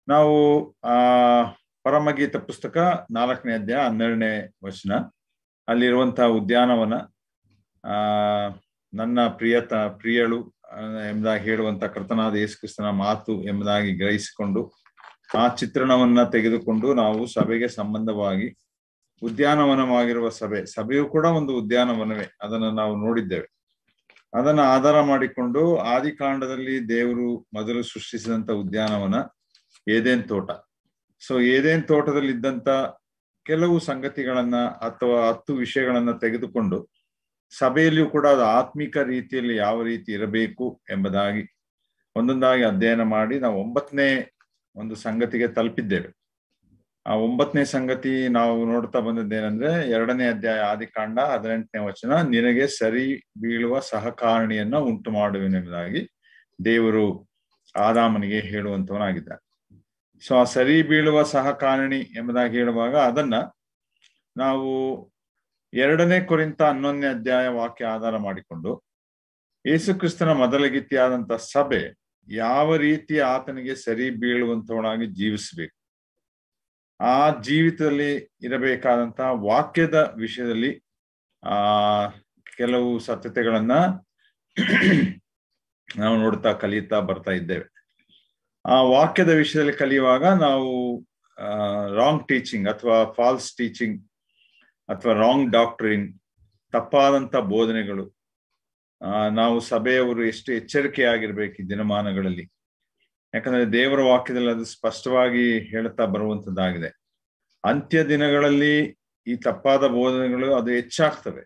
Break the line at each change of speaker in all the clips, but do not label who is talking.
ನಾವು ಆ ಪರಮಗೀತ ಪುಸ್ತಕ ನಾಲ್ಕನೇ ಅಧ್ಯಾಯ ಹನ್ನೆರಡನೇ ವಚನ ಅಲ್ಲಿರುವಂತಹ ಉದ್ಯಾನವನ ಆ ನನ್ನ ಪ್ರಿಯತ ಪ್ರಿಯಳು ಆ, ಎಂಬುದಾಗಿ ಹೇಳುವಂತ ಕರ್ತನಾದ ಯೇಸು ಕ್ರಿಸ್ತನ ಮಾತು ಎಂಬುದಾಗಿ ಗ್ರಹಿಸಿಕೊಂಡು ಆ ಚಿತ್ರಣವನ್ನ ತೆಗೆದುಕೊಂಡು ನಾವು ಸಭೆಗೆ ಸಂಬಂಧವಾಗಿ ಉದ್ಯಾನವನವಾಗಿರುವ ಸಭೆ ಸಭೆಯು ಕೂಡ ಒಂದು ಉದ್ಯಾನವನವೇ ಅದನ್ನು ನಾವು ನೋಡಿದ್ದೇವೆ ಅದನ್ನ ಆಧಾರ ಮಾಡಿಕೊಂಡು ಆದಿಕಾಂಡದಲ್ಲಿ ದೇವರು ಮೊದಲು ಸೃಷ್ಟಿಸಿದಂತ ಉದ್ಯಾನವನ ಏದೇನ್ ತೋಟ ಸೊ ಏದೇನ್ ತೋಟದಲ್ಲಿ ಇದ್ದಂತ ಕೆಲವು ಸಂಗತಿಗಳನ್ನ ಅಥವಾ ಹತ್ತು ವಿಷಯಗಳನ್ನ ತೆಗೆದುಕೊಂಡು ಸಭೆಯಲ್ಲಿಯೂ ಕೂಡ ಅದು ಆತ್ಮಿಕ ರೀತಿಯಲ್ಲಿ ಯಾವ ರೀತಿ ಇರಬೇಕು ಎಂಬುದಾಗಿ ಒಂದೊಂದಾಗಿ ಅಧ್ಯಯನ ಮಾಡಿ ನಾವು ಒಂಬತ್ತನೇ ಒಂದು ಸಂಗತಿಗೆ ತಲುಪಿದ್ದೇವೆ ಆ ಒಂಬತ್ತನೇ ಸಂಗತಿ ನಾವು ನೋಡ್ತಾ ಬಂದದ್ದೇನೆಂದ್ರೆ ಎರಡನೇ ಅಧ್ಯಾಯ ಆದಿಕಾಂಡ ಹದಿನೆಂಟನೇ ವಚನ ನಿನಗೆ ಸರಿ ಬೀಳುವ ಸಹಕಾರಣಿಯನ್ನ ಉಂಟು ಮಾಡುವೆನೆಂಬುದಾಗಿ ದೇವರು ಆದಾಮನಿಗೆ ಹೇಳುವಂತವನಾಗಿದ್ದಾನೆ ಸೊ ಆ ಸರಿ ಬೀಳುವ ಸಹಕಾರಣಿ ಎಂಬುದಾಗಿ ಹೇಳುವಾಗ ಅದನ್ನ ನಾವು ಎರಡನೇ ಕೊರಿಂತ ಹನ್ನೊಂದನೇ ಅಧ್ಯಾಯ ವಾಕ್ಯ ಆಧಾರ ಮಾಡಿಕೊಂಡು ಯೇಸು ಕ್ರಿಸ್ತನ ಮೊದಲಗಿತ್ತಿಯಾದಂತ ಸಭೆ ಯಾವ ರೀತಿ ಆತನಿಗೆ ಸರಿ ಬೀಳುವಂತವಳಾಗಿ ಜೀವಿಸಬೇಕು ಆ ಜೀವಿತದಲ್ಲಿ ಇರಬೇಕಾದಂತಹ ವಾಕ್ಯದ ವಿಷಯದಲ್ಲಿ ಆ ಕೆಲವು ಸತ್ಯತೆಗಳನ್ನ ನಾವು ನೋಡ್ತಾ ಕಲಿಯುತ್ತಾ ಬರ್ತಾ ಇದ್ದೇವೆ ಆ ವಾಕ್ಯದ ವಿಷಯದಲ್ಲಿ ಕಲಿಯುವಾಗ ನಾವು ರಾಂಗ್ ಟೀಚಿಂಗ್ ಅಥವಾ ಫಾಲ್ಸ್ ಟೀಚಿಂಗ್ ಅಥವಾ ರಾಂಗ್ ಡಾಕ್ಟ್ರಿನ್ ತಪ್ಪಾದಂತ ಬೋಧನೆಗಳು ಆ ನಾವು ಸಭೆಯವರು ಎಷ್ಟು ಎಚ್ಚರಿಕೆಯಾಗಿರ್ಬೇಕು ಈ ದಿನಮಾನಗಳಲ್ಲಿ ಯಾಕಂದ್ರೆ ದೇವರ ವಾಕ್ಯದಲ್ಲಿ ಅದು ಸ್ಪಷ್ಟವಾಗಿ ಹೇಳ್ತಾ ಬರುವಂತದ್ದಾಗಿದೆ ಅಂತ್ಯ ದಿನಗಳಲ್ಲಿ ಈ ತಪ್ಪಾದ ಬೋಧನೆಗಳು ಅದು ಹೆಚ್ಚಾಗ್ತವೆ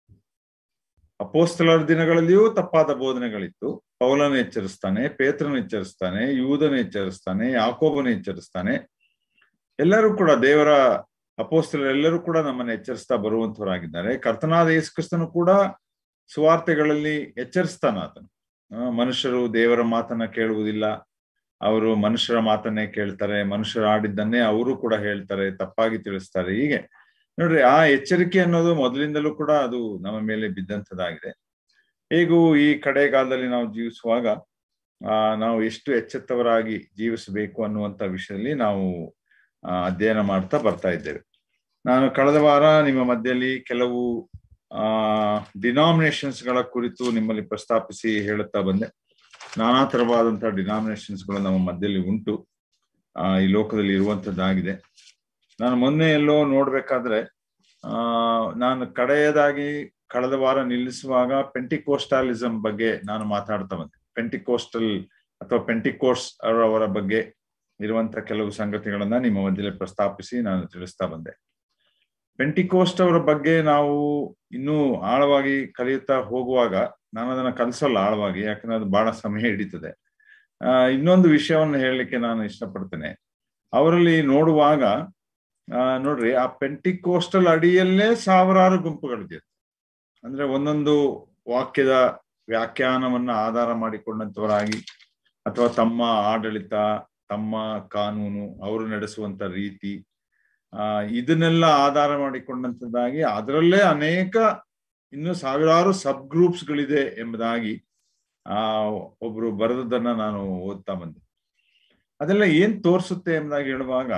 ಅಪೋಸ್ತಲರ ದಿನಗಳಲ್ಲಿಯೂ ತಪ್ಪಾದ ಬೋಧನೆಗಳಿತ್ತು ಪೌಲನ ಎಚ್ಚರಿಸ್ತಾನೆ ಪೇತ್ರನ ಎಚ್ಚರಿಸ್ತಾನೆ ಯೂದನ ಎಚ್ಚರಿಸ್ತಾನೆ ಯಾಕೋಬನ ಎಚ್ಚರಿಸ್ತಾನೆ ಎಲ್ಲರೂ ಕೂಡ ದೇವರ ಅಪೋಸ್ತಲರೆಲ್ಲರೂ ಕೂಡ ನಮ್ಮನ್ನು ಎಚ್ಚರಿಸ್ತಾ ಬರುವಂತವರಾಗಿದ್ದಾರೆ ಕರ್ತನಾದ ಯೇಸು ಕ್ರಿಸ್ತನು ಕೂಡ ಸುವಾರ್ತೆಗಳಲ್ಲಿ ಎಚ್ಚರಿಸ್ತಾನ ಆತನು ಆ, ಮನುಷ್ಯರು ದೇವರ ಮಾತನ್ನ ಕೇಳುವುದಿಲ್ಲ ಅವರು ಮನುಷ್ಯರ ಮಾತನ್ನೇ ಕೇಳ್ತಾರೆ ಮನುಷ್ಯರು ಆಡಿದ್ದನ್ನೇ ಅವರು ಕೂಡ ಹೇಳ್ತಾರೆ ತಪ್ಪಾಗಿ ತಿಳಿಸ್ತಾರೆ ಹೀಗೆ ನೋಡ್ರಿ ಆ ಎಚ್ಚರಿಕೆ ಅನ್ನೋದು ಮೊದಲಿಂದಲೂ ಕೂಡ ಅದು ನಮ್ಮ ಮೇಲೆ ಬಿದ್ದಂಥದ್ದಾಗಿದೆ ಹೇಗೂ ಈ ಕಡೆಗಾಲದಲ್ಲಿ ನಾವು ಜೀವಿಸುವಾಗ ಆ ನಾವು ಎಷ್ಟು ಎಚ್ಚೆತ್ತವರಾಗಿ ಜೀವಿಸಬೇಕು ಅನ್ನುವಂತ ವಿಷಯದಲ್ಲಿ ನಾವು ಆ, ಅಧ್ಯಯನ ಮಾಡ್ತಾ ಬರ್ತಾ ಇದ್ದೇವೆ ನಾನು ಕಳೆದ ವಾರ ನಿಮ್ಮ ಮಧ್ಯದಲ್ಲಿ ಕೆಲವು ಆ ಡಿನಾಮಿನೇಷನ್ಸ್ ಗಳ ಕುರಿತು ನಿಮ್ಮಲ್ಲಿ ಪ್ರಸ್ತಾಪಿಸಿ ಹೇಳುತ್ತಾ ಬಂದೆ ನಾನಾ ತರವಾದಂತಹ ಡಿನಾಮಿನೇಷನ್ಸ್ ಗಳು ನಮ್ಮ ಮಧ್ಯದಲ್ಲಿ ಉಂಟು ಆ ಈ ಲೋಕದಲ್ಲಿ ಇರುವಂತದ್ದಾಗಿದೆ ನಾನು ಮೊನ್ನೆ ಎಲ್ಲೋ ನೋಡ್ಬೇಕಾದ್ರೆ ಆ ನಾನು ಕಡೆಯದಾಗಿ ಕಳೆದ ವಾರ ನಿಲ್ಲಿಸುವಾಗ ಪೆಂಟಿಕೋಸ್ಟಾಲಿಸಂ ಬಗ್ಗೆ ನಾನು ಮಾತಾಡ್ತಾ ಬಂದೆ ಪೆಂಟಿಕೋಸ್ಟಲ್ ಅಥವಾ ಪೆಂಟಿಕೋರ್ಸ್ ಅವರ ಬಗ್ಗೆ ಇರುವಂತ ಕೆಲವು ಸಂಗತಿಗಳನ್ನ ನಿಮ್ಮ ಮಧ್ಯದಲ್ಲಿ ಪ್ರಸ್ತಾಪಿಸಿ ನಾನು ತಿಳಿಸ್ತಾ ಬಂದೆ ಪೆಂಟಿಕೋಸ್ಟ್ ಅವರ ಬಗ್ಗೆ ನಾವು ಇನ್ನೂ ಆಳವಾಗಿ ಕಲಿಯುತ್ತಾ ಹೋಗುವಾಗ ನಾನು ಅದನ್ನ ಕಲಿಸಲ್ಲ ಆಳವಾಗಿ ಯಾಕಂದ್ರೆ ಅದು ಬಹಳ ಸಮಯ ಹಿಡಿತದೆ ಆ ಇನ್ನೊಂದು ವಿಷಯವನ್ನು ಹೇಳಲಿಕ್ಕೆ ನಾನು ಇಷ್ಟಪಡ್ತೇನೆ ಅವರಲ್ಲಿ ನೋಡುವಾಗ ಆ ನೋಡ್ರಿ ಆ ಪೆಂಟಿಕೋಸ್ಟಲ್ ಅಡಿಯಲ್ಲೇ ಸಾವಿರಾರು ಗುಂಪುಗಳಿದೆ ಅಂದ್ರೆ ಒಂದೊಂದು ವಾಕ್ಯದ ವ್ಯಾಖ್ಯಾನವನ್ನ ಆಧಾರ ಮಾಡಿಕೊಂಡಂತವರಾಗಿ ಅಥವಾ ತಮ್ಮ ಆಡಳಿತ ತಮ್ಮ ಕಾನೂನು ಅವರು ನಡೆಸುವಂತ ರೀತಿ ಆ ಇದನ್ನೆಲ್ಲ ಆಧಾರ ಮಾಡಿಕೊಂಡಂತದ್ದಾಗಿ ಅದರಲ್ಲೇ ಅನೇಕ ಇನ್ನು ಸಾವಿರಾರು ಸಬ್ ಗ್ರೂಪ್ಸ್ ಗಳಿದೆ ಎಂಬುದಾಗಿ ಆ ಒಬ್ರು ಬರೆದದ್ದನ್ನ ನಾನು ಓದ್ತಾ ಬಂದೆ ಅದೆಲ್ಲ ಏನ್ ತೋರಿಸುತ್ತೆ ಎಂಬುದಾಗಿ ಹೇಳುವಾಗ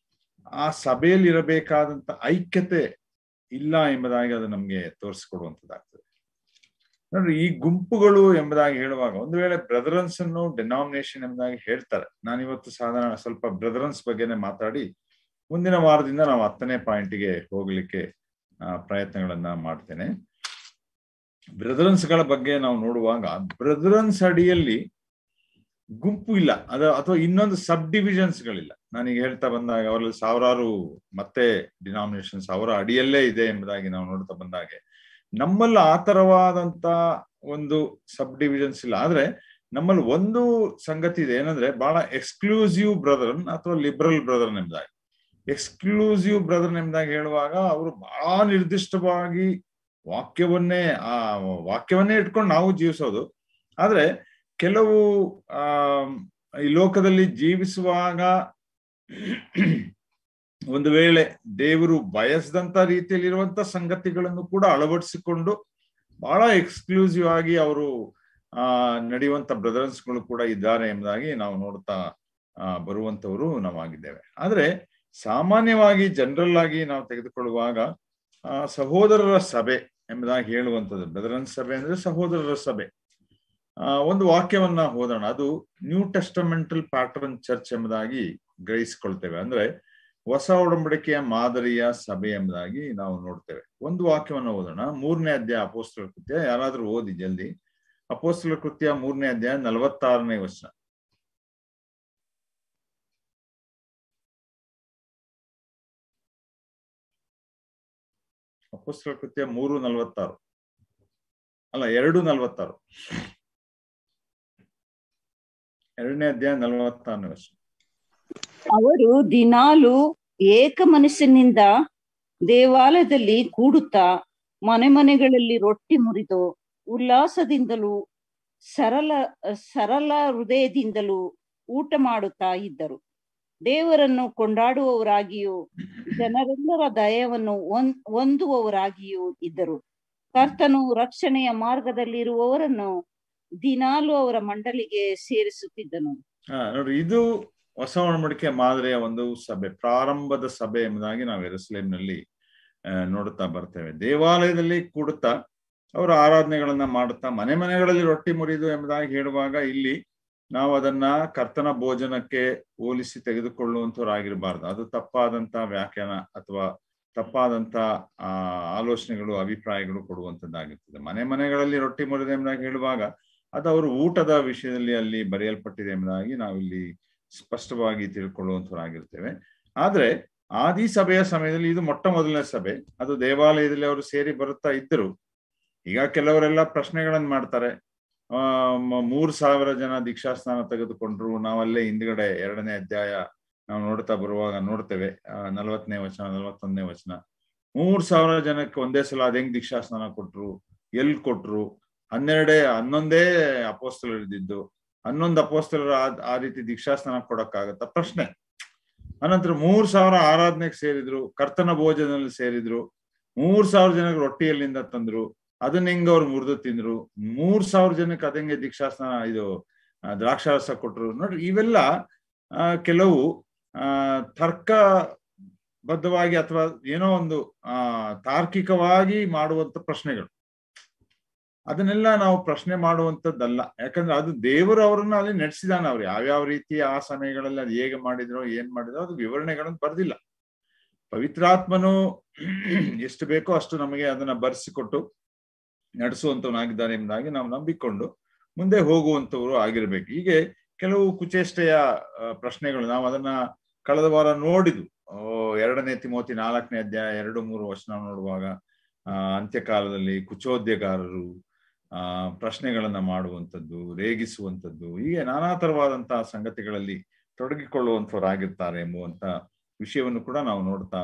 ಆ ಸಭೆಯಲ್ಲಿ ಇರಬೇಕಾದಂತ ಐಕ್ಯತೆ ಇಲ್ಲ ಎಂಬುದಾಗಿ ಅದು ನಮ್ಗೆ ತೋರಿಸ್ಕೊಡುವಂತದ್ದಾಗ್ತದೆ ನೋಡ್ರಿ ಈ ಗುಂಪುಗಳು ಎಂಬುದಾಗಿ ಹೇಳುವಾಗ ಒಂದು ವೇಳೆ ಬ್ರದರನ್ಸ್ ಅನ್ನು ಡೆನಾಮಿನೇಷನ್ ಎಂಬುದಾಗಿ ಹೇಳ್ತಾರೆ ನಾನು ಇವತ್ತು ಸಾಧಾರಣ ಸ್ವಲ್ಪ ಬ್ರದರನ್ಸ್ ಬಗ್ಗೆನೆ ಮಾತಾಡಿ ಮುಂದಿನ ವಾರದಿಂದ ನಾವು ಹತ್ತನೇ ಪಾಯಿಂಟ್ಗೆ ಹೋಗ್ಲಿಕ್ಕೆ ಆ, ಪ್ರಯತ್ನಗಳನ್ನ ಮಾಡ್ತೇನೆ ಬ್ರದರನ್ಸ್ ಗಳ ಬಗ್ಗೆ ನಾವು ನೋಡುವಾಗ ಬ್ರದರನ್ಸ್ ಅಡಿಯಲ್ಲಿ ಗುಂಪು ಇಲ್ಲ ಅದ ಅಥವಾ ಇನ್ನೊಂದು ಸಬ್ ಡಿವಿಷನ್ಸ್ ಗಳಿಲ್ಲ ನಾನೀಗ ಹೇಳ್ತಾ ಬಂದಾಗ ಅವರಲ್ಲಿ ಸಾವಿರಾರು ಮತ್ತೆ ಡಿನಾಮಿನೇಷನ್ಸ್ ಅವರ ಅಡಿಯಲ್ಲೇ ಇದೆ ಎಂಬುದಾಗಿ ನಾವು ನೋಡ್ತಾ ಬಂದಾಗೆ ನಮ್ಮಲ್ಲಿ ಆ ತರವಾದಂತ ಒಂದು ಸಬ್ ಡಿವಿಷನ್ಸ್ ಇಲ್ಲ ಆದ್ರೆ ನಮ್ಮಲ್ಲಿ ಒಂದು ಸಂಗತಿ ಇದೆ ಏನಂದ್ರೆ ಬಹಳ ಎಕ್ಸ್ಕ್ಲೂಸಿವ್ ಬ್ರದರ್ನ್ ಅಥವಾ ಲಿಬರಲ್ ಬ್ರದರ್ನ್ ಎಂಬುದಾಗಿ ಎಕ್ಸ್ಕ್ಲೂಸಿವ್ ಬ್ರದರ್ನ್ ಎಂಬುದಾಗಿ ಹೇಳುವಾಗ ಅವರು ಬಹಳ ನಿರ್ದಿಷ್ಟವಾಗಿ ವಾಕ್ಯವನ್ನೇ ಆ ವಾಕ್ಯವನ್ನೇ ಇಟ್ಕೊಂಡು ನಾವು ಜೀವಿಸೋದು ಆದ್ರೆ ಕೆಲವು ಆ ಈ ಲೋಕದಲ್ಲಿ ಜೀವಿಸುವಾಗ ಒಂದು ವೇಳೆ ದೇವರು ಬಯಸದಂತ ರೀತಿಯಲ್ಲಿರುವಂತ ಸಂಗತಿಗಳನ್ನು ಕೂಡ ಅಳವಡಿಸಿಕೊಂಡು ಬಹಳ ಎಕ್ಸ್ಕ್ಲೂಸಿವ್ ಆಗಿ ಅವರು ಆ ನಡೆಯುವಂತ ಬ್ರದರ್ಸ್ಗಳು ಕೂಡ ಇದ್ದಾರೆ ಎಂಬುದಾಗಿ ನಾವು ನೋಡ್ತಾ ಆ ಬರುವಂತವರು ನಾವಾಗಿದ್ದೇವೆ ಆದ್ರೆ ಸಾಮಾನ್ಯವಾಗಿ ಜನರಲ್ ಆಗಿ ನಾವು ತೆಗೆದುಕೊಳ್ಳುವಾಗ ಆ ಸಹೋದರರ ಸಭೆ ಎಂಬುದಾಗಿ ಹೇಳುವಂಥದ್ದು ಬ್ರದರನ್ ಸಭೆ ಅಂದ್ರೆ ಸಹೋದರರ ಸಭೆ ಆ ಒಂದು ವಾಕ್ಯವನ್ನ ಓದೋಣ ಅದು ನ್ಯೂ ಟೆಸ್ಟಮೆಂಟಲ್ ಪ್ಯಾಟರ್ನ್ ಚರ್ಚ್ ಎಂಬುದಾಗಿ ಗ್ರಹಿಸಿಕೊಳ್ತೇವೆ ಅಂದ್ರೆ ಹೊಸ ಒಡಂಬಡಿಕೆಯ ಮಾದರಿಯ ಸಭೆ ಎಂಬುದಾಗಿ ನಾವು ನೋಡ್ತೇವೆ ಒಂದು ವಾಕ್ಯವನ್ನು ಓದೋಣ ಮೂರನೇ ಅಧ್ಯಾಯ ಅಪೋಸ್ತಲ ಕೃತ್ಯ ಯಾರಾದ್ರೂ ಓದಿ ಜಲ್ದಿ ಅಪೋಸ್ತಲ ಕೃತ್ಯ ಮೂರನೇ ಅಧ್ಯಾಯ ನಲವತ್ತಾರನೇ ವರ್ಷ ಅಪೋಸ್ತಲ ಕೃತ್ಯ ಮೂರು ನಲವತ್ತಾರು ಅಲ್ಲ ಎರಡು ನಲವತ್ತಾರು ಎರಡನೇ ಅಧ್ಯಾಯ ನಲವತ್ತಾರನೇ ವರ್ಷ
ಅವರು ದಿನಾಲು ಏಕ ಮನಸ್ಸಿನಿಂದ ದೇವಾಲಯದಲ್ಲಿ ಕೂಡುತ್ತಾ ಮನೆ ಮನೆಗಳಲ್ಲಿ ರೊಟ್ಟಿ ಮುರಿದು ಉಲ್ಲಾಸದಿಂದಲೂ ಸರಳ ಸರಳ ಹೃದಯದಿಂದಲೂ ಊಟ ಮಾಡುತ್ತಾ ಇದ್ದರು ದೇವರನ್ನು ಕೊಂಡಾಡುವವರಾಗಿಯೂ ಜನರೆಲ್ಲರ ದಯವನ್ನು ಹೊಂ ಹೊಂದುವವರಾಗಿಯೂ ಇದ್ದರು ಕರ್ತನು ರಕ್ಷಣೆಯ ಮಾರ್ಗದಲ್ಲಿರುವವರನ್ನು ದಿನಾಲು ಅವರ ಮಂಡಲಿಗೆ ಸೇರಿಸುತ್ತಿದ್ದನು
ಹಾ ನೋಡ್ರಿ ಇದು ಹೊಸ ಒಡಂಬಡಿಕೆ ಮಾದರಿಯ ಒಂದು ಸಭೆ ಪ್ರಾರಂಭದ ಸಭೆ ಎಂಬುದಾಗಿ ನಾವು ಎರುಸಲೇಮ್ನಲ್ಲಿ ನೋಡುತ್ತಾ ಬರ್ತೇವೆ ದೇವಾಲಯದಲ್ಲಿ ಕೂಡುತ್ತಾ ಅವರ ಆರಾಧನೆಗಳನ್ನ ಮಾಡುತ್ತಾ ಮನೆ ಮನೆಗಳಲ್ಲಿ ರೊಟ್ಟಿ ಮುರಿದು ಎಂಬುದಾಗಿ ಹೇಳುವಾಗ ಇಲ್ಲಿ ನಾವು ಅದನ್ನ ಕರ್ತನ ಭೋಜನಕ್ಕೆ ಹೋಲಿಸಿ ತೆಗೆದುಕೊಳ್ಳುವಂತವರಾಗಿರಬಾರ್ದು ಅದು ತಪ್ಪಾದಂತ ವ್ಯಾಖ್ಯಾನ ಅಥವಾ ತಪ್ಪಾದಂತ ಆ ಆಲೋಚನೆಗಳು ಅಭಿಪ್ರಾಯಗಳು ಕೊಡುವಂತದ್ದಾಗಿರ್ತದೆ ಮನೆ ಮನೆಗಳಲ್ಲಿ ರೊಟ್ಟಿ ಮುರಿದು ಎಂಬುದಾಗಿ ಹೇಳುವಾಗ ಅದು ಅವರು ಊಟದ ವಿಷಯದಲ್ಲಿ ಅಲ್ಲಿ ಬರೆಯಲ್ಪಟ್ಟಿದೆ ಎಂಬುದಾಗಿ ನಾವಿಲ್ಲಿ ಸ್ಪಷ್ಟವಾಗಿ ತಿಳ್ಕೊಳ್ಳುವಂತವರಾಗಿರ್ತೇವೆ ಆದ್ರೆ ಆದಿ ಸಭೆಯ ಸಮಯದಲ್ಲಿ ಇದು ಮೊಟ್ಟ ಮೊದಲನೇ ಸಭೆ ಅದು ದೇವಾಲಯದಲ್ಲಿ ಅವರು ಸೇರಿ ಬರುತ್ತಾ ಇದ್ದರು ಈಗ ಕೆಲವರೆಲ್ಲ ಪ್ರಶ್ನೆಗಳನ್ನ ಮಾಡ್ತಾರೆ ಆ ಮೂರ್ ಸಾವಿರ ಜನ ದೀಕ್ಷಾಸ್ನಾನ ತೆಗೆದುಕೊಂಡ್ರು ನಾವಲ್ಲೇ ಹಿಂದ್ಗಡೆ ಎರಡನೇ ಅಧ್ಯಾಯ ನಾವು ನೋಡ್ತಾ ಬರುವಾಗ ನೋಡ್ತೇವೆ ನಲವತ್ತನೇ ವಚನ ನಲವತ್ತೊಂದನೇ ವಚನ ಮೂರ್ ಸಾವಿರ ಜನಕ್ಕೆ ಒಂದೇ ಸಲ ಅದ್ ಹೆಂಗ್ ದೀಕ್ಷಾಸ್ನಾನ ಕೊಟ್ರು ಎಲ್ ಕೊಟ್ರು ಹನ್ನೆರಡೇ ಹನ್ನೊಂದೇ ಅಪೋಸ್ತಲರು ಇದ್ದಿದ್ದು ಹನ್ನೊಂದು ಅಪೋಸ್ತಲರು ಆ ಆ ರೀತಿ ದೀಕ್ಷಾಸ್ನಾನ ಕೊಡಕ್ಕಾಗತ್ತ ಪ್ರಶ್ನೆ ಅನಂತರ ಮೂರ್ ಸಾವಿರ ಆರಾಧನೆಗೆ ಸೇರಿದ್ರು ಕರ್ತನ ಭೋಜನದಲ್ಲಿ ಸೇರಿದ್ರು ಮೂರ್ ಸಾವಿರ ಜನಕ್ಕೆ ರೊಟ್ಟಿಯಲ್ಲಿಂದ ತಂದ್ರು ಅದನ್ನ ಹೆಂಗ ಅವ್ರು ಮುರಿದು ತಿಂದ್ರು ಮೂರ್ ಸಾವಿರ ಜನಕ್ಕೆ ಅದಂಗೆ ದೀಕ್ಷಾಸ್ನಾನ ಇದು ದ್ರಾಕ್ಷಾರಸ ಕೊಟ್ರು ನೋಡ್ರಿ ಇವೆಲ್ಲ ಆ ಕೆಲವು ಆ ತರ್ಕ ಬದ್ಧವಾಗಿ ಅಥವಾ ಏನೋ ಒಂದು ಆ ತಾರ್ಕಿಕವಾಗಿ ಮಾಡುವಂತ ಪ್ರಶ್ನೆಗಳು ಅದನ್ನೆಲ್ಲ ನಾವು ಪ್ರಶ್ನೆ ಮಾಡುವಂತದ್ದಲ್ಲ ಯಾಕಂದ್ರೆ ಅದು ದೇವರು ಅವರನ್ನ ಅಲ್ಲಿ ನಡೆಸಿದಾನ ಅವ್ರು ಯಾವ್ಯಾವ ರೀತಿ ಆ ಸಮಯಗಳಲ್ಲಿ ಅದು ಹೇಗೆ ಮಾಡಿದ್ರು ಏನ್ ಮಾಡಿದ್ರು ಅದು ವಿವರಣೆಗಳನ್ನು ಬರ್ದಿಲ್ಲ ಪವಿತ್ರಾತ್ಮನು ಎಷ್ಟು ಬೇಕೋ ಅಷ್ಟು ನಮಗೆ ಅದನ್ನ ಬರ್ಸಿಕೊಟ್ಟು ನಡೆಸುವಂತವನಾಗಿದ್ದಾನೆ ಎಂಬುದಾಗಿ ನಾವು ನಂಬಿಕೊಂಡು ಮುಂದೆ ಹೋಗುವಂತವರು ಆಗಿರ್ಬೇಕು ಹೀಗೆ ಕೆಲವು ಕುಚೇಷ್ಟೆಯ ಪ್ರಶ್ನೆಗಳು ನಾವು ಅದನ್ನ ಕಳೆದ ವಾರ ನೋಡಿದ್ವು ಎರಡನೇ ತಿಮೋತಿ ನಾಲ್ಕನೇ ಅಧ್ಯಾಯ ಎರಡು ಮೂರು ವಚನ ನೋಡುವಾಗ ಆ ಅಂತ್ಯಕಾಲದಲ್ಲಿ ಕುಚೋದ್ಯಗಾರರು ಆ ಪ್ರಶ್ನೆಗಳನ್ನ ಮಾಡುವಂಥದ್ದು ರೇಗಿಸುವಂಥದ್ದು ಹೀಗೆ ನಾನಾ ತರವಾದಂತಹ ಸಂಗತಿಗಳಲ್ಲಿ ತೊಡಗಿಕೊಳ್ಳುವಂಥವರಾಗಿರ್ತಾರೆ ಎಂಬುವಂತ ವಿಷಯವನ್ನು ಕೂಡ ನಾವು ನೋಡ್ತಾ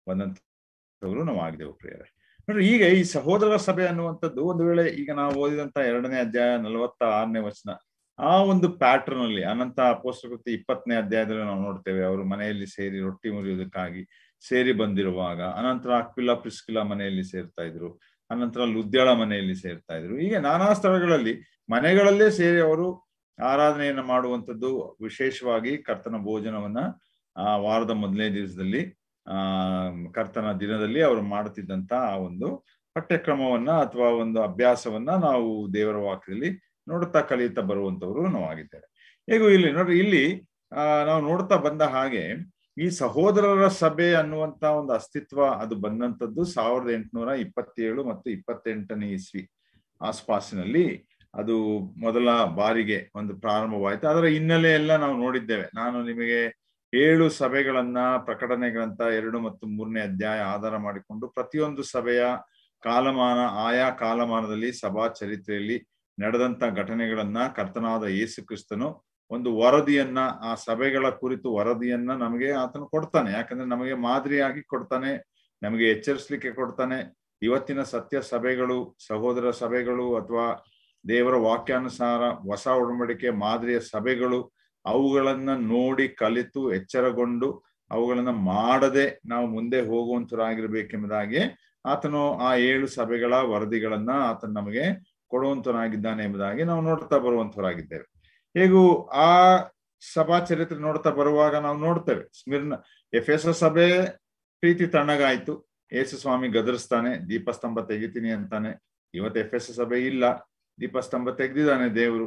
ಬಂದಂತವರು ನಾವು ಆಗಿದೆವು ಪ್ರಿಯರೇ ನೋಡ್ರಿ ಈಗ ಈ ಸಹೋದರ ಸಭೆ ಅನ್ನುವಂಥದ್ದು ಒಂದು ವೇಳೆ ಈಗ ನಾವು ಓದಿದಂತ ಎರಡನೇ ಅಧ್ಯಾಯ ನಲವತ್ತ ಆರನೇ ವಚನ ಆ ಒಂದು ಪ್ಯಾಟರ್ನ್ ಅಲ್ಲಿ ಅನಂತ ಅಪೋಸ್ತಕೃತಿ ಇಪ್ಪತ್ತನೇ ಅಧ್ಯಾಯದಲ್ಲಿ ನಾವು ನೋಡ್ತೇವೆ ಅವರು ಮನೆಯಲ್ಲಿ ಸೇರಿ ರೊಟ್ಟಿ ಮುರಿಯುವುದಕ್ಕಾಗಿ ಸೇರಿ ಬಂದಿರುವಾಗ ಅನಂತರ ಅಕ್ವಿಲಾ ಪ್ರಿಸ್ಕಿಲಾ ಮನೆಯಲ್ಲಿ ಸೇರ್ತಾ ಇದ್ರು ಅನಂತರ ಲುದ್ಯಾಳ ಮನೆಯಲ್ಲಿ ಸೇರ್ತಾ ಇದ್ರು ಹೀಗೆ ನಾನಾ ಸ್ಥಳಗಳಲ್ಲಿ ಮನೆಗಳಲ್ಲೇ ಸೇರಿ ಅವರು ಆರಾಧನೆಯನ್ನ ಮಾಡುವಂಥದ್ದು ವಿಶೇಷವಾಗಿ ಕರ್ತನ ಭೋಜನವನ್ನ ಆ ವಾರದ ಮೊದಲನೇ ದಿವಸದಲ್ಲಿ ಆ ಕರ್ತನ ದಿನದಲ್ಲಿ ಅವರು ಮಾಡುತ್ತಿದ್ದಂತ ಆ ಒಂದು ಪಠ್ಯಕ್ರಮವನ್ನ ಅಥವಾ ಒಂದು ಅಭ್ಯಾಸವನ್ನ ನಾವು ದೇವರ ವಾಕ್ಯದಲ್ಲಿ ನೋಡುತ್ತಾ ಕಲಿಯುತ್ತಾ ಬರುವಂತವರು ನಾವು ಆಗಿದ್ದೇವೆ ಹೇಗೂ ಇಲ್ಲಿ ನೋಡ್ರಿ ಇಲ್ಲಿ ಆ ನಾವು ನೋಡ್ತಾ ಬಂದ ಹಾಗೆ ಈ ಸಹೋದರರ ಸಭೆ ಅನ್ನುವಂತ ಒಂದು ಅಸ್ತಿತ್ವ ಅದು ಬಂದಂತದ್ದು ಸಾವಿರದ ಎಂಟುನೂರ ಇಪ್ಪತ್ತೇಳು ಮತ್ತು ಇಪ್ಪತ್ತೆಂಟನೇ ಇಸ್ವಿ ಆಸ್ಪಾಸಿನಲ್ಲಿ ಅದು ಮೊದಲ ಬಾರಿಗೆ ಒಂದು ಪ್ರಾರಂಭವಾಯಿತು ಅದರ ಹಿನ್ನೆಲೆ ಎಲ್ಲ ನಾವು ನೋಡಿದ್ದೇವೆ ನಾನು ನಿಮಗೆ ಏಳು ಸಭೆಗಳನ್ನ ಪ್ರಕಟಣೆಗಳಂತ ಎರಡು ಮತ್ತು ಮೂರನೇ ಅಧ್ಯಾಯ ಆಧಾರ ಮಾಡಿಕೊಂಡು ಪ್ರತಿಯೊಂದು ಸಭೆಯ ಕಾಲಮಾನ ಆಯಾ ಕಾಲಮಾನದಲ್ಲಿ ಸಭಾ ಚರಿತ್ರೆಯಲ್ಲಿ ನಡೆದಂತ ಘಟನೆಗಳನ್ನ ಕರ್ತನಾದ ಯೇಸು ಕ್ರಿಸ್ತನು ಒಂದು ವರದಿಯನ್ನ ಆ ಸಭೆಗಳ ಕುರಿತು ವರದಿಯನ್ನ ನಮಗೆ ಆತನು ಕೊಡ್ತಾನೆ ಯಾಕಂದ್ರೆ ನಮಗೆ ಮಾದರಿಯಾಗಿ ಕೊಡ್ತಾನೆ ನಮಗೆ ಎಚ್ಚರಿಸ್ಲಿಕ್ಕೆ ಕೊಡ್ತಾನೆ ಇವತ್ತಿನ ಸತ್ಯ ಸಭೆಗಳು ಸಹೋದರ ಸಭೆಗಳು ಅಥವಾ ದೇವರ ವಾಕ್ಯಾನುಸಾರ ಹೊಸ ಒಡಂಬಡಿಕೆ ಮಾದರಿಯ ಸಭೆಗಳು ಅವುಗಳನ್ನ ನೋಡಿ ಕಲಿತು ಎಚ್ಚರಗೊಂಡು ಅವುಗಳನ್ನ ಮಾಡದೆ ನಾವು ಮುಂದೆ ಹೋಗುವಂತರಾಗಿರ್ಬೇಕೆಂಬುದಾಗಿ ಆತನು ಆ ಏಳು ಸಭೆಗಳ ವರದಿಗಳನ್ನ ಆತನು ನಮಗೆ ಕೊಡುವಂತನಾಗಿದ್ದಾನೆ ಎಂಬುದಾಗಿ ನಾವು ನೋಡ್ತಾ ಬರುವಂತವರಾಗಿದ್ದೇವೆ ಹೇಗೂ ಆ ಸಭಾ ಚರಿತ್ರೆ ನೋಡ್ತಾ ಬರುವಾಗ ನಾವು ನೋಡ್ತೇವೆ ಸ್ಮಿರ್ನ ಎಫ್ ಎಸ್ ಸಭೆ ಪ್ರೀತಿ ತಣ್ಣಗಾಯ್ತು ಯೇಸು ಸ್ವಾಮಿ ಗದರಿಸ್ತಾನೆ ದೀಪಸ್ತಂಭ ತೆಗಿತೀನಿ ಅಂತಾನೆ ಇವತ್ತು ಎಫ್ ಎಸ್ ಸಭೆ ಇಲ್ಲ ದೀಪಸ್ತಂಭ ತೆಗೆದಿದ್ದಾನೆ ದೇವರು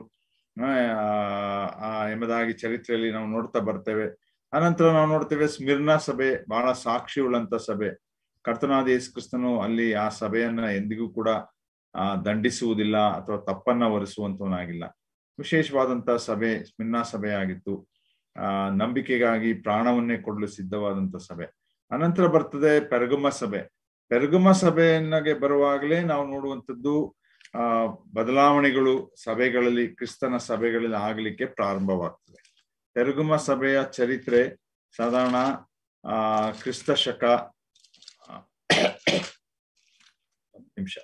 ಆ ಎಂಬುದಾಗಿ ಚರಿತ್ರೆಯಲ್ಲಿ ನಾವು ನೋಡ್ತಾ ಬರ್ತೇವೆ ಅನಂತರ ನಾವು ನೋಡ್ತೇವೆ ಸ್ಮಿರ್ನಾ ಸಭೆ ಬಹಳ ಸಾಕ್ಷಿ ಉಳ್ಳಂತ ಸಭೆ ಕರ್ತನಾದ ಯೇಸು ಕ್ರಿಸ್ತನು ಅಲ್ಲಿ ಆ ಸಭೆಯನ್ನ ಎಂದಿಗೂ ಕೂಡ ಆ ದಂಡಿಸುವುದಿಲ್ಲ ಅಥವಾ ತಪ್ಪನ್ನ ಒರೆಸುವಂತವನಾಗಿಲ್ಲ ವಿಶೇಷವಾದಂತ ಸಭೆ ಸ್ಮಿರ್ನಾ ಸಭೆ ಆಗಿತ್ತು ಆ ನಂಬಿಕೆಗಾಗಿ ಪ್ರಾಣವನ್ನೇ ಕೊಡಲು ಸಿದ್ಧವಾದಂತ ಸಭೆ ಅನಂತರ ಬರ್ತದೆ ಪೆರ್ಗುಮ ಸಭೆ ಪೆರ್ಗುಮ ಸಭೆಯನ್ನಗೆ ಬರುವಾಗಲೇ ನಾವು ನೋಡುವಂಥದ್ದು ಆ ಬದಲಾವಣೆಗಳು ಸಭೆಗಳಲ್ಲಿ ಕ್ರಿಸ್ತನ ಸಭೆಗಳಲ್ಲಿ ಆಗ್ಲಿಕ್ಕೆ ಪ್ರಾರಂಭವಾಗ್ತದೆ ಪೆರ್ಗುಮ ಸಭೆಯ ಚರಿತ್ರೆ ಸಾಧಾರಣ ಆ ಕ್ರಿಸ್ತ ಶಕ ನಿಮಿಷ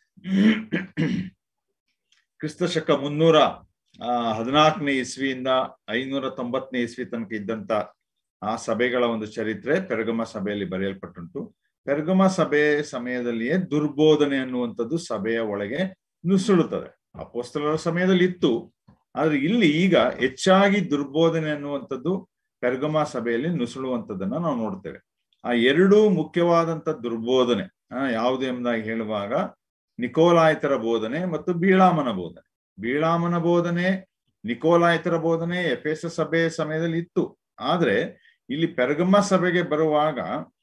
ಕ್ರಿಸ್ತ ಶಕ ಮುನ್ನೂರ ಆ ಹದಿನಾಲ್ಕನೇ ಇಸ್ವಿಯಿಂದ ಐನೂರ ತೊಂಬತ್ತನೇ ಇಸ್ವಿ ತನಕ ಇದ್ದಂತ ಆ ಸಭೆಗಳ ಒಂದು ಚರಿತ್ರೆ ಪೆರ್ಗಮ ಸಭೆಯಲ್ಲಿ ಬರೆಯಲ್ಪಟ್ಟುಂಟು ಪೆರ್ಗಮ ಸಭೆ ಸಮಯದಲ್ಲಿಯೇ ದುರ್ಬೋಧನೆ ಅನ್ನುವಂಥದ್ದು ಸಭೆಯ ಒಳಗೆ ನುಸುಳುತ್ತದೆ ಅಪೋಸ್ತಲರ ಸಮಯದಲ್ಲಿ ಇತ್ತು ಆದ್ರೆ ಇಲ್ಲಿ ಈಗ ಹೆಚ್ಚಾಗಿ ದುರ್ಬೋಧನೆ ಅನ್ನುವಂಥದ್ದು ಪೆರ್ಗಮ ಸಭೆಯಲ್ಲಿ ನುಸುಳುವಂಥದ್ದನ್ನ ನಾವು ನೋಡ್ತೇವೆ ಆ ಎರಡು ಮುಖ್ಯವಾದಂತ ದುರ್ಬೋಧನೆ ಆ ಯಾವುದು ಎಂಬುದಾಗಿ ಹೇಳುವಾಗ ನಿಕೋಲಾಯತರ ಬೋಧನೆ ಮತ್ತು ಬೀಳಾಮನ ಬೋಧನೆ ಬೀಳಾಮನ ಬೋಧನೆ ನಿಕೋಲಾಯತರ ಬೋಧನೆ ಎಫ್ ಎಸ್ ಸಭೆ ಸಮಯದಲ್ಲಿ ಇತ್ತು ಆದ್ರೆ ಇಲ್ಲಿ ಪೆರ್ಗಮ ಸಭೆಗೆ ಬರುವಾಗ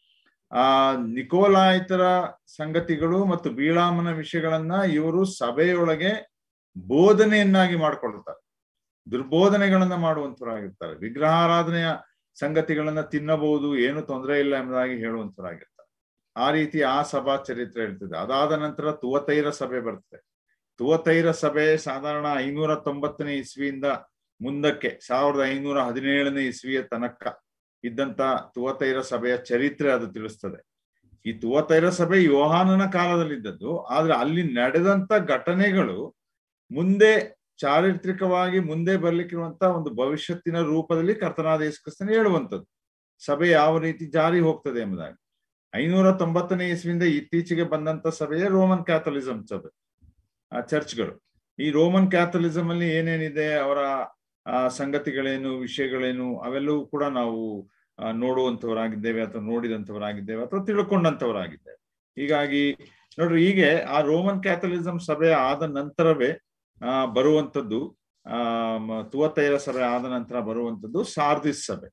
ಆ ನಿಕೋಲಾಯತರ ಸಂಗತಿಗಳು ಮತ್ತು ಬೀಳಾಮನ ವಿಷಯಗಳನ್ನ ಇವರು ಸಭೆಯೊಳಗೆ ಬೋಧನೆಯನ್ನಾಗಿ ಮಾಡ್ಕೊಳ್ತಾರೆ ದುರ್ಬೋಧನೆಗಳನ್ನ ಮಾಡುವಂತರಾಗಿರ್ತಾರೆ ವಿಗ್ರಹಾರಾಧನೆಯ ಸಂಗತಿಗಳನ್ನ ತಿನ್ನಬಹುದು ಏನು ತೊಂದರೆ ಇಲ್ಲ ಎಂಬುದಾಗಿ ಹೇಳುವಂತರಾಗಿರ್ತಾರೆ ಆ ರೀತಿ ಆ ಸಭಾ ಚರಿತ್ರೆ ಇರ್ತದೆ ಅದಾದ ನಂತರ ತುವತೈರ ಸಭೆ ಬರ್ತದೆ ತುವತೈರ ಸಭೆ ಸಾಧಾರಣ ಐನೂರ ತೊಂಬತ್ತನೇ ಇಸ್ವಿಯಿಂದ ಮುಂದಕ್ಕೆ ಸಾವಿರದ ಐನೂರ ಹದಿನೇಳನೇ ಇಸ್ವಿಯ ತನಕ ಇದ್ದಂತ ತುವತೈರ ಸಭೆಯ ಚರಿತ್ರೆ ಅದು ತಿಳಿಸ್ತದೆ ಈ ತುವತೈರ ಸಭೆ ಯೋಹಾನನ ಕಾಲದಲ್ಲಿದ್ದದ್ದು ಆದ್ರೆ ಅಲ್ಲಿ ನಡೆದಂತ ಘಟನೆಗಳು ಮುಂದೆ ಚಾರಿತ್ರಿಕವಾಗಿ ಮುಂದೆ ಬರ್ಲಿಕ್ಕಿರುವಂತ ಒಂದು ಭವಿಷ್ಯತ್ತಿನ ರೂಪದಲ್ಲಿ ಕರ್ತನಾದ ಯೇಸುಕ್ರಿಸ್ತನ ಹೇಳುವಂಥದ್ದು ಸಭೆ ಯಾವ ರೀತಿ ಜಾರಿ ಹೋಗ್ತದೆ ಎಂಬುದಾಗಿ ಐನೂರ ತೊಂಬತ್ತನೇ ಇಸ್ವಿಯಿಂದ ಇತ್ತೀಚೆಗೆ ಬಂದಂತ ಸಭೆಯೇ ರೋಮನ್ ಕ್ಯಾಥಲಿಸಂ ಸಭೆ ಆ ಚರ್ಚ್ಗಳು ಈ ರೋಮನ್ ಕ್ಯಾಥಲಿಸಂ ಅಲ್ಲಿ ಏನೇನಿದೆ ಅವರ ಆ ಸಂಗತಿಗಳೇನು ವಿಷಯಗಳೇನು ಅವೆಲ್ಲವೂ ಕೂಡ ನಾವು ನೋಡುವಂತವರಾಗಿದ್ದೇವೆ ಅಥವಾ ನೋಡಿದಂತವರಾಗಿದ್ದೇವೆ ಅಥವಾ ತಿಳ್ಕೊಂಡಂತವರಾಗಿದ್ದೇವೆ ಹೀಗಾಗಿ ನೋಡ್ರಿ ಹೀಗೆ ಆ ರೋಮನ್ ಕ್ಯಾಥಲಿಸಂ ಸಭೆ ಆದ ನಂತರವೇ ಆ ಬರುವಂತದ್ದು ಆ ತುವತೈರ ಸಭೆ ಆದ ನಂತರ ಬರುವಂತದ್ದು ಸಾರ್ದಿಸ್ ಸಭೆ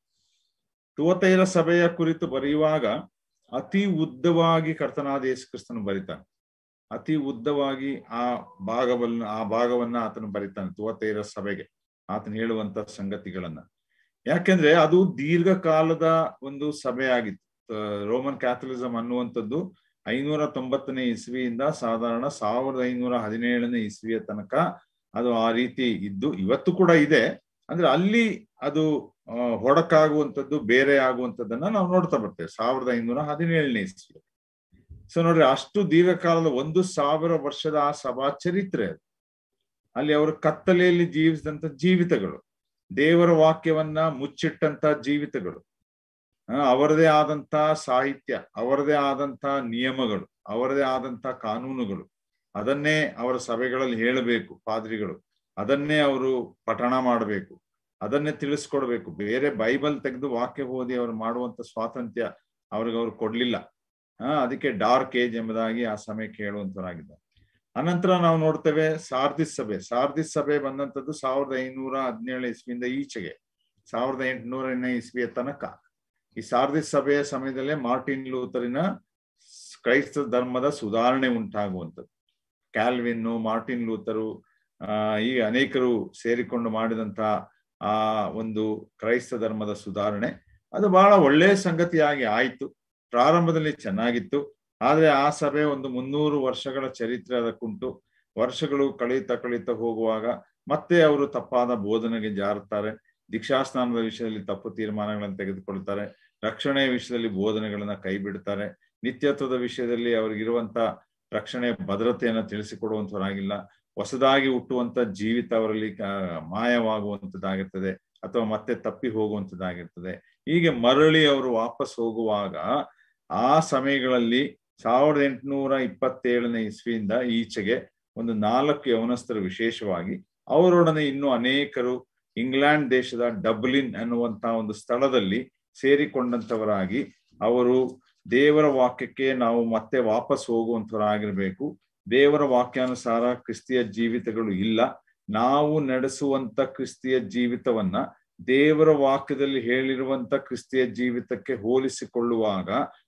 ತುವತೈರ ಸಭೆಯ ಕುರಿತು ಬರೆಯುವಾಗ ಅತಿ ಉದ್ದವಾಗಿ ಕರ್ತನಾದ ಯೇಸು ಕ್ರಿಸ್ತನು ಬರಿತಾನೆ ಅತಿ ಉದ್ದವಾಗಿ ಆ ಭಾಗವನ್ನು ಆ ಭಾಗವನ್ನ ಆತನು ಬರಿತಾನೆ ತುವತೈರ ಸಭೆಗೆ ಆತನು ಹೇಳುವಂತ ಸಂಗತಿಗಳನ್ನ ಯಾಕೆಂದ್ರೆ ಅದು ದೀರ್ಘಕಾಲದ ಒಂದು ಸಭೆ ಆಗಿತ್ತು ರೋಮನ್ ಕ್ಯಾಥಲಿಸಂ ಅನ್ನುವಂಥದ್ದು ಐನೂರ ತೊಂಬತ್ತನೇ ಇಸ್ವಿಯಿಂದ ಸಾಧಾರಣ ಸಾವಿರದ ಐನೂರ ಹದಿನೇಳನೇ ಇಸ್ವಿಯ ತನಕ ಅದು ಆ ರೀತಿ ಇದ್ದು ಇವತ್ತು ಕೂಡ ಇದೆ ಅಂದ್ರೆ ಅಲ್ಲಿ ಅದು ಹೊಡಕಾಗುವಂಥದ್ದು ಬೇರೆ ಆಗುವಂಥದ್ದನ್ನ ನಾವು ನೋಡ್ತಾ ಬರ್ತೇವೆ ಸಾವಿರದ ಐನೂರ ಹದಿನೇಳನೇ ಇಸ್ವಿ ಸೊ ನೋಡ್ರಿ ಅಷ್ಟು ದೀರ್ಘಕಾಲದ ಒಂದು ಸಾವಿರ ವರ್ಷದ ಆ ಸಭಾ ಚರಿತ್ರೆ ಅದು ಅಲ್ಲಿ ಅವರು ಕತ್ತಲೆಯಲ್ಲಿ ಜೀವಿಸಿದಂತ ಜೀವಿತಗಳು ದೇವರ ವಾಕ್ಯವನ್ನ ಮುಚ್ಚಿಟ್ಟಂತ ಜೀವಿತಗಳು ಅವರದೇ ಆದಂತ ಸಾಹಿತ್ಯ ಅವರದೇ ಆದಂತ ನಿಯಮಗಳು ಅವರದೇ ಆದಂತ ಕಾನೂನುಗಳು ಅದನ್ನೇ ಅವರ ಸಭೆಗಳಲ್ಲಿ ಹೇಳಬೇಕು ಪಾದ್ರಿಗಳು ಅದನ್ನೇ ಅವರು ಪಠಣ ಮಾಡಬೇಕು ಅದನ್ನೇ ತಿಳಿಸ್ಕೊಡ್ಬೇಕು ಬೇರೆ ಬೈಬಲ್ ತೆಗೆದು ವಾಕ್ಯ ಓದಿ ಅವ್ರು ಮಾಡುವಂತ ಸ್ವಾತಂತ್ರ್ಯ ಅವ್ರಿಗೆ ಅವ್ರು ಕೊಡ್ಲಿಲ್ಲ ಆ ಅದಕ್ಕೆ ಡಾರ್ಕ್ ಏಜ್ ಎಂಬುದಾಗಿ ಆ ಸಮಯಕ್ಕೆ ಹೇಳುವಂತವರಾಗಿದ್ದಾರೆ ಅನಂತರ ನಾವು ನೋಡ್ತೇವೆ ಸಾರ್ದಿಸ್ ಸಭೆ ಸಾರ್ದಿಸ್ ಸಭೆ ಬಂದಂತದ್ದು ಸಾವಿರದ ಐನೂರ ಹದಿನೇಳು ಇಸ್ವಿಯಿಂದ ಈಚೆಗೆ ಸಾವಿರದ ಎಂಟುನೂರನೇ ಇಸ್ವಿಯ ತನಕ ಈ ಸಾರ್ದಿಸ್ ಸಭೆಯ ಸಮಯದಲ್ಲೇ ಮಾರ್ಟಿನ್ ಲೂಥರಿನ ಕ್ರೈಸ್ತ ಧರ್ಮದ ಸುಧಾರಣೆ ಉಂಟಾಗುವಂಥದ್ದು ಕ್ಯಾಲ್ವಿನ್ನು ಮಾರ್ಟಿನ್ ಲೂಥರು ಆ ಈ ಅನೇಕರು ಸೇರಿಕೊಂಡು ಮಾಡಿದಂತ ಆ ಒಂದು ಕ್ರೈಸ್ತ ಧರ್ಮದ ಸುಧಾರಣೆ ಅದು ಬಹಳ ಒಳ್ಳೆಯ ಸಂಗತಿಯಾಗಿ ಆಯ್ತು ಪ್ರಾರಂಭದಲ್ಲಿ ಚೆನ್ನಾಗಿತ್ತು ಆದ್ರೆ ಆ ಸಭೆ ಒಂದು ಮುನ್ನೂರು ವರ್ಷಗಳ ಚರಿತ್ರೆ ಅದಕ್ಕುಂಟು ವರ್ಷಗಳು ಕಳೀತಾ ಕಳೀತಾ ಹೋಗುವಾಗ ಮತ್ತೆ ಅವರು ತಪ್ಪಾದ ಬೋಧನೆಗೆ ಜಾರುತ್ತಾರೆ ದೀಕ್ಷಾಸ್ನಾನದ ವಿಷಯದಲ್ಲಿ ತಪ್ಪು ತೀರ್ಮಾನಗಳನ್ನು ತೆಗೆದುಕೊಳ್ತಾರೆ ರಕ್ಷಣೆಯ ವಿಷಯದಲ್ಲಿ ಬೋಧನೆಗಳನ್ನ ಕೈ ಬಿಡ್ತಾರೆ ನಿತ್ಯತ್ವದ ವಿಷಯದಲ್ಲಿ ಅವ್ರಿಗಿರುವಂತ ರಕ್ಷಣೆಯ ಭದ್ರತೆಯನ್ನ ತಿಳಿಸಿಕೊಡುವಂತವರಾಗಿಲ್ಲ ಹೊಸದಾಗಿ ಹುಟ್ಟುವಂತ ಜೀವಿತ ಅವರಲ್ಲಿ ಮಾಯವಾಗುವಂತದ್ದಾಗಿರ್ತದೆ ಅಥವಾ ಮತ್ತೆ ತಪ್ಪಿ ಹೋಗುವಂತದ್ದಾಗಿರ್ತದೆ ಹೀಗೆ ಮರಳಿ ಅವರು ವಾಪಸ್ ಹೋಗುವಾಗ ಆ ಸಮಯಗಳಲ್ಲಿ ಸಾವಿರದ ಎಂಟುನೂರ ಇಪ್ಪತ್ತೇಳನೇ ಇಸ್ವಿಯಿಂದ ಈಚೆಗೆ ಒಂದು ನಾಲ್ಕು ಯವನಸ್ಥರು ವಿಶೇಷವಾಗಿ ಅವರೊಡನೆ ಇನ್ನೂ ಅನೇಕರು ಇಂಗ್ಲೆಂಡ್ ದೇಶದ ಡಬ್ಲಿನ್ ಅನ್ನುವಂತ ಒಂದು ಸ್ಥಳದಲ್ಲಿ ಸೇರಿಕೊಂಡಂತವರಾಗಿ ಅವರು ದೇವರ ವಾಕ್ಯಕ್ಕೆ ನಾವು ಮತ್ತೆ ವಾಪಸ್ ಹೋಗುವಂತವರಾಗಿರ್ಬೇಕು ದೇವರ ವಾಕ್ಯಾನುಸಾರ ಕ್ರಿಸ್ತಿಯ ಜೀವಿತಗಳು ಇಲ್ಲ ನಾವು ನಡೆಸುವಂತ ಕ್ರಿಸ್ತಿಯ ಜೀವಿತವನ್ನ ದೇವರ ವಾಕ್ಯದಲ್ಲಿ ಹೇಳಿರುವಂತ ಕ್ರಿಸ್ತಿಯ ಜೀವಿತಕ್ಕೆ ಹೋಲಿಸಿಕೊಳ್ಳುವಾಗ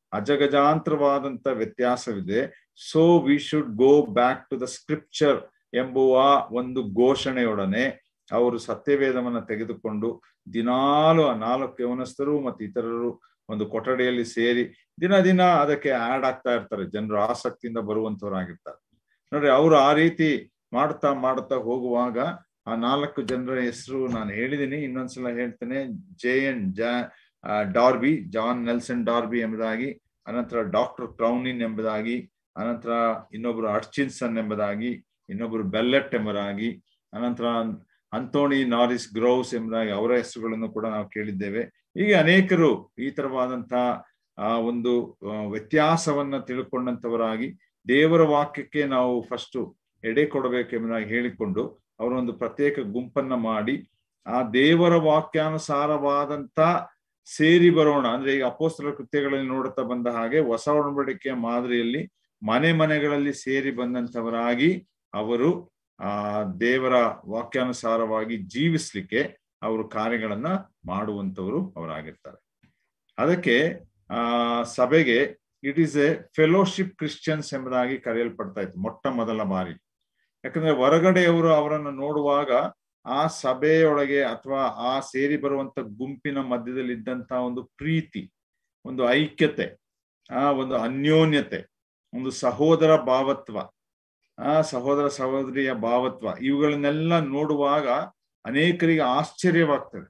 ಅಜಗಜಾಂತರವಾದಂತ ವ್ಯತ್ಯಾಸವಿದೆ so we should go back to the scripture ಎಂಬುವ ಒಂದು ಘೋಷಣೆಯೊಡನೆ ಅವರು ಸತ್ಯವೇದವನ್ನ ತೆಗೆದುಕೊಂಡು ದಿನಾಲು ಆ ನಾಲ್ಕು ಯವನಸ್ಥರು ಮತ್ತು ಇತರರು ಒಂದು ಕೊಠಡಿಯಲ್ಲಿ ಸೇರಿ ದಿನ ದಿನ ಅದಕ್ಕೆ ಆಡ್ ಆಗ್ತಾ ಇರ್ತಾರೆ ಜನರು ಆಸಕ್ತಿಯಿಂದ ಬರುವಂತವರಾಗಿರ್ತಾರೆ ನೋಡ್ರಿ ಅವರು ಆ ರೀತಿ ಮಾಡ್ತಾ ಮಾಡ್ತಾ ಹೋಗುವಾಗ ಆ ನಾಲ್ಕು ಜನರ ಹೆಸರು ನಾನು ಹೇಳಿದ್ದೀನಿ ಇನ್ನೊಂದ್ಸಲ ಹೇಳ್ತೇನೆ ಜೆ ಎನ್ ಜಾ ಡಾರ್ಬಿ ಜಾನ್ ನೆಲ್ಸನ್ ಡಾರ್ಬಿ ಎಂಬುದಾಗಿ ಅನಂತರ ಡಾಕ್ಟರ್ ಕ್ರೌನಿನ್ ಎಂಬುದಾಗಿ ಅನಂತರ ಇನ್ನೊಬ್ರು ಅರ್ಚಿನ್ಸನ್ ಎಂಬುದಾಗಿ ಇನ್ನೊಬ್ರು ಬೆಲ್ಲೆಟ್ ಎಂಬುದಾಗಿ ಅನಂತರ ಅಂತೋಣಿ ನಾರಿಸ್ ಗ್ರೋವ್ಸ್ ಎಂಬುದಾಗಿ ಅವರ ಹೆಸರುಗಳನ್ನು ಕೂಡ ನಾವು ಕೇಳಿದ್ದೇವೆ ಹೀಗೆ ಅನೇಕರು ಈ ತರವಾದಂತಹ ಆ ಒಂದು ವ್ಯತ್ಯಾಸವನ್ನ ತಿಳ್ಕೊಂಡಂತವರಾಗಿ ದೇವರ ವಾಕ್ಯಕ್ಕೆ ನಾವು ಫಸ್ಟ್ ಎಡೆ ಕೊಡಬೇಕೆಂಬುದಾಗಿ ಹೇಳಿಕೊಂಡು ಅವರೊಂದು ಪ್ರತ್ಯೇಕ ಗುಂಪನ್ನ ಮಾಡಿ ಆ ದೇವರ ವಾಕ್ಯಾನುಸಾರವಾದಂತ ಸೇರಿ ಬರೋಣ ಅಂದ್ರೆ ಈಗ ಅಪೋಸ್ತಲ ಕೃತ್ಯಗಳಲ್ಲಿ ನೋಡುತ್ತಾ ಬಂದ ಹಾಗೆ ಹೊಸ ಒಡಂಬಡಿಕೆಯ ಮಾದರಿಯಲ್ಲಿ ಮನೆ ಮನೆಗಳಲ್ಲಿ ಸೇರಿ ಬಂದಂತವರಾಗಿ ಅವರು ಆ ದೇವರ ವಾಕ್ಯಾನುಸಾರವಾಗಿ ಜೀವಿಸ್ಲಿಕ್ಕೆ ಅವರು ಕಾರ್ಯಗಳನ್ನ ಮಾಡುವಂತವರು ಅವರಾಗಿರ್ತಾರೆ ಅದಕ್ಕೆ ಆ ಸಭೆಗೆ it is a fellowship Christians ಎಂಬುದಾಗಿ ಕರೆಯಲ್ಪಡ್ತಾ ಇತ್ತು ಮೊಟ್ಟ ಮೊದಲ ಬಾರಿ ಯಾಕಂದ್ರೆ ಹೊರಗಡೆಯವರು ಅವರನ್ನು ನೋಡುವಾಗ ಆ ಸಭೆಯೊಳಗೆ ಅಥವಾ ಆ ಸೇರಿ ಬರುವಂತ ಗುಂಪಿನ ಮಧ್ಯದಲ್ಲಿ ಇದ್ದಂತ ಒಂದು ಪ್ರೀತಿ ಒಂದು ಐಕ್ಯತೆ ಆ ಒಂದು ಅನ್ಯೋನ್ಯತೆ ಒಂದು ಸಹೋದರ ಭಾವತ್ವ ಆ ಸಹೋದರ ಸಹೋದರಿಯ ಭಾವತ್ವ ಇವುಗಳನ್ನೆಲ್ಲ ನೋಡುವಾಗ ಅನೇಕರಿಗೆ ಆಶ್ಚರ್ಯವಾಗ್ತದೆ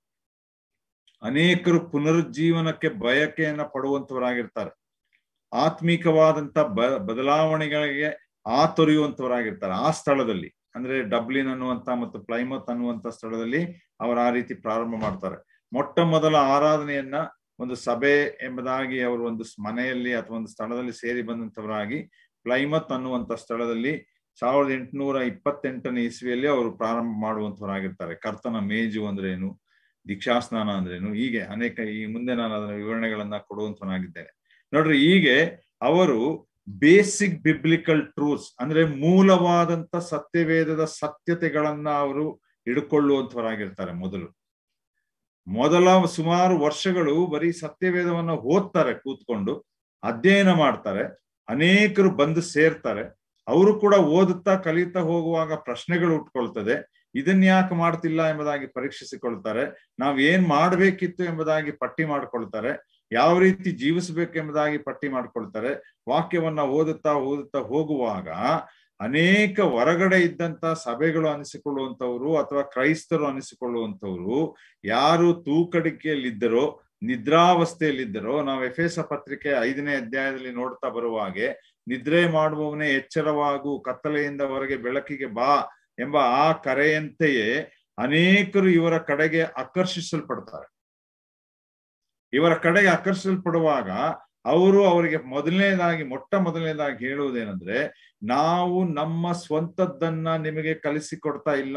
ಅನೇಕರು ಪುನರುಜ್ಜೀವನಕ್ಕೆ ಬಯಕೆಯನ್ನ ಪಡುವಂತವರಾಗಿರ್ತಾರೆ ಆತ್ಮೀಕವಾದಂತ ಬ ಬದಲಾವಣೆಗಳಿಗೆ ಆತೊರೆಯುವಂತವರಾಗಿರ್ತಾರೆ ಆ ಸ್ಥಳದಲ್ಲಿ ಅಂದ್ರೆ ಡಬ್ಲಿನ್ ಅನ್ನುವಂತ ಮತ್ತು ಪ್ಲೈಮತ್ ಅನ್ನುವಂತ ಸ್ಥಳದಲ್ಲಿ ಅವರು ಆ ರೀತಿ ಪ್ರಾರಂಭ ಮಾಡ್ತಾರೆ ಮೊಟ್ಟ ಮೊದಲ ಆರಾಧನೆಯನ್ನ ಒಂದು ಸಭೆ ಎಂಬುದಾಗಿ ಅವರು ಒಂದು ಮನೆಯಲ್ಲಿ ಅಥವಾ ಒಂದು ಸ್ಥಳದಲ್ಲಿ ಸೇರಿ ಬಂದಂತವರಾಗಿ ಪ್ಲೈಮತ್ ಅನ್ನುವಂತ ಸ್ಥಳದಲ್ಲಿ ಸಾವಿರದ ಎಂಟುನೂರ ಇಪ್ಪತ್ತೆಂಟನೇ ಇಸ್ವಿಯಲ್ಲಿ ಅವರು ಪ್ರಾರಂಭ ಮಾಡುವಂತವರಾಗಿರ್ತಾರೆ ಕರ್ತನ ಮೇಜು ಅಂದ್ರೇನು ದೀಕ್ಷಾಸ್ನಾನ ಅಂದ್ರೇನು ಹೀಗೆ ಅನೇಕ ಈ ಮುಂದೆ ನಾನು ಅದರ ವಿವರಣೆಗಳನ್ನ ಕೊಡುವಂತವನಾಗಿದ್ದೇನೆ ನೋಡ್ರಿ ಹೀಗೆ ಅವರು ಬೇಸಿಕ್ ಬಿಬ್ಲಿಕಲ್ ಟ್ರೂತ್ಸ್ ಅಂದ್ರೆ ಮೂಲವಾದಂತ ಸತ್ಯವೇದದ ಸತ್ಯತೆಗಳನ್ನ ಅವರು ಹಿಡ್ಕೊಳ್ಳುವಂತವರಾಗಿರ್ತಾರೆ ಮೊದಲು ಮೊದಲ ಸುಮಾರು ವರ್ಷಗಳು ಬರೀ ಸತ್ಯವೇದವನ್ನ ಓದ್ತಾರೆ ಕೂತ್ಕೊಂಡು ಅಧ್ಯಯನ ಮಾಡ್ತಾರೆ ಅನೇಕರು ಬಂದು ಸೇರ್ತಾರೆ ಅವರು ಕೂಡ ಓದುತ್ತಾ ಕಲಿಯುತ್ತಾ ಹೋಗುವಾಗ ಪ್ರಶ್ನೆಗಳು ಉಟ್ಕೊಳ್ತದೆ ಇದನ್ ಯಾಕೆ ಮಾಡ್ತಿಲ್ಲ ಎಂಬುದಾಗಿ ಪರೀಕ್ಷಿಸಿಕೊಳ್ತಾರೆ ನಾವ್ ಏನ್ ಮಾಡ್ಬೇಕಿತ್ತು ಎಂಬುದಾಗಿ ಪಟ್ಟಿ ಮಾಡ್ಕೊಳ್ತಾರೆ ಯಾವ ರೀತಿ ಜೀವಿಸಬೇಕು ಎಂಬುದಾಗಿ ಪಟ್ಟಿ ಮಾಡ್ಕೊಳ್ತಾರೆ ವಾಕ್ಯವನ್ನ ಓದುತ್ತಾ ಓದುತ್ತಾ ಹೋಗುವಾಗ ಅನೇಕ ಹೊರಗಡೆ ಇದ್ದಂತ ಸಭೆಗಳು ಅನಿಸಿಕೊಳ್ಳುವಂತವ್ರು ಅಥವಾ ಕ್ರೈಸ್ತರು ಅನಿಸಿಕೊಳ್ಳುವಂತವ್ರು ಯಾರು ತೂಕಡಿಕೆಯಲ್ಲಿದ್ದರೋ ನಿದ್ರಾವಸ್ಥೆಯಲ್ಲಿದ್ದರೋ ನಾವು ಎಫೆಸ ಪತ್ರಿಕೆ ಐದನೇ ಅಧ್ಯಾಯದಲ್ಲಿ ನೋಡ್ತಾ ಬರುವಾಗೆ ನಿದ್ರೆ ಮಾಡುವವನೇ ಎಚ್ಚರವಾಗು ಕತ್ತಲೆಯಿಂದ ಹೊರಗೆ ಬೆಳಕಿಗೆ ಬಾ ಎಂಬ ಆ ಕರೆಯಂತೆಯೇ ಅನೇಕರು ಇವರ ಕಡೆಗೆ ಆಕರ್ಷಿಸಲ್ಪಡ್ತಾರೆ ಇವರ ಕಡೆಗೆ ಆಕರ್ಷಿಸಲ್ಪಡುವಾಗ ಅವರು ಅವರಿಗೆ ಮೊದಲನೇದಾಗಿ ಮೊಟ್ಟ ಮೊದಲನೇದಾಗಿ ಹೇಳುವುದೇನೆಂದ್ರೆ ನಾವು ನಮ್ಮ ಸ್ವಂತದ್ದನ್ನ ನಿಮಗೆ ಕಲಿಸಿಕೊಡ್ತಾ ಇಲ್ಲ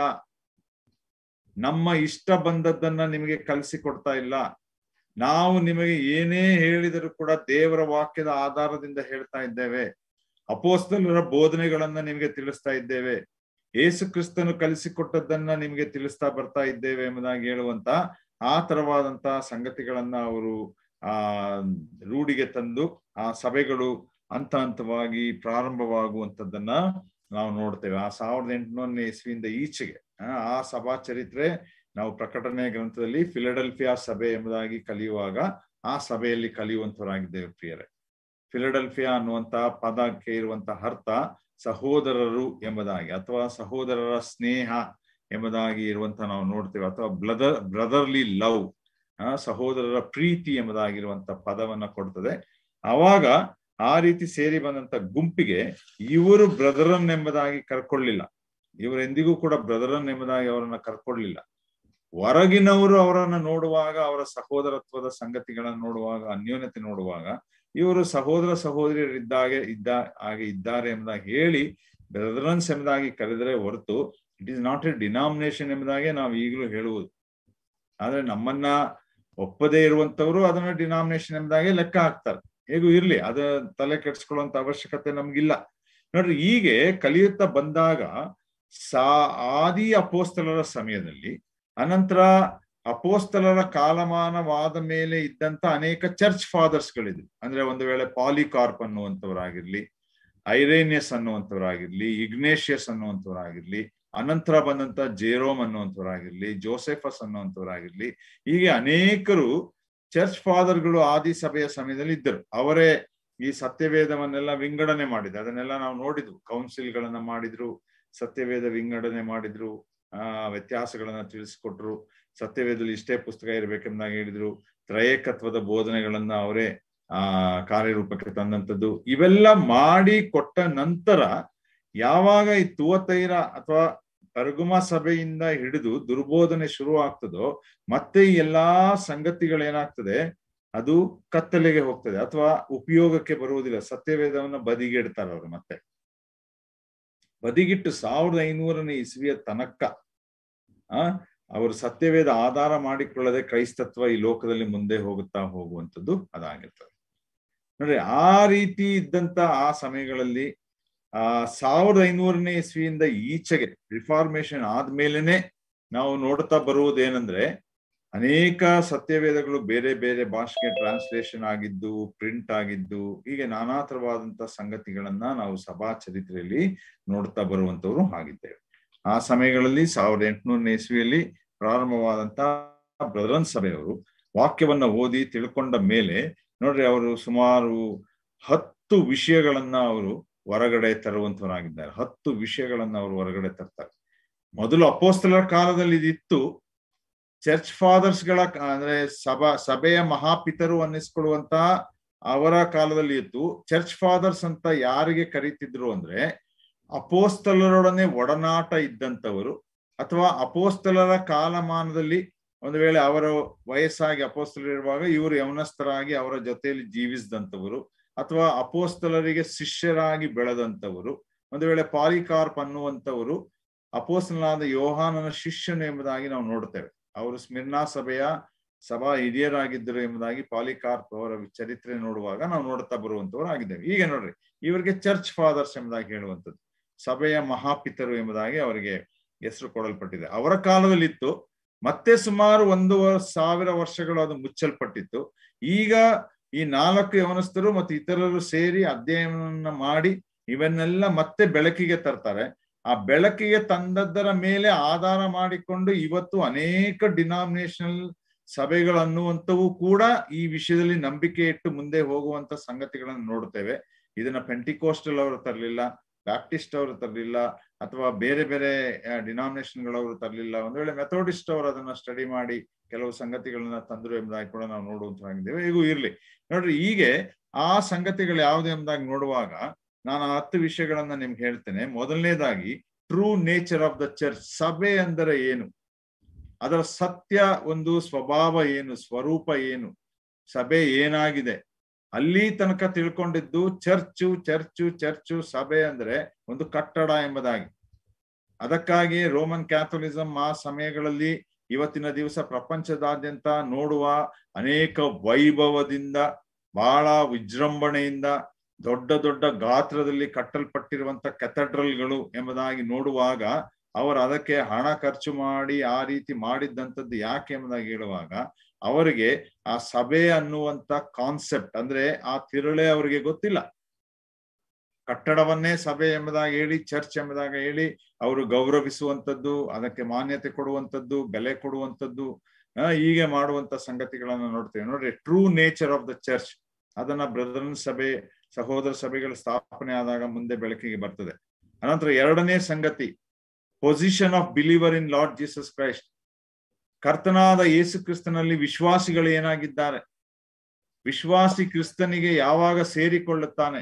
ನಮ್ಮ ಇಷ್ಟ ಬಂದದ್ದನ್ನ ನಿಮಗೆ ಕಲಿಸಿಕೊಡ್ತಾ ಇಲ್ಲ ನಾವು ನಿಮಗೆ ಏನೇ ಹೇಳಿದರೂ ಕೂಡ ದೇವರ ವಾಕ್ಯದ ಆಧಾರದಿಂದ ಹೇಳ್ತಾ ಇದ್ದೇವೆ ಅಪೋಸ್ತಲರ ಬೋಧನೆಗಳನ್ನ ನಿಮಗೆ ತಿಳಿಸ್ತಾ ಇದ್ದೇವೆ ಏಸು ಕ್ರಿಸ್ತನು ಕಲಿಸಿಕೊಟ್ಟದ್ದನ್ನ ನಿಮಗೆ ತಿಳಿಸ್ತಾ ಬರ್ತಾ ಇದ್ದೇವೆ ಎಂಬುದಾಗಿ ಹೇಳುವಂತ ಆ ತರವಾದಂತಹ ಸಂಗತಿಗಳನ್ನ ಅವರು ಆ ರೂಢಿಗೆ ತಂದು ಆ ಸಭೆಗಳು ಹಂತ ಹಂತವಾಗಿ ಪ್ರಾರಂಭವಾಗುವಂತದ್ದನ್ನ ನಾವು ನೋಡ್ತೇವೆ ಆ ಸಾವಿರದ ಎಂಟುನೂರನೇ ಇಸ್ವಿಯಿಂದ ಈಚೆಗೆ ಆ ಸಭಾ ಚರಿತ್ರೆ ನಾವು ಪ್ರಕಟಣೆ ಗ್ರಂಥದಲ್ಲಿ ಫಿಲಡೆಲ್ಫಿಯಾ ಸಭೆ ಎಂಬುದಾಗಿ ಕಲಿಯುವಾಗ ಆ ಸಭೆಯಲ್ಲಿ ಕಲಿಯುವಂತವರಾಗಿದ್ದೇವೆ ಪ್ರಿಯರೇ ಫಿಲಡೆಲ್ಫಿಯಾ ಅನ್ನುವಂತ ಪದಕ್ಕೆ ಇರುವಂತ ಅರ್ಥ ಸಹೋದರರು ಎಂಬುದಾಗಿ ಅಥವಾ ಸಹೋದರರ ಸ್ನೇಹ ಎಂಬುದಾಗಿ ಇರುವಂತ ನಾವು ನೋಡ್ತೇವೆ ಅಥವಾ ಬ್ರದರ್ ಬ್ರದರ್ಲಿ ಲವ್ ಆ ಸಹೋದರರ ಪ್ರೀತಿ ಎಂಬುದಾಗಿರುವಂತ ಪದವನ್ನ ಕೊಡ್ತದೆ ಆವಾಗ ಆ ರೀತಿ ಸೇರಿ ಬಂದಂತ ಗುಂಪಿಗೆ ಇವರು ಬ್ರದರನ್ ಎಂಬುದಾಗಿ ಕರ್ಕೊಳ್ಳಿಲ್ಲ ಇವರು ಎಂದಿಗೂ ಕೂಡ ಬ್ರದರನ್ ಎಂಬುದಾಗಿ ಅವರನ್ನ ಕರ್ಕೊಳ್ಳಿಲ್ಲ ಹೊರಗಿನವರು ಅವರನ್ನ ನೋಡುವಾಗ ಅವರ ಸಹೋದರತ್ವದ ಸಂಗತಿಗಳನ್ನ ನೋಡುವಾಗ ಅನ್ಯೋನ್ಯತೆ ನೋಡುವಾಗ ಇವರು ಸಹೋದರ ಸಹೋದರಿಯರಿದ್ದಾಗೆ ಇದ್ದ ಹಾಗೆ ಇದ್ದಾರೆ ಎಂಬುದಾಗಿ ಹೇಳಿ ಬ್ರದರನ್ಸ್ ಎಂಬುದಾಗಿ ಕರೆದರೆ ಹೊರತು it is not a denomination ಎಂಬುದಾಗೆ ನಾವು ಈಗಲೂ ಹೇಳುವುದು ಆದ್ರೆ ನಮ್ಮನ್ನ ಒಪ್ಪದೇ ಇರುವಂತವರು ಅದನ್ನ ಡಿನಾಮಿನೇಷನ್ ಎಂಬುದಾಗೆ ಲೆಕ್ಕ ಹಾಕ್ತಾರೆ ಹೇಗೂ ಇರ್ಲಿ ಅದ ತಲೆ ಕೆಡ್ಸ್ಕೊಳ್ಳುವಂತ ಅವಶ್ಯಕತೆ ನಮ್ಗಿಲ್ಲ ನೋಡ್ರಿ ಹೀಗೆ ಕಲಿಯುತ್ತಾ ಬಂದಾಗ ಸಾ ಆದಿ ಅಪೋಸ್ತಲರ ಸಮಯದಲ್ಲಿ ಅನಂತರ ಅಪೋಸ್ತಲರ ಕಾಲಮಾನವಾದ ಮೇಲೆ ಇದ್ದಂತ ಅನೇಕ ಚರ್ಚ್ ಫಾದರ್ಸ್ ಗಳಿದ್ರು ಅಂದ್ರೆ ಒಂದು ವೇಳೆ ಪಾಲಿಕಾರ್ಪ್ ಅನ್ನುವಂಥವರಾಗಿರ್ಲಿ ಐರೇನಿಯಸ್ ಅನ್ನುವಂಥವರಾಗಿರ್ಲಿ ಇಗ್ನೇಷಿಯಸ್ ಅನ್ನುವಂಥವರಾಗಿರ್ಲಿ ಅನಂತರ ಬಂದಂತ ಜೇರೋಮ್ ಅನ್ನುವಂಥವರಾಗಿರ್ಲಿ ಜೋಸೆಫಸ್ ಅನ್ನುವಂಥವರಾಗಿರ್ಲಿ ಹೀಗೆ ಅನೇಕರು ಚರ್ಚ್ ಫಾದರ್ಗಳು ಆದಿ ಸಭೆಯ ಸಮಯದಲ್ಲಿ ಇದ್ದರು ಅವರೇ ಈ ಸತ್ಯವೇದವನ್ನೆಲ್ಲ ವಿಂಗಡಣೆ ಮಾಡಿದ್ರು ಅದನ್ನೆಲ್ಲ ನಾವು ನೋಡಿದ್ವು ಕೌನ್ಸಿಲ್ಗಳನ್ನ ಮಾಡಿದ್ರು ಸತ್ಯವೇದ ವಿಂಗಡಣೆ ಮಾಡಿದ್ರು ಆ ವ್ಯತ್ಯಾಸಗಳನ್ನ ತಿಳಿಸ್ಕೊಟ್ರು ಸತ್ಯವೇದದಲ್ಲಿ ಇಷ್ಟೇ ಪುಸ್ತಕ ಇರ್ಬೇಕೆಂದಾಗ ಹೇಳಿದ್ರು ತ್ರಯೇಕತ್ವದ ಬೋಧನೆಗಳನ್ನ ಅವರೇ ಆ ಕಾರ್ಯರೂಪಕ್ಕೆ ತಂದಂಥದ್ದು ಇವೆಲ್ಲ ಮಾಡಿ ಕೊಟ್ಟ ನಂತರ ಯಾವಾಗ ಈ ತುವತೈರ ಅಥವಾ ಅರ್ಗುಮ ಸಭೆಯಿಂದ ಹಿಡಿದು ದುರ್ಬೋಧನೆ ಶುರು ಆಗ್ತದೋ ಮತ್ತೆ ಈ ಎಲ್ಲಾ ಸಂಗತಿಗಳೇನಾಗ್ತದೆ ಅದು ಕತ್ತಲೆಗೆ ಹೋಗ್ತದೆ ಅಥವಾ ಉಪಯೋಗಕ್ಕೆ ಬರುವುದಿಲ್ಲ ಸತ್ಯವೇದವನ್ನ ಬದಿಗಿಡ್ತಾರೆ ಅವರು ಮತ್ತೆ ಬದಿಗಿಟ್ಟು ಸಾವಿರದ ಐನೂರನೇ ಇಸ್ವಿಯ ತನಕ ಆ ಅವರು ಸತ್ಯವೇದ ಆಧಾರ ಮಾಡಿಕೊಳ್ಳದೆ ಕ್ರೈಸ್ತತ್ವ ಈ ಲೋಕದಲ್ಲಿ ಮುಂದೆ ಹೋಗುತ್ತಾ ಹೋಗುವಂಥದ್ದು ಅದಾಗಿರ್ತದೆ ನೋಡ್ರಿ ಆ ರೀತಿ ಇದ್ದಂತ ಆ ಸಮಯಗಳಲ್ಲಿ ಆ ಸಾವಿರದ ಐನೂರನೇ ಇಸ್ವಿಯಿಂದ ಈಚೆಗೆ ರಿಫಾರ್ಮೇಶನ್ ಆದ್ಮೇಲೆನೆ ನಾವು ನೋಡ್ತಾ ಬರುವುದೇನಂದ್ರೆ ಅನೇಕ ಸತ್ಯವೇದಗಳು ಬೇರೆ ಬೇರೆ ಭಾಷೆಗೆ ಟ್ರಾನ್ಸ್ಲೇಷನ್ ಆಗಿದ್ದು ಪ್ರಿಂಟ್ ಆಗಿದ್ದು ಹೀಗೆ ನಾನಾ ತರವಾದಂತ ಸಂಗತಿಗಳನ್ನ ನಾವು ಸಭಾ ಚರಿತ್ರೆಯಲ್ಲಿ ನೋಡ್ತಾ ಬರುವಂತವ್ರು ಆಗಿದ್ದೇವೆ ಆ ಸಮಯಗಳಲ್ಲಿ ಸಾವಿರದ ಎಂಟುನೂರನೇ ಇಸ್ವಿಯಲ್ಲಿ ಪ್ರಾರಂಭವಾದಂತ ಬ್ರದರನ್ ಸಭೆಯವರು ವಾಕ್ಯವನ್ನ ಓದಿ ತಿಳ್ಕೊಂಡ ಮೇಲೆ ನೋಡ್ರಿ ಅವರು ಸುಮಾರು ಹತ್ತು ವಿಷಯಗಳನ್ನ ಅವರು ಹೊರಗಡೆ ತರುವಂತವರಾಗಿದ್ದಾರೆ ಹತ್ತು ವಿಷಯಗಳನ್ನ ಅವರು ಹೊರಗಡೆ ತರ್ತಾರೆ ಮೊದಲು ಅಪೋಸ್ತಲರ ಕಾಲದಲ್ಲಿ ಇದಿತ್ತು ಚರ್ಚ್ ಫಾದರ್ಸ್ ಗಳ ಅಂದ್ರೆ ಸಭಾ ಸಭೆಯ ಮಹಾಪಿತರು ಅನ್ನಿಸ್ಕೊಳ್ಳುವಂತಹ ಅವರ ಕಾಲದಲ್ಲಿ ಇತ್ತು ಚರ್ಚ್ ಫಾದರ್ಸ್ ಅಂತ ಯಾರಿಗೆ ಕರೀತಿದ್ರು ಅಂದ್ರೆ ಅಪೋಸ್ತಲರೊಡನೆ ಒಡನಾಟ ಇದ್ದಂಥವರು ಅಥವಾ ಅಪೋಸ್ತಲರ ಕಾಲಮಾನದಲ್ಲಿ ಒಂದು ವೇಳೆ ಅವರ ವಯಸ್ಸಾಗಿ ಅಪೋಸ್ತಲರಿರುವಾಗ ಇವರು ಯವನಸ್ಥರಾಗಿ ಅವರ ಜೊತೆಯಲ್ಲಿ ಜೀವಿಸಿದಂಥವರು ಅಥವಾ ಅಪೋಸ್ತಲರಿಗೆ ಶಿಷ್ಯರಾಗಿ ಬೆಳೆದಂಥವರು ಒಂದು ವೇಳೆ ಪಾಲಿಕಾರ್ಪ್ ಅನ್ನುವಂಥವರು ಅಪೋಸ್ತಲನಾದ ಯೋಹಾನನ ಶಿಷ್ಯನು ಎಂಬುದಾಗಿ ನಾವು ನೋಡ್ತೇವೆ ಅವರು ಸ್ಮಿರ್ನಾ ಸಭೆಯ ಸಭಾ ಹಿರಿಯರಾಗಿದ್ದರು ಎಂಬುದಾಗಿ ಪಾಲಿಕಾರ್ಪ್ ಅವರ ಚರಿತ್ರೆ ನೋಡುವಾಗ ನಾವು ನೋಡ್ತಾ ಬರುವಂತವ್ರು ಆಗಿದ್ದೇವೆ ಈಗ ನೋಡ್ರಿ ಇವರಿಗೆ ಚರ್ಚ್ ಫಾದರ್ಸ್ ಎಂಬುದಾಗಿ ಹೇಳುವಂಥದ್ದು ಸಭೆಯ ಮಹಾಪಿತರು ಎಂಬುದಾಗಿ ಅವರಿಗೆ ಹೆಸರು ಕೊಡಲ್ಪಟ್ಟಿದೆ ಅವರ ಕಾಲದಲ್ಲಿ ಇತ್ತು ಮತ್ತೆ ಸುಮಾರು ಒಂದು ಸಾವಿರ ವರ್ಷಗಳು ಅದು ಮುಚ್ಚಲ್ಪಟ್ಟಿತ್ತು ಈಗ ಈ ನಾಲ್ಕು ಯವನಸ್ಥರು ಮತ್ತು ಇತರರು ಸೇರಿ ಅಧ್ಯಯನವನ್ನ ಮಾಡಿ ಇವನ್ನೆಲ್ಲ ಮತ್ತೆ ಬೆಳಕಿಗೆ ತರ್ತಾರೆ ಆ ಬೆಳಕಿಗೆ ತಂದದ್ದರ ಮೇಲೆ ಆಧಾರ ಮಾಡಿಕೊಂಡು ಇವತ್ತು ಅನೇಕ ಡಿನಾಮಿನೇಷನಲ್ ಸಭೆಗಳು ಅನ್ನುವಂಥವು ಕೂಡ ಈ ವಿಷಯದಲ್ಲಿ ನಂಬಿಕೆ ಇಟ್ಟು ಮುಂದೆ ಹೋಗುವಂತ ಸಂಗತಿಗಳನ್ನು ನೋಡ್ತೇವೆ ಇದನ್ನ ಪೆಂಟಿಕೋಸ್ಟಲ್ ಅವರು ತರಲಿಲ್ಲ ಬ್ಯಾಪ್ಟಿಸ್ಟ್ ಅವರು ತರಲಿಲ್ಲ ಅಥವಾ ಬೇರೆ ಬೇರೆ ಡಿನಾಮಿನೇಷನ್ಗಳವರು ತರಲಿಲ್ಲ ಒಂದು ವೇಳೆ ಮೆಥೋಡಿಸ್ಟ್ ಅವರು ಅದನ್ನ ಸ್ಟಡಿ ಮಾಡಿ ಕೆಲವು ಸಂಗತಿಗಳನ್ನ ತಂದ್ರು ಎಂಬುದಾಗಿ ಕೂಡ ನಾವು ನೋಡುವಂತಾಗಿದ್ದೇವೆ ಈಗೂ ಇರ್ಲಿ ನೋಡ್ರಿ ಹೀಗೆ ಆ ಸಂಗತಿಗಳು ಯಾವ್ದು ಎಂಬುದಾಗಿ ನೋಡುವಾಗ ನಾನು ಹತ್ತು ವಿಷಯಗಳನ್ನ ನಿಮ್ಗೆ ಹೇಳ್ತೇನೆ ಮೊದಲನೇದಾಗಿ true nature of the church ಸಭೆ ಅಂದರೆ ಏನು ಅದರ ಸತ್ಯ ಒಂದು ಸ್ವಭಾವ ಏನು ಸ್ವರೂಪ ಏನು ಸಭೆ ಏನಾಗಿದೆ ಅಲ್ಲಿ ತನಕ ತಿಳ್ಕೊಂಡಿದ್ದು ಚರ್ಚು ಚರ್ಚು ಚರ್ಚು ಸಭೆ ಅಂದ್ರೆ ಒಂದು ಕಟ್ಟಡ ಎಂಬುದಾಗಿ ಅದಕ್ಕಾಗಿ ರೋಮನ್ ಕ್ಯಾಥೋಲಿಸಂ ಆ ಸಮಯಗಳಲ್ಲಿ ಇವತ್ತಿನ ದಿವಸ ಪ್ರಪಂಚದಾದ್ಯಂತ ನೋಡುವ ಅನೇಕ ವೈಭವದಿಂದ ಬಹಳ ವಿಜೃಂಭಣೆಯಿಂದ ದೊಡ್ಡ ದೊಡ್ಡ ಗಾತ್ರದಲ್ಲಿ ಕಟ್ಟಲ್ಪಟ್ಟಿರುವಂತ ಕೆಥಡ್ರಲ್ಗಳು ಎಂಬುದಾಗಿ ನೋಡುವಾಗ ಅವರು ಅದಕ್ಕೆ ಹಣ ಖರ್ಚು ಮಾಡಿ ಆ ರೀತಿ ಮಾಡಿದ್ದಂಥದ್ದು ಯಾಕೆ ಎಂಬುದಾಗಿ ಹೇಳುವಾಗ ಅವರಿಗೆ ಆ ಸಭೆ ಅನ್ನುವಂತ ಕಾನ್ಸೆಪ್ಟ್ ಅಂದ್ರೆ ಆ ತಿರುಳೆ ಅವರಿಗೆ ಗೊತ್ತಿಲ್ಲ ಕಟ್ಟಡವನ್ನೇ ಸಭೆ ಎಂಬುದಾಗಿ ಹೇಳಿ ಚರ್ಚ್ ಎಂಬುದಾಗಿ ಹೇಳಿ ಅವರು ಗೌರವಿಸುವಂಥದ್ದು ಅದಕ್ಕೆ ಮಾನ್ಯತೆ ಕೊಡುವಂಥದ್ದು ಬೆಲೆ ಕೊಡುವಂಥದ್ದು ಹೀಗೆ ಮಾಡುವಂತ ಸಂಗತಿಗಳನ್ನ ನೋಡ್ತೇವೆ ನೋಡ್ರಿ true nature of the church ಅದನ್ನ ಬ್ರದರ್ನ್ ಸಭೆ ಸಹೋದರ ಸಭೆಗಳ ಸ್ಥಾಪನೆ ಆದಾಗ ಮುಂದೆ ಬೆಳಕಿಗೆ ಬರ್ತದೆ ಅನಂತರ ಎರಡನೇ ಸಂಗತಿ position of believer in Lord Jesus Christ ಕರ್ತನಾದ ಯೇಸು ಕ್ರಿಸ್ತನಲ್ಲಿ ವಿಶ್ವಾಸಿಗಳು ಏನಾಗಿದ್ದಾರೆ ವಿಶ್ವಾಸಿ ಕ್ರಿಸ್ತನಿಗೆ ಯಾವಾಗ ಸೇರಿಕೊಳ್ಳುತ್ತಾನೆ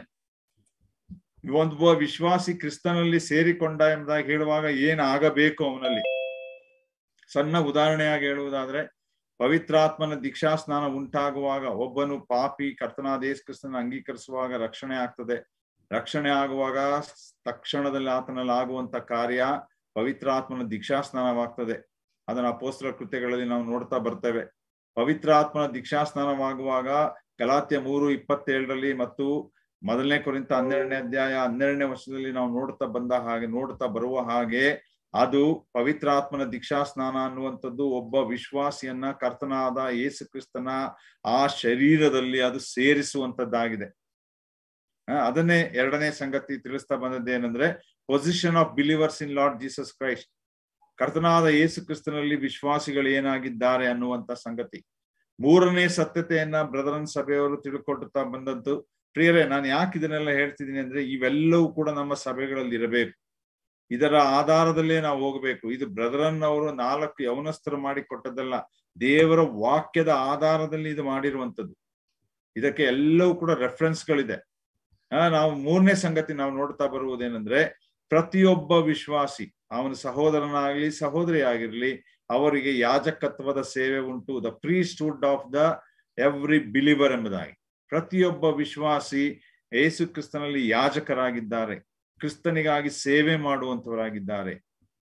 ಒಂದು ವಿಶ್ವಾಸಿ ಕ್ರಿಸ್ತನಲ್ಲಿ ಸೇರಿಕೊಂಡ ಎಂಬುದಾಗಿ ಹೇಳುವಾಗ ಏನಾಗಬೇಕು ಅವನಲ್ಲಿ ಸಣ್ಣ ಉದಾಹರಣೆಯಾಗಿ ಹೇಳುವುದಾದ್ರೆ ಪವಿತ್ರಾತ್ಮನ ದೀಕ್ಷಾ ಸ್ನಾನ ಉಂಟಾಗುವಾಗ ಒಬ್ಬನು ಪಾಪಿ ಕರ್ತನಾದ ಯೇಸು ಕ್ರಿಸ್ತನ ಅಂಗೀಕರಿಸುವಾಗ ರಕ್ಷಣೆ ಆಗ್ತದೆ ರಕ್ಷಣೆ ಆಗುವಾಗ ತಕ್ಷಣದಲ್ಲಿ ಆತನಲ್ಲಿ ಆಗುವಂತ ಕಾರ್ಯ ಪವಿತ್ರಾತ್ಮನ ದೀಕ್ಷಾಸ್ನಾನವಾಗ್ತದೆ ಅದನ್ನ ಅಪೋಸ್ತರ ಕೃತ್ಯಗಳಲ್ಲಿ ನಾವು ನೋಡ್ತಾ ಬರ್ತೇವೆ ಪವಿತ್ರ ಆತ್ಮನ ದೀಕ್ಷಾಸ್ನಾನವಾಗುವಾಗ ಗಲಾತ್ಯ ಮೂರು ಇಪ್ಪತ್ತೇಳರಲ್ಲಿ ಮತ್ತು ಮೊದಲನೇ ಕುರಿತ ಹನ್ನೆರಡನೇ ಅಧ್ಯಾಯ ಹನ್ನೆರಡನೇ ವರ್ಷದಲ್ಲಿ ನಾವು ನೋಡ್ತಾ ಬಂದ ಹಾಗೆ ನೋಡ್ತಾ ಬರುವ ಹಾಗೆ ಅದು ಪವಿತ್ರಾತ್ಮನ ದೀಕ್ಷಾಸ್ನಾನ ಅನ್ನುವಂಥದ್ದು ಒಬ್ಬ ವಿಶ್ವಾಸಿಯನ್ನ ಕರ್ತನಾದ ಯೇಸು ಕ್ರಿಸ್ತನ ಆ ಶರೀರದಲ್ಲಿ ಅದು ಸೇರಿಸುವಂತದ್ದಾಗಿದೆ ಅದನ್ನೇ ಎರಡನೇ ಸಂಗತಿ ತಿಳಿಸ್ತಾ ಬಂದದ್ದೇನೆಂದ್ರೆ position of believers in Lord Jesus Christ ಕರ್ತನಾದ ಯೇಸು ಕ್ರಿಸ್ತನಲ್ಲಿ ವಿಶ್ವಾಸಿಗಳು ಏನಾಗಿದ್ದಾರೆ ಅನ್ನುವಂತ ಸಂಗತಿ ಮೂರನೇ ಸತ್ಯತೆಯನ್ನ ಬ್ರದರನ್ ಸಭೆಯವರು ತಿಳ್ಕೊಳ್ತಾ ಬಂದದ್ದು ಪ್ರಿಯರೇ ನಾನು ಯಾಕೆ ಇದನ್ನೆಲ್ಲ ಹೇಳ್ತಿದ್ದೀನಿ ಅಂದ್ರೆ ಇವೆಲ್ಲವೂ ಕೂಡ ನಮ್ಮ ಸಭೆಗಳಲ್ಲಿ ಇರಬೇಕು ಇದರ ಆಧಾರದಲ್ಲೇ ನಾವು ಹೋಗಬೇಕು ಇದು ಬ್ರದರನ್ ಅವರು ನಾಲ್ಕು ಯವನಸ್ಥರು ಮಾಡಿ ಕೊಟ್ಟದ್ದಲ್ಲ ದೇವರ ವಾಕ್ಯದ ಆಧಾರದಲ್ಲಿ ಇದು ಮಾಡಿರುವಂತದ್ದು ಇದಕ್ಕೆ ಎಲ್ಲವೂ ಕೂಡ ರೆಫರೆನ್ಸ್ಗಳಿದೆ ಆ ನಾವು ಮೂರನೇ ಸಂಗತಿ ನಾವು ನೋಡ್ತಾ ಬರುವುದೇನೆಂದ್ರೆ ಪ್ರತಿಯೊಬ್ಬ ವಿಶ್ವಾಸಿ ಅವನ ಸಹೋದರನಾಗ್ಲಿ ಸಹೋದರಿ ಆಗಿರ್ಲಿ ಅವರಿಗೆ ಯಾಜಕತ್ವದ ಸೇವೆ ಉಂಟು the priesthood of the every believer ಎಂಬುದಾಗಿ ಪ್ರತಿಯೊಬ್ಬ ವಿಶ್ವಾಸಿ ಯೇಸು ಕ್ರಿಸ್ತನಲ್ಲಿ ಯಾಜಕರಾಗಿದ್ದಾರೆ ಕ್ರಿಸ್ತನಿಗಾಗಿ ಸೇವೆ ಮಾಡುವಂತವರಾಗಿದ್ದಾರೆ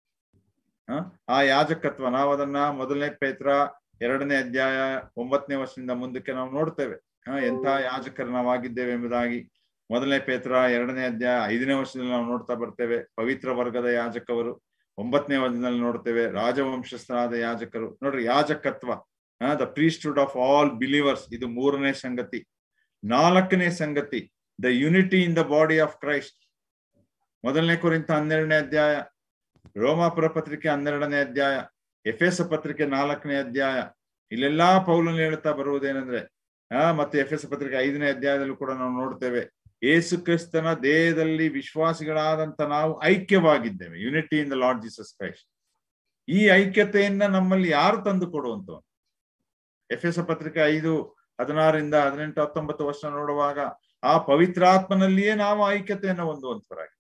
ಆ ಯಾಜಕತ್ವ ನಾವು ಅದನ್ನ ಮೊದಲನೇ ಪೇತ್ರ ಎರಡನೇ ಅಧ್ಯಾಯ ಒಂಬತ್ತನೇ ವರ್ಷದಿಂದ ಮುಂದಕ್ಕೆ ನಾವು ನೋಡ್ತೇವೆ ಎಂಥ ಯಾಜಕರು ನಾವಾಗಿದ್ದೇವೆ ಎಂಬುದಾಗಿ ಮೊದಲನೇ ಪೇತ್ರ ಎರಡನೇ ಅಧ್ಯಾಯ ಐದನೇ ವರ್ಷದಲ್ಲಿ ನಾವು ನೋಡ್ತಾ ಬರ್ತೇವೆ ಪವಿತ್ರ ವರ್ಗದ ಯಾಜಕವರು ಒಂಬತ್ತನೇ ವರ್ಷದಲ್ಲಿ ನೋಡ್ತೇವೆ ರಾಜವಂಶಸ್ಥರಾದ ಯಾಜಕರು ನೋಡ್ರಿ ಯಾಜಕತ್ವ the priesthood of all believers ಇದು ಮೂರನೇ ಸಂಗತಿ ನಾಲ್ಕನೇ ಸಂಗತಿ the unity in the body of Christ ಮೊದಲನೇ ಕುರಿತ ಹನ್ನೆರಡನೇ ಅಧ್ಯಾಯ ರೋಮಾಪುರ ಪತ್ರಿಕೆ ಹನ್ನೆರಡನೇ ಅಧ್ಯಾಯ ಎಫೆಸ ಪತ್ರಿಕೆ ನಾಲ್ಕನೇ ಅಧ್ಯಾಯ ಇಲ್ಲೆಲ್ಲಾ ಪೌಲನ್ ಹೇಳ್ತಾ ಬರುವುದೇನೆಂದ್ರೆ ಆ ಮತ್ತೆ ಎಫೆಸ ಪತ್ರಿಕೆ ಐದನೇ ಅಧ್ಯಾಯದಲ್ಲೂ ಕೂಡ ನಾವು ನೋಡ್ತೇವೆ ಏಸು ಕ್ರಿಸ್ತನ ದೇಹದಲ್ಲಿ ವಿಶ್ವಾಸಿಗಳಾದಂತ ನಾವು ಐಕ್ಯವಾಗಿದ್ದೇವೆ unity in the Lord Jesus Christ ಈ ಐಕ್ಯತೆಯನ್ನ ನಮ್ಮಲ್ಲಿ ಯಾರು ತಂದು ಕೊಡುವಂತ ಎಫೆಸ ಪತ್ರಿಕೆ ಐದು ಹದಿನಾರರಿಂದ ಹದಿನೆಂಟು ಹತ್ತೊಂಬತ್ತು ವರ್ಷ ನೋಡುವಾಗ ಆ ಪವಿತ್ರಾತ್ಮನಲ್ಲಿಯೇ ನಾವು ಐಕ್ಯತೆಯನ್ನು ಹೊಂದುವಂತವರಾಗಿದ್ದೇವೆ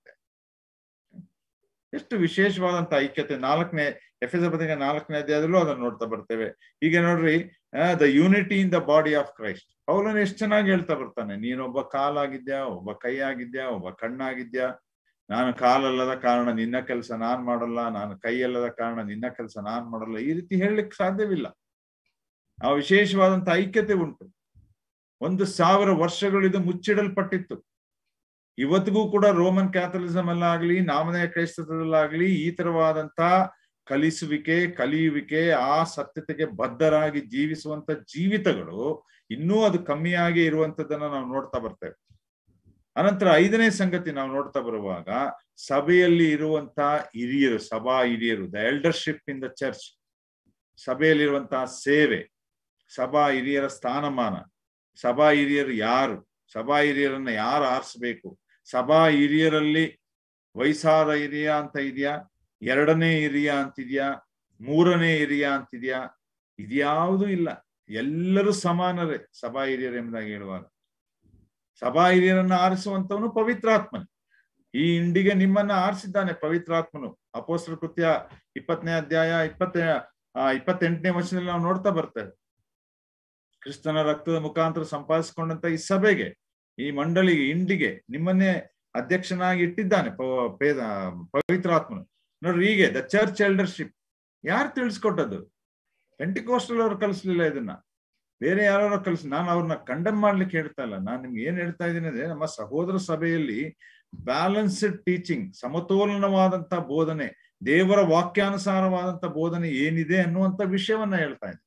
ಎಷ್ಟು ವಿಶೇಷವಾದಂತ ಐಕ್ಯತೆ ನಾಲ್ಕನೇ ಎಫ್ ಎಸ್ ಪತ್ರಿಕೆ ನಾಲ್ಕನೇ ಅಧ್ಯಾಯದಲ್ಲೂ ಅದನ್ನು ನೋಡ್ತಾ ಬರ್ತೇವೆ ಈಗ ನೋಡ್ರಿ the unity in the body of Christ ಅವಳನ್ನು ಎಷ್ಟು ಚೆನ್ನಾಗಿ ಹೇಳ್ತಾ ಬರ್ತಾನೆ ನೀನೊಬ್ಬ ಕಾಲಾಗಿದ್ಯಾ ಒಬ್ಬ ಕೈ ಆಗಿದ್ಯಾ ಒಬ್ಬ ಕಣ್ಣಾಗಿದ್ಯಾ ನಾನು ಕಾಲಲ್ಲದ ಕಾರಣ ನಿನ್ನ ಕೆಲಸ ನಾನ್ ಮಾಡಲ್ಲ ನಾನು ಕೈಯಲ್ಲದ ಕಾರಣ ನಿನ್ನ ಕೆಲಸ ನಾನ್ ಮಾಡಲ್ಲ ಈ ರೀತಿ ಹೇಳಲಿಕ್ಕೆ ಸಾಧ್ಯವಿಲ್ಲ ಆ ವಿಶೇಷವಾದಂತ ಐಕ್ಯತೆ ಉಂಟು ಒಂದು ಸಾವಿರ ವರ್ಷಗಳಿದು ಮುಚ್ಚಿಡಲ್ಪಟ್ಟಿತ್ತು ಇವತ್ತಿಗೂ ಕೂಡ ರೋಮನ್ ಕ್ಯಾಥಲಿಸಮ್ ಅಲ್ಲಾಗ್ಲಿ ನಾಮನೆಯ ಕ್ರೈಸ್ತದಲ್ಲಾಗ್ಲಿ ಈ ತರವಾದಂತ ಕಲಿಸುವಿಕೆ ಕಲಿಯುವಿಕೆ ಆ ಸತ್ಯತೆಗೆ ಬದ್ಧರಾಗಿ ಜೀವಿಸುವಂತ ಜೀವಿತಗಳು ಇನ್ನೂ ಅದು ಕಮ್ಮಿಯಾಗಿ ಇರುವಂತದ್ದನ್ನ ನಾವು ನೋಡ್ತಾ ಬರ್ತೇವೆ ಅನಂತರ ಐದನೇ ಸಂಗತಿ ನಾವು ನೋಡ್ತಾ ಬರುವಾಗ ಸಭೆಯಲ್ಲಿ ಇರುವಂತ ಹಿರಿಯರು ಸಭಾ ಹಿರಿಯರು the eldership in the church ಸಭೆಯಲ್ಲಿರುವಂತಹ ಸೇವೆ ಸಭಾ ಹಿರಿಯರ ಸ್ಥಾನಮಾನ ಸಭಾ ಹಿರಿಯರು ಯಾರು ಸಭಾ ಹಿರಿಯರನ್ನ ಯಾರು ಆರಿಸ್ಬೇಕು ಸಭಾ ಹಿರಿಯರಲ್ಲಿ ವಯಸ್ಸಾದ ಹಿರಿಯ ಅಂತ ಇದೆಯಾ ಎರಡನೇ ಹಿರಿಯ ಅಂತಿದ್ಯಾ ಮೂರನೇ ಹಿರಿಯ ಅಂತಿದ್ಯಾ ಇದ್ಯಾವುದೂ ಇಲ್ಲ ಎಲ್ಲರೂ ಸಮಾನರೇ ಸಭಾ ಹಿರಿಯರು ಎಂಬುದಾಗಿ ಹೇಳುವಾಗ ಸಭಾ ಹಿರಿಯರನ್ನ ಆರಿಸುವಂತವನು ಪವಿತ್ರಾತ್ಮನು ಈ ಇಂಡಿಗೆ ನಿಮ್ಮನ್ನ ಆರಿಸಿದ್ದಾನೆ ಪವಿತ್ರಾತ್ಮನು ಅಪೋಸ್ತರ ಕೃತ್ಯ ಇಪ್ಪತ್ತನೇ ಅಧ್ಯಾಯ ಇಪ್ಪತ್ತ ಇಪ್ಪತ್ತೆಂಟನೇ ವರ್ಷದಲ್ಲಿ ನಾವು ನೋಡ್ತಾ ಬರ್ತೇವೆ ಕ್ರಿಸ್ತನ ರಕ್ತದ ಮುಖಾಂತರ ಸಂಪಾದಿಸಿಕೊಂಡಂತ ಈ ಸಭೆಗೆ ಈ ಮಂಡಳಿಗೆ ಇಂಡಿಗೆ ನಿಮ್ಮನ್ನೇ ಅಧ್ಯಕ್ಷನಾಗಿ ಇಟ್ಟಿದ್ದಾನೆ ಪವಿತ್ರಾತ್ಮನು ನೋಡ್ರಿ ಹೀಗೆ ದ ಚರ್ಚ್ ಎಲ್ಡರ್ಶಿಪ್ ಯಾರು ತಿಳಿಸ್ಕೊಟ್ಟದ್ದು ಪೆಂಟಿಕೋಸ್ಟಲ್ ಅವ್ರು ಕಲಿಸ್ಲಿಲ್ಲ ಇದನ್ನ ಬೇರೆ ಯಾರು ಕಲಿಸ್ ನಾನು ಅವ್ರನ್ನ ಕಂಡಮ್ ಮಾಡ್ಲಿಕ್ಕೆ ಹೇಳ್ತಾ ಇಲ್ಲ ನಾನು ನಿಮ್ಗೆ ಏನ್ ಹೇಳ್ತಾ ಇದ್ದೀನಿ ಅಂದ್ರೆ ನಮ್ಮ ಸಹೋದರ ಸಭೆಯಲ್ಲಿ ಬ್ಯಾಲೆನ್ಸ್ಡ್ ಟೀಚಿಂಗ್ ಸಮತೋಲನವಾದಂತ ಬೋಧನೆ ದೇವರ ವಾಕ್ಯಾನುಸಾರವಾದಂತ ಬೋಧನೆ ಏನಿದೆ ಅನ್ನುವಂತ ವಿಷಯವನ್ನ ಹೇಳ್ತಾ ಇದ್ದೀನಿ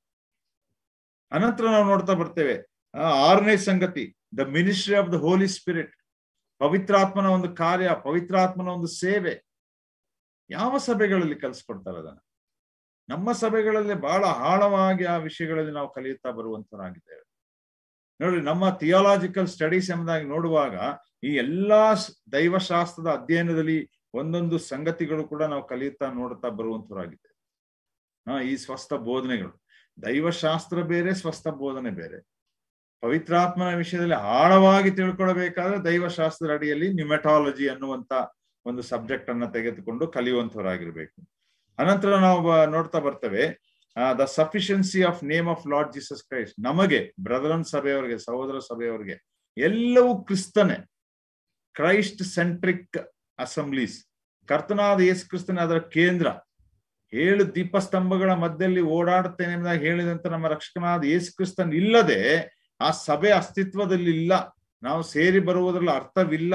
ಅನಂತರ ನಾವು ನೋಡ್ತಾ ಬರ್ತೇವೆ ಆರನೇ ಸಂಗತಿ the ministry of the Holy Spirit ಪವಿತ್ರಾತ್ಮನ ಒಂದು ಕಾರ್ಯ ಪವಿತ್ರಾತ್ಮನ ಒಂದು ಸೇವೆ ಯಾವ ಸಭೆಗಳಲ್ಲಿ ಕಲಿಸ್ಕೊಡ್ತಾರೆ ಅದನ್ನ ನಮ್ಮ ಸಭೆಗಳಲ್ಲಿ ಬಹಳ ಆಳವಾಗಿ ಆ ವಿಷಯಗಳಲ್ಲಿ ನಾವು ಕಲಿಯುತ್ತಾ ಬರುವಂತರಾಗಿದ್ದೇವೆ ನೋಡ್ರಿ ನಮ್ಮ ಥಿಯಾಲಾಜಿಕಲ್ ಸ್ಟಡೀಸ್ ಎಂಬುದಾಗಿ ನೋಡುವಾಗ ಈ ಎಲ್ಲಾ ದೈವಶಾಸ್ತ್ರದ ಅಧ್ಯಯನದಲ್ಲಿ ಒಂದೊಂದು ಸಂಗತಿಗಳು ಕೂಡ ನಾವು ಕಲಿಯುತ್ತಾ ನೋಡುತ್ತಾ ಬರುವಂತರಾಗಿದ್ದೇವೆ ಹಾ ಈ ಸ್ವಸ್ಥ ಬೋಧನೆಗಳು ದೈವಶಾಸ್ತ್ರ ಬೇರೆ ಸ್ವಸ್ಥ ಬೋಧನೆ ಬೇರೆ ಪವಿತ್ರಾತ್ಮನ ವಿಷಯದಲ್ಲಿ ಆಳವಾಗಿ ತಿಳ್ಕೊಳ್ಬೇಕಾದ್ರೆ ದೈವಶಾಸ್ತ್ರದ ಅಡಿಯಲ್ಲಿ ನ್ಯೂಮೆಟಾಲಜಿ ಅನ್ನುವಂತ ಒಂದು ಸಬ್ಜೆಕ್ಟ್ ಅನ್ನ ತೆಗೆದುಕೊಂಡು ಕಲಿಯುವಂತವರಾಗಿರ್ಬೇಕು ಅನಂತರ ನಾವು ನೋಡ್ತಾ ಬರ್ತೇವೆ the sufficiency of name of Lord Jesus Christ ನಮಗೆ ಬ್ರದರನ್ ಸಭೆಯವರಿಗೆ ಸಹೋದರ ಸಭೆಯವರಿಗೆ ಎಲ್ಲವೂ ಕ್ರಿಸ್ತನೇ ಕ್ರೈಸ್ಟ್ ಸೆಂಟ್ರಿಕ್ ಅಸೆಂಬ್ಲೀಸ್ ಕರ್ತನಾದ ಯೇಸು ಕ್ರಿಸ್ತನೇ ಅದರ ಕೇಂದ್ರ ಏಳು ದೀಪಸ್ತಂಭಗಳ ಮಧ್ಯದಲ್ಲಿ ಓಡಾಡುತ್ತೇನೆ ಎಂಬುದಾಗಿ ಹೇಳಿದಂತ ನಮ್ಮ ರಕ್ಷಕನಾದ ಯೇಸು ಕ್ರಿಸ್ತನ್ ಇಲ್ಲದೆ ಆ ಸಭೆ ಅಸ್ತಿತ್ವದಲ್ಲಿ ಇಲ್ಲ ನಾವು ಸೇರಿ ಬರುವುದರಲ್ಲಿ ಅರ್ಥವಿಲ್ಲ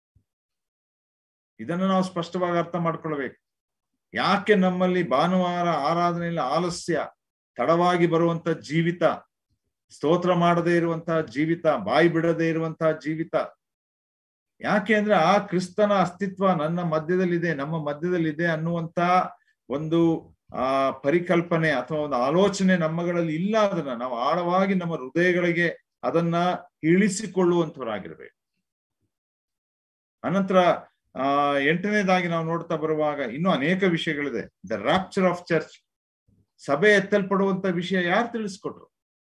ಇದನ್ನು ನಾವು ಸ್ಪಷ್ಟವಾಗಿ ಅರ್ಥ ಮಾಡ್ಕೊಳ್ಬೇಕು ಯಾಕೆ ನಮ್ಮಲ್ಲಿ ಭಾನುವಾರ ಆರಾಧನೆಯಲ್ಲಿ ಆಲಸ್ಯ ತಡವಾಗಿ ಬರುವಂತ ಜೀವಿತ ಸ್ತೋತ್ರ ಮಾಡದೇ ಇರುವಂತಹ ಜೀವಿತ ಬಾಯಿ ಬಿಡದೇ ಇರುವಂತಹ ಜೀವಿತ ಯಾಕೆ ಅಂದ್ರೆ ಆ ಕ್ರಿಸ್ತನ ಅಸ್ತಿತ್ವ ನನ್ನ ಮಧ್ಯದಲ್ಲಿದೆ ನಮ್ಮ ಮಧ್ಯದಲ್ಲಿದೆ ಅನ್ನುವಂತ ಒಂದು ಆ ಪರಿಕಲ್ಪನೆ ಅಥವಾ ಒಂದು ಆಲೋಚನೆ ನಮ್ಮಗಳಲ್ಲಿ ಇಲ್ಲ ಅದನ್ನ ನಾವು ಆಳವಾಗಿ ನಮ್ಮ ಹೃದಯಗಳಿಗೆ ಅದನ್ನ ಇಳಿಸಿಕೊಳ್ಳುವಂತವರಾಗಿರ್ಬೇಕು ಅನಂತರ ಆ ಎಂಟನೇದಾಗಿ ನಾವು ನೋಡ್ತಾ ಬರುವಾಗ ಇನ್ನೂ ಅನೇಕ ವಿಷಯಗಳಿದೆ ದ ರಾಪ್ಚರ್ ಆಫ್ ಚರ್ಚ್ ಸಭೆ ಎತ್ತಲ್ಪಡುವಂತ ವಿಷಯ ಯಾರು ತಿಳಿಸ್ಕೊಟ್ರು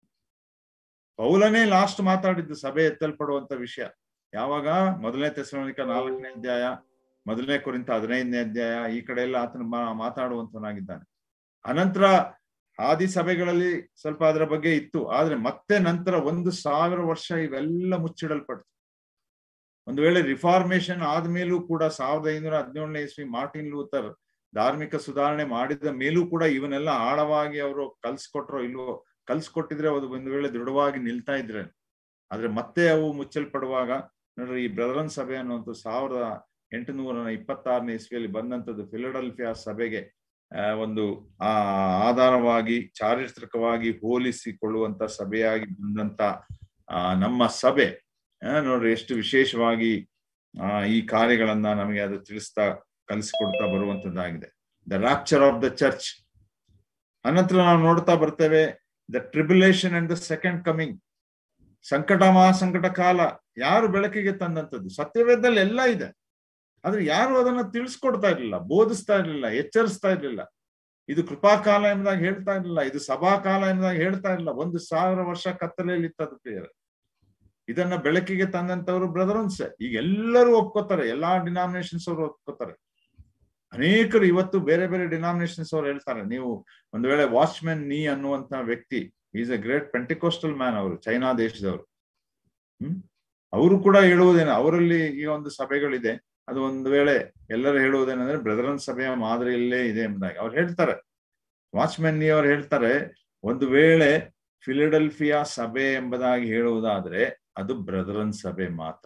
ಪೌಲನೇ ಲಾಸ್ಟ್ ಮಾತಾಡಿದ್ದು ಸಭೆ ಎತ್ತಲ್ಪಡುವಂತ ವಿಷಯ ಯಾವಾಗ ಮೊದಲನೇ ತೆಸಲೋನಿಕ ನಾಲ್ಕನೇ ಅಧ್ಯಾಯ ಮೊದಲನೇ ಕುರಿತ ಹದಿನೈದನೇ ಅಧ್ಯಾಯ ಈ ಕಡೆ ಎಲ್ಲ ಆತನ ಮಾತಾಡುವಂತನಾಗಿದ್ದಾನೆ ಅನಂತರ ಆದಿ ಸಭೆಗಳಲ್ಲಿ ಸ್ವಲ್ಪ ಅದರ ಬಗ್ಗೆ ಇತ್ತು ಆದ್ರೆ ಮತ್ತೆ ನಂತರ ಒಂದು ಸಾವಿರ ವರ್ಷ ಇವೆಲ್ಲ ಮುಚ್ಚಿಡಲ್ಪಡ್ತು ಒಂದು ವೇಳೆ ರಿಫಾರ್ಮೇಶನ್ ಆದ್ಮೇಲೂ ಕೂಡ ಸಾವಿರದ ಐನೂರ ಹದಿನೇಳನೇ ಇಸ್ವಿ ಮಾರ್ಟಿನ್ ಲೂಥರ್ ಧಾರ್ಮಿಕ ಸುಧಾರಣೆ ಮಾಡಿದ ಮೇಲೂ ಕೂಡ ಇವನ್ನೆಲ್ಲ ಆಳವಾಗಿ ಅವರು ಕಲ್ಸ್ಕೊಟ್ರೋ ಇಲ್ವೋ ಕಲ್ಸ್ಕೊಟ್ಟಿದ್ರೆ ಅದು ಒಂದು ವೇಳೆ ದೃಢವಾಗಿ ನಿಲ್ತಾ ಇದ್ರೆ ಆದ್ರೆ ಮತ್ತೆ ಅವು ಮುಚ್ಚಲ್ಪಡುವಾಗ ನೋಡ್ರಿ ಈ ಬ್ರದರನ್ ಸಭೆ ಅನ್ನುವಂಥ ಸಾವಿರದ ಎಂಟುನೂರ ಇಪ್ಪತ್ತಾರನೇ ಇಸ್ವಿಯಲ್ಲಿ ಬಂದಂತದ್ದು ಫಿಲಡೆಲ್ಫಿಯಾ ಸಭೆಗೆ ಒಂದು ಆ ಆಧಾರವಾಗಿ ಚಾರಿತ್ರಿಕವಾಗಿ ಹೋಲಿಸಿಕೊಳ್ಳುವಂತ ಸಭೆಯಾಗಿ ಬಂದಂತ ಆ ನಮ್ಮ ಸಭೆ ನೋಡ್ರಿ ಎಷ್ಟು ವಿಶೇಷವಾಗಿ ಆ ಈ ಕಾರ್ಯಗಳನ್ನ ನಮಗೆ ಅದು ತಿಳಿಸ್ತಾ ಕಲಿಸಿಕೊಡ್ತಾ ಬರುವಂತದ್ದಾಗಿದೆ the rapture of the church ಅನಂತರ ನಾವು ನೋಡ್ತಾ ಬರ್ತೇವೆ the tribulation and the second coming ಸಂಕಟ ಮಹಾಸಂಕಟ ಕಾಲ ಯಾರು ಬೆಳಕಿಗೆ ತಂದಂಥದ್ದು ಸತ್ಯವೇದದಲ್ಲಿ ಎಲ್ಲ ಇದೆ ಆದ್ರೆ ಯಾರು ಅದನ್ನ ತಿಳಿಸ್ಕೊಡ್ತಾ ಇರ್ಲಿಲ್ಲ ಬೋಧಿಸ್ತಾ ಇರ್ಲಿಲ್ಲ ಎಚ್ಚರಿಸ್ತಾ ಇರ್ಲಿಲ್ಲ ಇದು ಕೃಪಾಕಾಲ ಎಂಬುದಾಗಿ ಹೇಳ್ತಾ ಇರ್ಲಿಲ್ಲ ಇದು ಸಭಾಕಾಲ ಎಂಬುದಾಗಿ ಹೇಳ್ತಾ ಇರಲಿಲ್ಲ ಒಂದು ಸಾವಿರ ವರ್ಷ ಕತ್ತಲೆಯಲ್ಲಿ ಇತ್ತದು ಪ್ರಿಯರೇ ಇದನ್ನ ಬೆಳಕಿಗೆ ತಂದಂತವ್ರು ಬ್ರದರ್ಸ್ ಈಗ ಎಲ್ಲರೂ ಒಪ್ಕೋತಾರೆ ಎಲ್ಲಾ ಡಿನಾಮಿನೇಷನ್ಸ್ ಅವರು ಒಪ್ಕೋತಾರೆ ಅನೇಕರು ಇವತ್ತು ಬೇರೆ ಬೇರೆ ಡಿನಾಮಿನೇಷನ್ಸ್ ಅವ್ರು ಹೇಳ್ತಾರೆ ನೀವು ಒಂದು ವೇಳೆ ವಾಚ್ಮೆನ್ ನೀ ಅನ್ನುವಂತ ವ್ಯಕ್ತಿ is a great pentecostal man ಅವರು ಚೈನಾ ದೇಶದವರು ಹ್ಮ್ ಅವರು ಕೂಡ ಹೇಳುವುದೇನು ಅವರಲ್ಲಿ ಈಗ ಒಂದು ಸಭೆಗಳಿದೆ ಅದು ಒಂದು ವೇಳೆ ಎಲ್ಲರೂ ಹೇಳುವುದೇನಂದ್ರೆ ಬ್ರದರನ್ ಸಭೆಯ ಮಾದರಿಯಲ್ಲೇ ಇದೆ ಎಂಬುದಾಗಿ ಅವ್ರು ಹೇಳ್ತಾರೆ ವಾಚ್ಮೆನ್ ನೀ ಅವ್ರು ಹೇಳ್ತಾರೆ ಒಂದು ವೇಳೆ ಫಿಲಡೆಲ್ಫಿಯಾ ಸಭೆ ಎಂಬುದಾಗಿ ಹೇಳುವುದಾದ್ರೆ ಅದು ಬ್ರದರನ್ ಸಭೆ ಮಾತ್ರ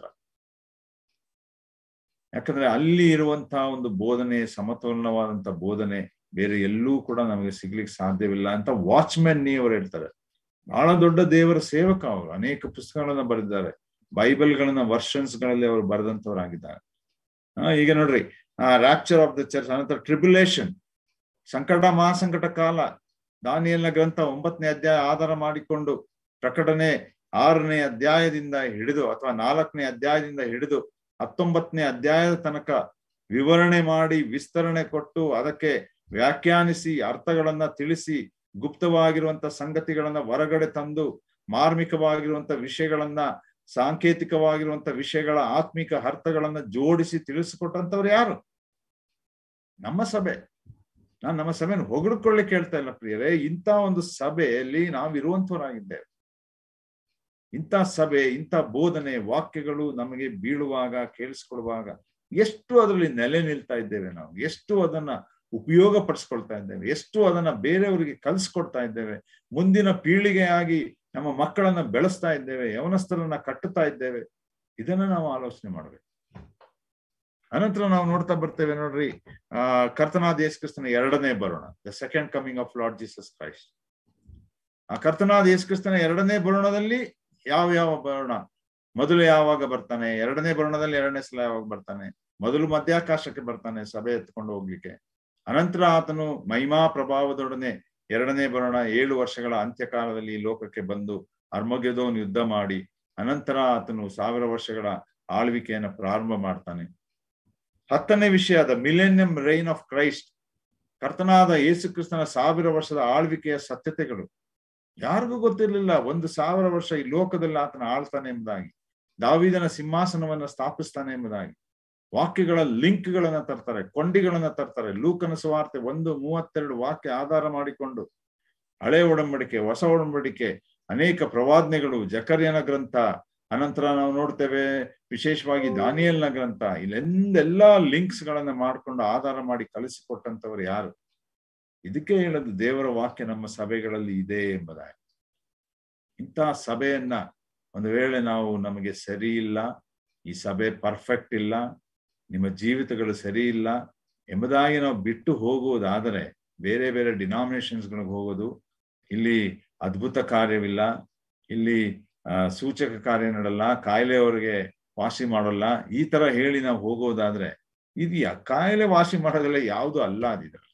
ಯಾಕಂದ್ರೆ ಅಲ್ಲಿ ಇರುವಂತಹ ಒಂದು ಬೋಧನೆ ಸಮತೋಲನವಾದಂತ ಬೋಧನೆ ಬೇರೆ ಎಲ್ಲೂ ಕೂಡ ನಮಗೆ ಸಿಗ್ಲಿಕ್ಕೆ ಸಾಧ್ಯವಿಲ್ಲ ಅಂತ ವಾಚ್ಮೆನ್ ನೀ ಅವರು ಹೇಳ್ತಾರೆ ಬಹಳ ದೊಡ್ಡ ದೇವರ ಸೇವಕ ಅವರು ಅನೇಕ ಪುಸ್ತಕಗಳನ್ನ ಬರೆದಿದ್ದಾರೆ ಬೈಬಲ್ಗಳನ್ನ ವರ್ಷನ್ಸ್ ಗಳಲ್ಲಿ ಅವರು ಬರೆದಂತವರಾಗಿದ್ದಾರೆ ಈಗ ನೋಡ್ರಿ ಆ ರ್ಯಾಪ್ಚರ್ ಆಫ್ ದ ಚರ್ಚ್ ಅನಂತರ ಟ್ರಿಬ್ಯುಲೇಷನ್ ಸಂಕಟ ಮಹಾಸಂಕಟ ಕಾಲ ದಾನಿಯಲ್ನ ಗ್ರಂಥ ಒಂಬತ್ತನೇ ಅಧ್ಯಾಯ ಆಧಾರ ಮಾಡಿಕೊಂಡು ಪ್ರಕಟಣೆ ಆರನೇ ಅಧ್ಯಾಯದಿಂದ ಹಿಡಿದು ಅಥವಾ ನಾಲ್ಕನೇ ಅಧ್ಯಾಯದಿಂದ ಹಿಡಿದು ಹತ್ತೊಂಬತ್ತನೇ ಅಧ್ಯಾಯದ ತನಕ ವಿವರಣೆ ಮಾಡಿ ವಿಸ್ತರಣೆ ಕೊಟ್ಟು ಅದಕ್ಕೆ ವ್ಯಾಖ್ಯಾನಿಸಿ ಅರ್ಥಗಳನ್ನ ತಿಳಿಸಿ ಗುಪ್ತವಾಗಿರುವಂತ ಸಂಗತಿಗಳನ್ನ ಹೊರಗಡೆ ತಂದು ಮಾರ್ಮಿಕವಾಗಿರುವಂತ ವಿಷಯಗಳನ್ನ ಸಾಂಕೇತಿಕವಾಗಿರುವಂತ ವಿಷಯಗಳ ಆತ್ಮಿಕ ಅರ್ಥಗಳನ್ನ ಜೋಡಿಸಿ ತಿಳಿಸಿಕೊಟ್ಟಂತವ್ರು ಯಾರು ನಮ್ಮ ಸಭೆ ನಾನು ನಮ್ಮ ಸಭೆಯನ್ನು ಹೊಗಳ್ಕೊಳ್ಳಿಕ್ಕೆ ಹೇಳ್ತಾ ಇಲ್ಲ ಪ್ರಿಯರೇ ಇಂಥ ಒಂದು ಸಭೆಯಲ್ಲಿ ನಾವು ಇರುವಂತವರಾಗಿದ್ದೇವೆ ಇಂಥ ಸಭೆ ಇಂಥ ಬೋಧನೆ ವಾಕ್ಯಗಳು ನಮಗೆ ಬೀಳುವಾಗ ಕೇಳಿಸ್ಕೊಡುವಾಗ ಎಷ್ಟು ಅದರಲ್ಲಿ ನೆಲೆ ನಿಲ್ತಾ ಇದ್ದೇವೆ ನಾವು ಎಷ್ಟು ಅದನ್ನ ಉಪಯೋಗ ಪಡಿಸ್ಕೊಳ್ತಾ ಇದ್ದೇವೆ ಎಷ್ಟು ಅದನ್ನ ಬೇರೆಯವರಿಗೆ ಕಲಿಸ್ಕೊಡ್ತಾ ಇದ್ದೇವೆ ಮುಂದಿನ ಪೀಳಿಗೆಯಾಗಿ ನಮ್ಮ ಮಕ್ಕಳನ್ನ ಬೆಳೆಸ್ತಾ ಇದ್ದೇವೆ ಯವನಸ್ಥರನ್ನ ಕಟ್ಟುತ್ತಾ ಇದ್ದೇವೆ ಇದನ್ನ ನಾವು ಆಲೋಚನೆ ಮಾಡ್ಬೇಕು ಅನಂತರ ನಾವು ನೋಡ್ತಾ ಬರ್ತೇವೆ ನೋಡ್ರಿ ಆ ಕರ್ತನಾದ ಯೇಸು ಕ್ರಿಸ್ತನ ಎರಡನೇ ಬರೋಣ the second coming of Lord Jesus Christ ಆ ಕರ್ತನಾದ ಯೇಸು ಕ್ರಿಸ್ತನ ಎರಡನೇ ಬರೋಣದಲ್ಲಿ ಯಾವ ಯಾವ ಬರೋಣ ಮೊದಲು ಯಾವಾಗ ಬರ್ತಾನೆ ಎರಡನೇ ಬರೋಣದಲ್ಲಿ ಎರಡನೇ ಸಲ ಯಾವಾಗ ಬರ್ತಾನೆ ಮೊದಲು ಮಧ್ಯಾಕಾಶಕ್ಕೆ ಬರ್ತಾನೆ ಸಭೆ ಎತ್ಕೊಂಡು ಹೋಗ್ಲಿಕ್ಕೆ ಅನಂತರ ಆತನು ಮಹಿಮಾ ಪ್ರಭಾವದೊಡನೆ ಎರಡನೇ ಬರೋಣ ಏಳು ವರ್ಷಗಳ ಅಂತ್ಯಕಾಲದಲ್ಲಿ ಈ ಲೋಕಕ್ಕೆ ಬಂದು ಅರ್ಮಗೆದೋನ್ ಯುದ್ಧ ಮಾಡಿ ಅನಂತರ ಆತನು ಸಾವಿರ ವರ್ಷಗಳ ಆಳ್ವಿಕೆಯನ್ನು ಪ್ರಾರಂಭ ಮಾಡ್ತಾನೆ ಹತ್ತನೇ ವಿಷಯ the millennium reign of Christ ಕರ್ತನಾದ ಯೇಸು ಕ್ರಿಸ್ತನ ಸಾವಿರ ವರ್ಷದ ಆಳ್ವಿಕೆಯ ಸತ್ಯತೆಗಳು ಯಾರಿಗೂ ಗೊತ್ತಿರ್ಲಿಲ್ಲ ಒಂದು ಸಾವಿರ ವರ್ಷ ಈ ಲೋಕದಲ್ಲಿ ಆತನ ಆಳ್ತಾನೆ ಎಂಬುದಾಗಿ ದಾವಿದನ ಸಿಂಹಾಸನವನ್ನ ಸ್ಥಾಪಿಸ್ತಾನೆ ಎಂಬುದಾಗಿ ವಾಕ್ಯಗಳ ಲಿಂಕ್ಗಳನ್ನ ತರ್ತಾರೆ ಕೊಂಡಿಗಳನ್ನ ತರ್ತಾರೆ ಲೂಕನ ಸುವಾರ್ತೆ ಒಂದು ಮೂವತ್ತೆರಡು ವಾಕ್ಯ ಆಧಾರ ಮಾಡಿಕೊಂಡು ಹಳೆ ಒಡಂಬಡಿಕೆ ಹೊಸ ಒಡಂಬಡಿಕೆ ಅನೇಕ ಪ್ರವಾದನೆಗಳು ಜಕರ್ಯನ ಗ್ರಂಥ ಅನಂತರ ನಾವು ನೋಡ್ತೇವೆ ವಿಶೇಷವಾಗಿ ದಾನಿಯಲ್ನ ಗ್ರಂಥ ಇಲ್ಲೆಂದೆಲ್ಲಾ ಲಿಂಕ್ಸ್ ಗಳನ್ನ ಮಾಡ್ಕೊಂಡು ಆಧಾರ ಮಾಡಿ ಕಲಿಸಿಕೊಟ್ಟಂತವ್ರು ಯಾರು ಇದಕ್ಕೆ ಹೇಳೋದು ದೇವರ ವಾಕ್ಯ ನಮ್ಮ ಸಭೆಗಳಲ್ಲಿ ಇದೆ ಎಂಬುದಾಗಿ ಇಂತಹ ಸಭೆಯನ್ನ ಒಂದು ವೇಳೆ ನಾವು ನಮಗೆ ಸರಿ ಇಲ್ಲ ಈ ಸಭೆ ಪರ್ಫೆಕ್ಟ್ ಇಲ್ಲ ನಿಮ್ಮ ಜೀವಿತಗಳು ಸರಿ ಇಲ್ಲ ಎಂಬುದಾಗಿ ನಾವು ಬಿಟ್ಟು ಹೋಗುವುದಾದರೆ ಬೇರೆ ಬೇರೆ ಡಿನಾಮಿನೇಷನ್ಸ್ಗಳಿಗೆ ಹೋಗೋದು ಇಲ್ಲಿ ಅದ್ಭುತ ಕಾರ್ಯವಿಲ್ಲ ಇಲ್ಲಿ ಸೂಚಕ ಕಾರ್ಯ ನಡಲ್ಲ ಕಾಯಿಲೆಯವರಿಗೆ ವಾಸಿ ಮಾಡೋಲ್ಲ ಈ ತರ ಹೇಳಿ ನಾವು ಹೋಗೋದಾದ್ರೆ ಇದೆಯಾ ಕಾಯಿಲೆ ವಾಸಿ ಮಾಡೋದೆಲ್ಲ ಯಾವುದು ಅಲ್ಲ ಅದಿದ್ರಲ್ಲಿ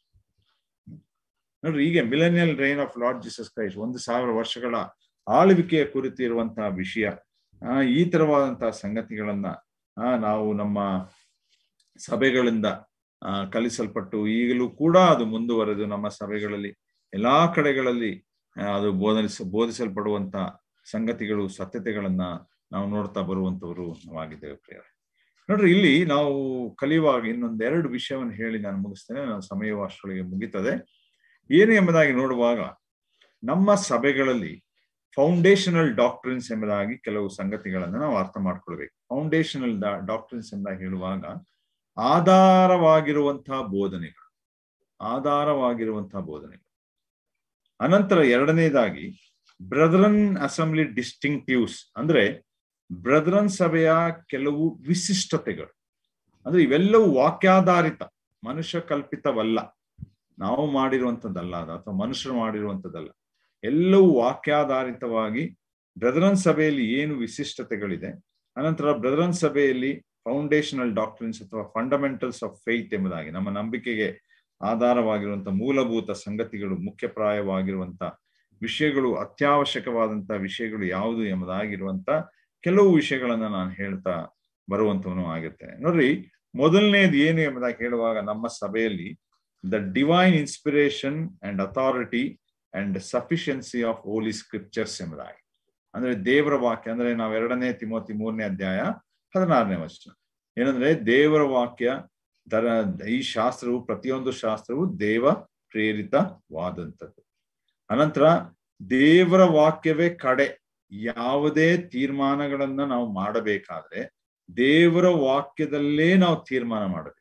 ನೋಡ್ರಿ ಈಗ millennial reign of Lord Jesus Christ ಒಂದು ಸಾವಿರ ವರ್ಷಗಳ ಆಳ್ವಿಕೆಯ ಕುರಿತು ಇರುವಂತಹ ವಿಷಯ ಆ ಈ ತರವಾದಂತಹ ಸಂಗತಿಗಳನ್ನ ಆ ನಾವು ನಮ್ಮ ಸಭೆಗಳಿಂದ ಆ ಕಲಿಸಲ್ಪಟ್ಟು ಈಗಲೂ ಕೂಡ ಅದು ಮುಂದುವರೆದು ನಮ್ಮ ಸಭೆಗಳಲ್ಲಿ ಎಲ್ಲಾ ಕಡೆಗಳಲ್ಲಿ ಅದು ಬೋಧಿಸ ಬೋಧಿಸಲ್ಪಡುವಂತ ಸಂಗತಿಗಳು ಸತ್ಯತೆಗಳನ್ನ ನಾವು ನೋಡ್ತಾ ಬರುವಂತವರು ನಾವಾಗಿದ್ದೇವೆ ಪ್ರಿಯರೇ ನೋಡ್ರಿ ಇಲ್ಲಿ ನಾವು ಕಲಿಯುವಾಗ ಇನ್ನೊಂದೆರಡು ವಿಷಯವನ್ನು ಹೇಳಿ ನಾನು ಮುಗಿಸ್ತೇನೆ ನನ್ನ ಸಮಯವು ಅಷ್ಟರೊಳಗೆ ಮುಗಿತದೆ ಏನು ಎಂಬುದಾಗಿ ನೋಡುವಾಗ ನಮ್ಮ ಸಭೆಗಳಲ್ಲಿ ಫೌಂಡೇಶನಲ್ ಡಾಕ್ಟ್ರಿನ್ಸ್ ಎಂಬುದಾಗಿ ಕೆಲವು ಸಂಗತಿಗಳನ್ನು ನಾವು ಅರ್ಥ ಮಾಡ್ಕೊಳ್ಬೇಕು ಫೌಂಡೇಶನಲ್ ಡಾಕ್ಟ್ರಿನ್ಸ್ ಎಂಬುದಾಗಿ ಹೇಳುವಾಗ ಆಧಾರವಾಗಿರುವಂತಹ ಬೋಧನೆಗಳು ಆಧಾರವಾಗಿರುವಂತಹ ಬೋಧನೆಗಳು ಅನಂತರ ಎರಡನೇದಾಗಿ ಬ್ರದರನ್ ಅಸೆಂಬ್ಲಿ ಡಿಸ್ಟಿಂಕ್ಟಿವ್ಸ್ ಅಂದ್ರೆ ಬ್ರದರನ್ ಸಭೆಯ ಕೆಲವು ವಿಶಿಷ್ಟತೆಗಳು ಅಂದ್ರೆ ಇವೆಲ್ಲವೂ ವಾಕ್ಯಾಧಾರಿತ ಮನುಷ್ಯ ಕಲ್ಪಿತವಲ್ಲ ನಾವು ಮಾಡಿರುವಂಥದ್ದಲ್ಲ ಅದು ಅಥವಾ ಮನುಷ್ಯರು ಮಾಡಿರುವಂಥದ್ದಲ್ಲ ಎಲ್ಲವೂ ವಾಕ್ಯಾಧಾರಿತವಾಗಿ ಬ್ರದರನ್ ಸಭೆಯಲ್ಲಿ ಏನು ವಿಶಿಷ್ಟತೆಗಳಿದೆ ಅನಂತರ ಬ್ರದರನ್ ಸಭೆಯಲ್ಲಿ ಫೌಂಡೇಶನಲ್ ಡಾಕ್ಟ್ರಿನ್ಸ್ ಅಥವಾ ಫಂಡಮೆಂಟಲ್ಸ್ ಆಫ್ ಫೇತ್ ಎಂಬುದಾಗಿ ನಮ್ಮ ನಂಬಿಕೆಗೆ ಆಧಾರವಾಗಿರುವಂತ ಮೂಲಭೂತ ಸಂಗತಿಗಳು ಮುಖ್ಯಪ್ರಾಯವಾಗಿರುವಂತ ವಿಷಯಗಳು ಅತ್ಯವಶ್ಯಕವಾದಂತ ವಿಷಯಗಳು ಯಾವುದು ಎಂಬುದಾಗಿರುವಂತ ಕೆಲವು ವಿಷಯಗಳನ್ನ ನಾನು ಹೇಳ್ತಾ ಬರುವಂತವನು ಆಗಿರ್ತೇನೆ ನೋಡ್ರಿ ಮೊದಲನೇದು ಏನು ಎಂಬುದಾಗಿ ಹೇಳುವಾಗ ನಮ್ಮ ಸಭೆಯಲ್ಲಿ the divine inspiration and authority and sufficiency of holy scriptures ಎಂಬುದಾಗಿ ಅಂದ್ರೆ ದೇವರ ವಾಕ್ಯ ಅಂದ್ರೆ ನಾವು ಎರಡನೇ ತಿಮೋತಿ ಮೂರನೇ ಅಧ್ಯಾಯ ಹದಿನಾರನೇ ವರ್ಷ ಏನಂದ್ರೆ ದೇವರ ವಾಕ್ಯ ದರ ಈ ಶಾಸ್ತ್ರವು ಪ್ರತಿಯೊಂದು ಶಾಸ್ತ್ರವು ದೇವ ಪ್ರೇರಿತವಾದಂಥದ್ದು ಅನಂತರ ದೇವರ ವಾಕ್ಯವೇ ಕಡೆ ಯಾವುದೇ ತೀರ್ಮಾನಗಳನ್ನ ನಾವು ಮಾಡಬೇಕಾದ್ರೆ ದೇವರ ವಾಕ್ಯದಲ್ಲೇ ನಾವು ತೀರ್ಮಾನ ಮಾಡಬೇಕು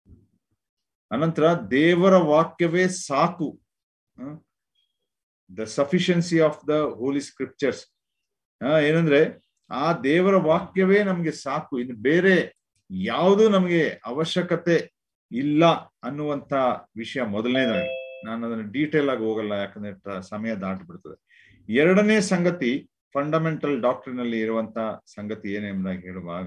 ಅನಂತರ ದೇವರ ವಾಕ್ಯವೇ ಸಾಕು the sufficiency of the holy scriptures ಏನಂದ್ರೆ ಆ ದೇವರ ವಾಕ್ಯವೇ ನಮ್ಗೆ ಸಾಕು ಇನ್ನು ಬೇರೆ ಯಾವುದು ನಮಗೆ ಅವಶ್ಯಕತೆ ಇಲ್ಲ ಅನ್ನುವಂತ ವಿಷಯ ಮೊದಲನೇದಾಗಿ ನಾನು ಅದನ್ನು ಡೀಟೇಲ್ ಆಗಿ ಹೋಗಲ್ಲ ಯಾಕಂದ್ರೆ ಸಮಯ ದಾಟಿ ಬಿಡ್ತದೆ ಎರಡನೇ ಸಂಗತಿ ಫಂಡಮೆಂಟಲ್ ಡಾಕ್ಟ್ರಿನ್ ಅಲ್ಲಿ ಇರುವಂತ ಸಂಗತಿ ಏನೆಂಬುದಾಗಿ ಹೇಳುವಾಗ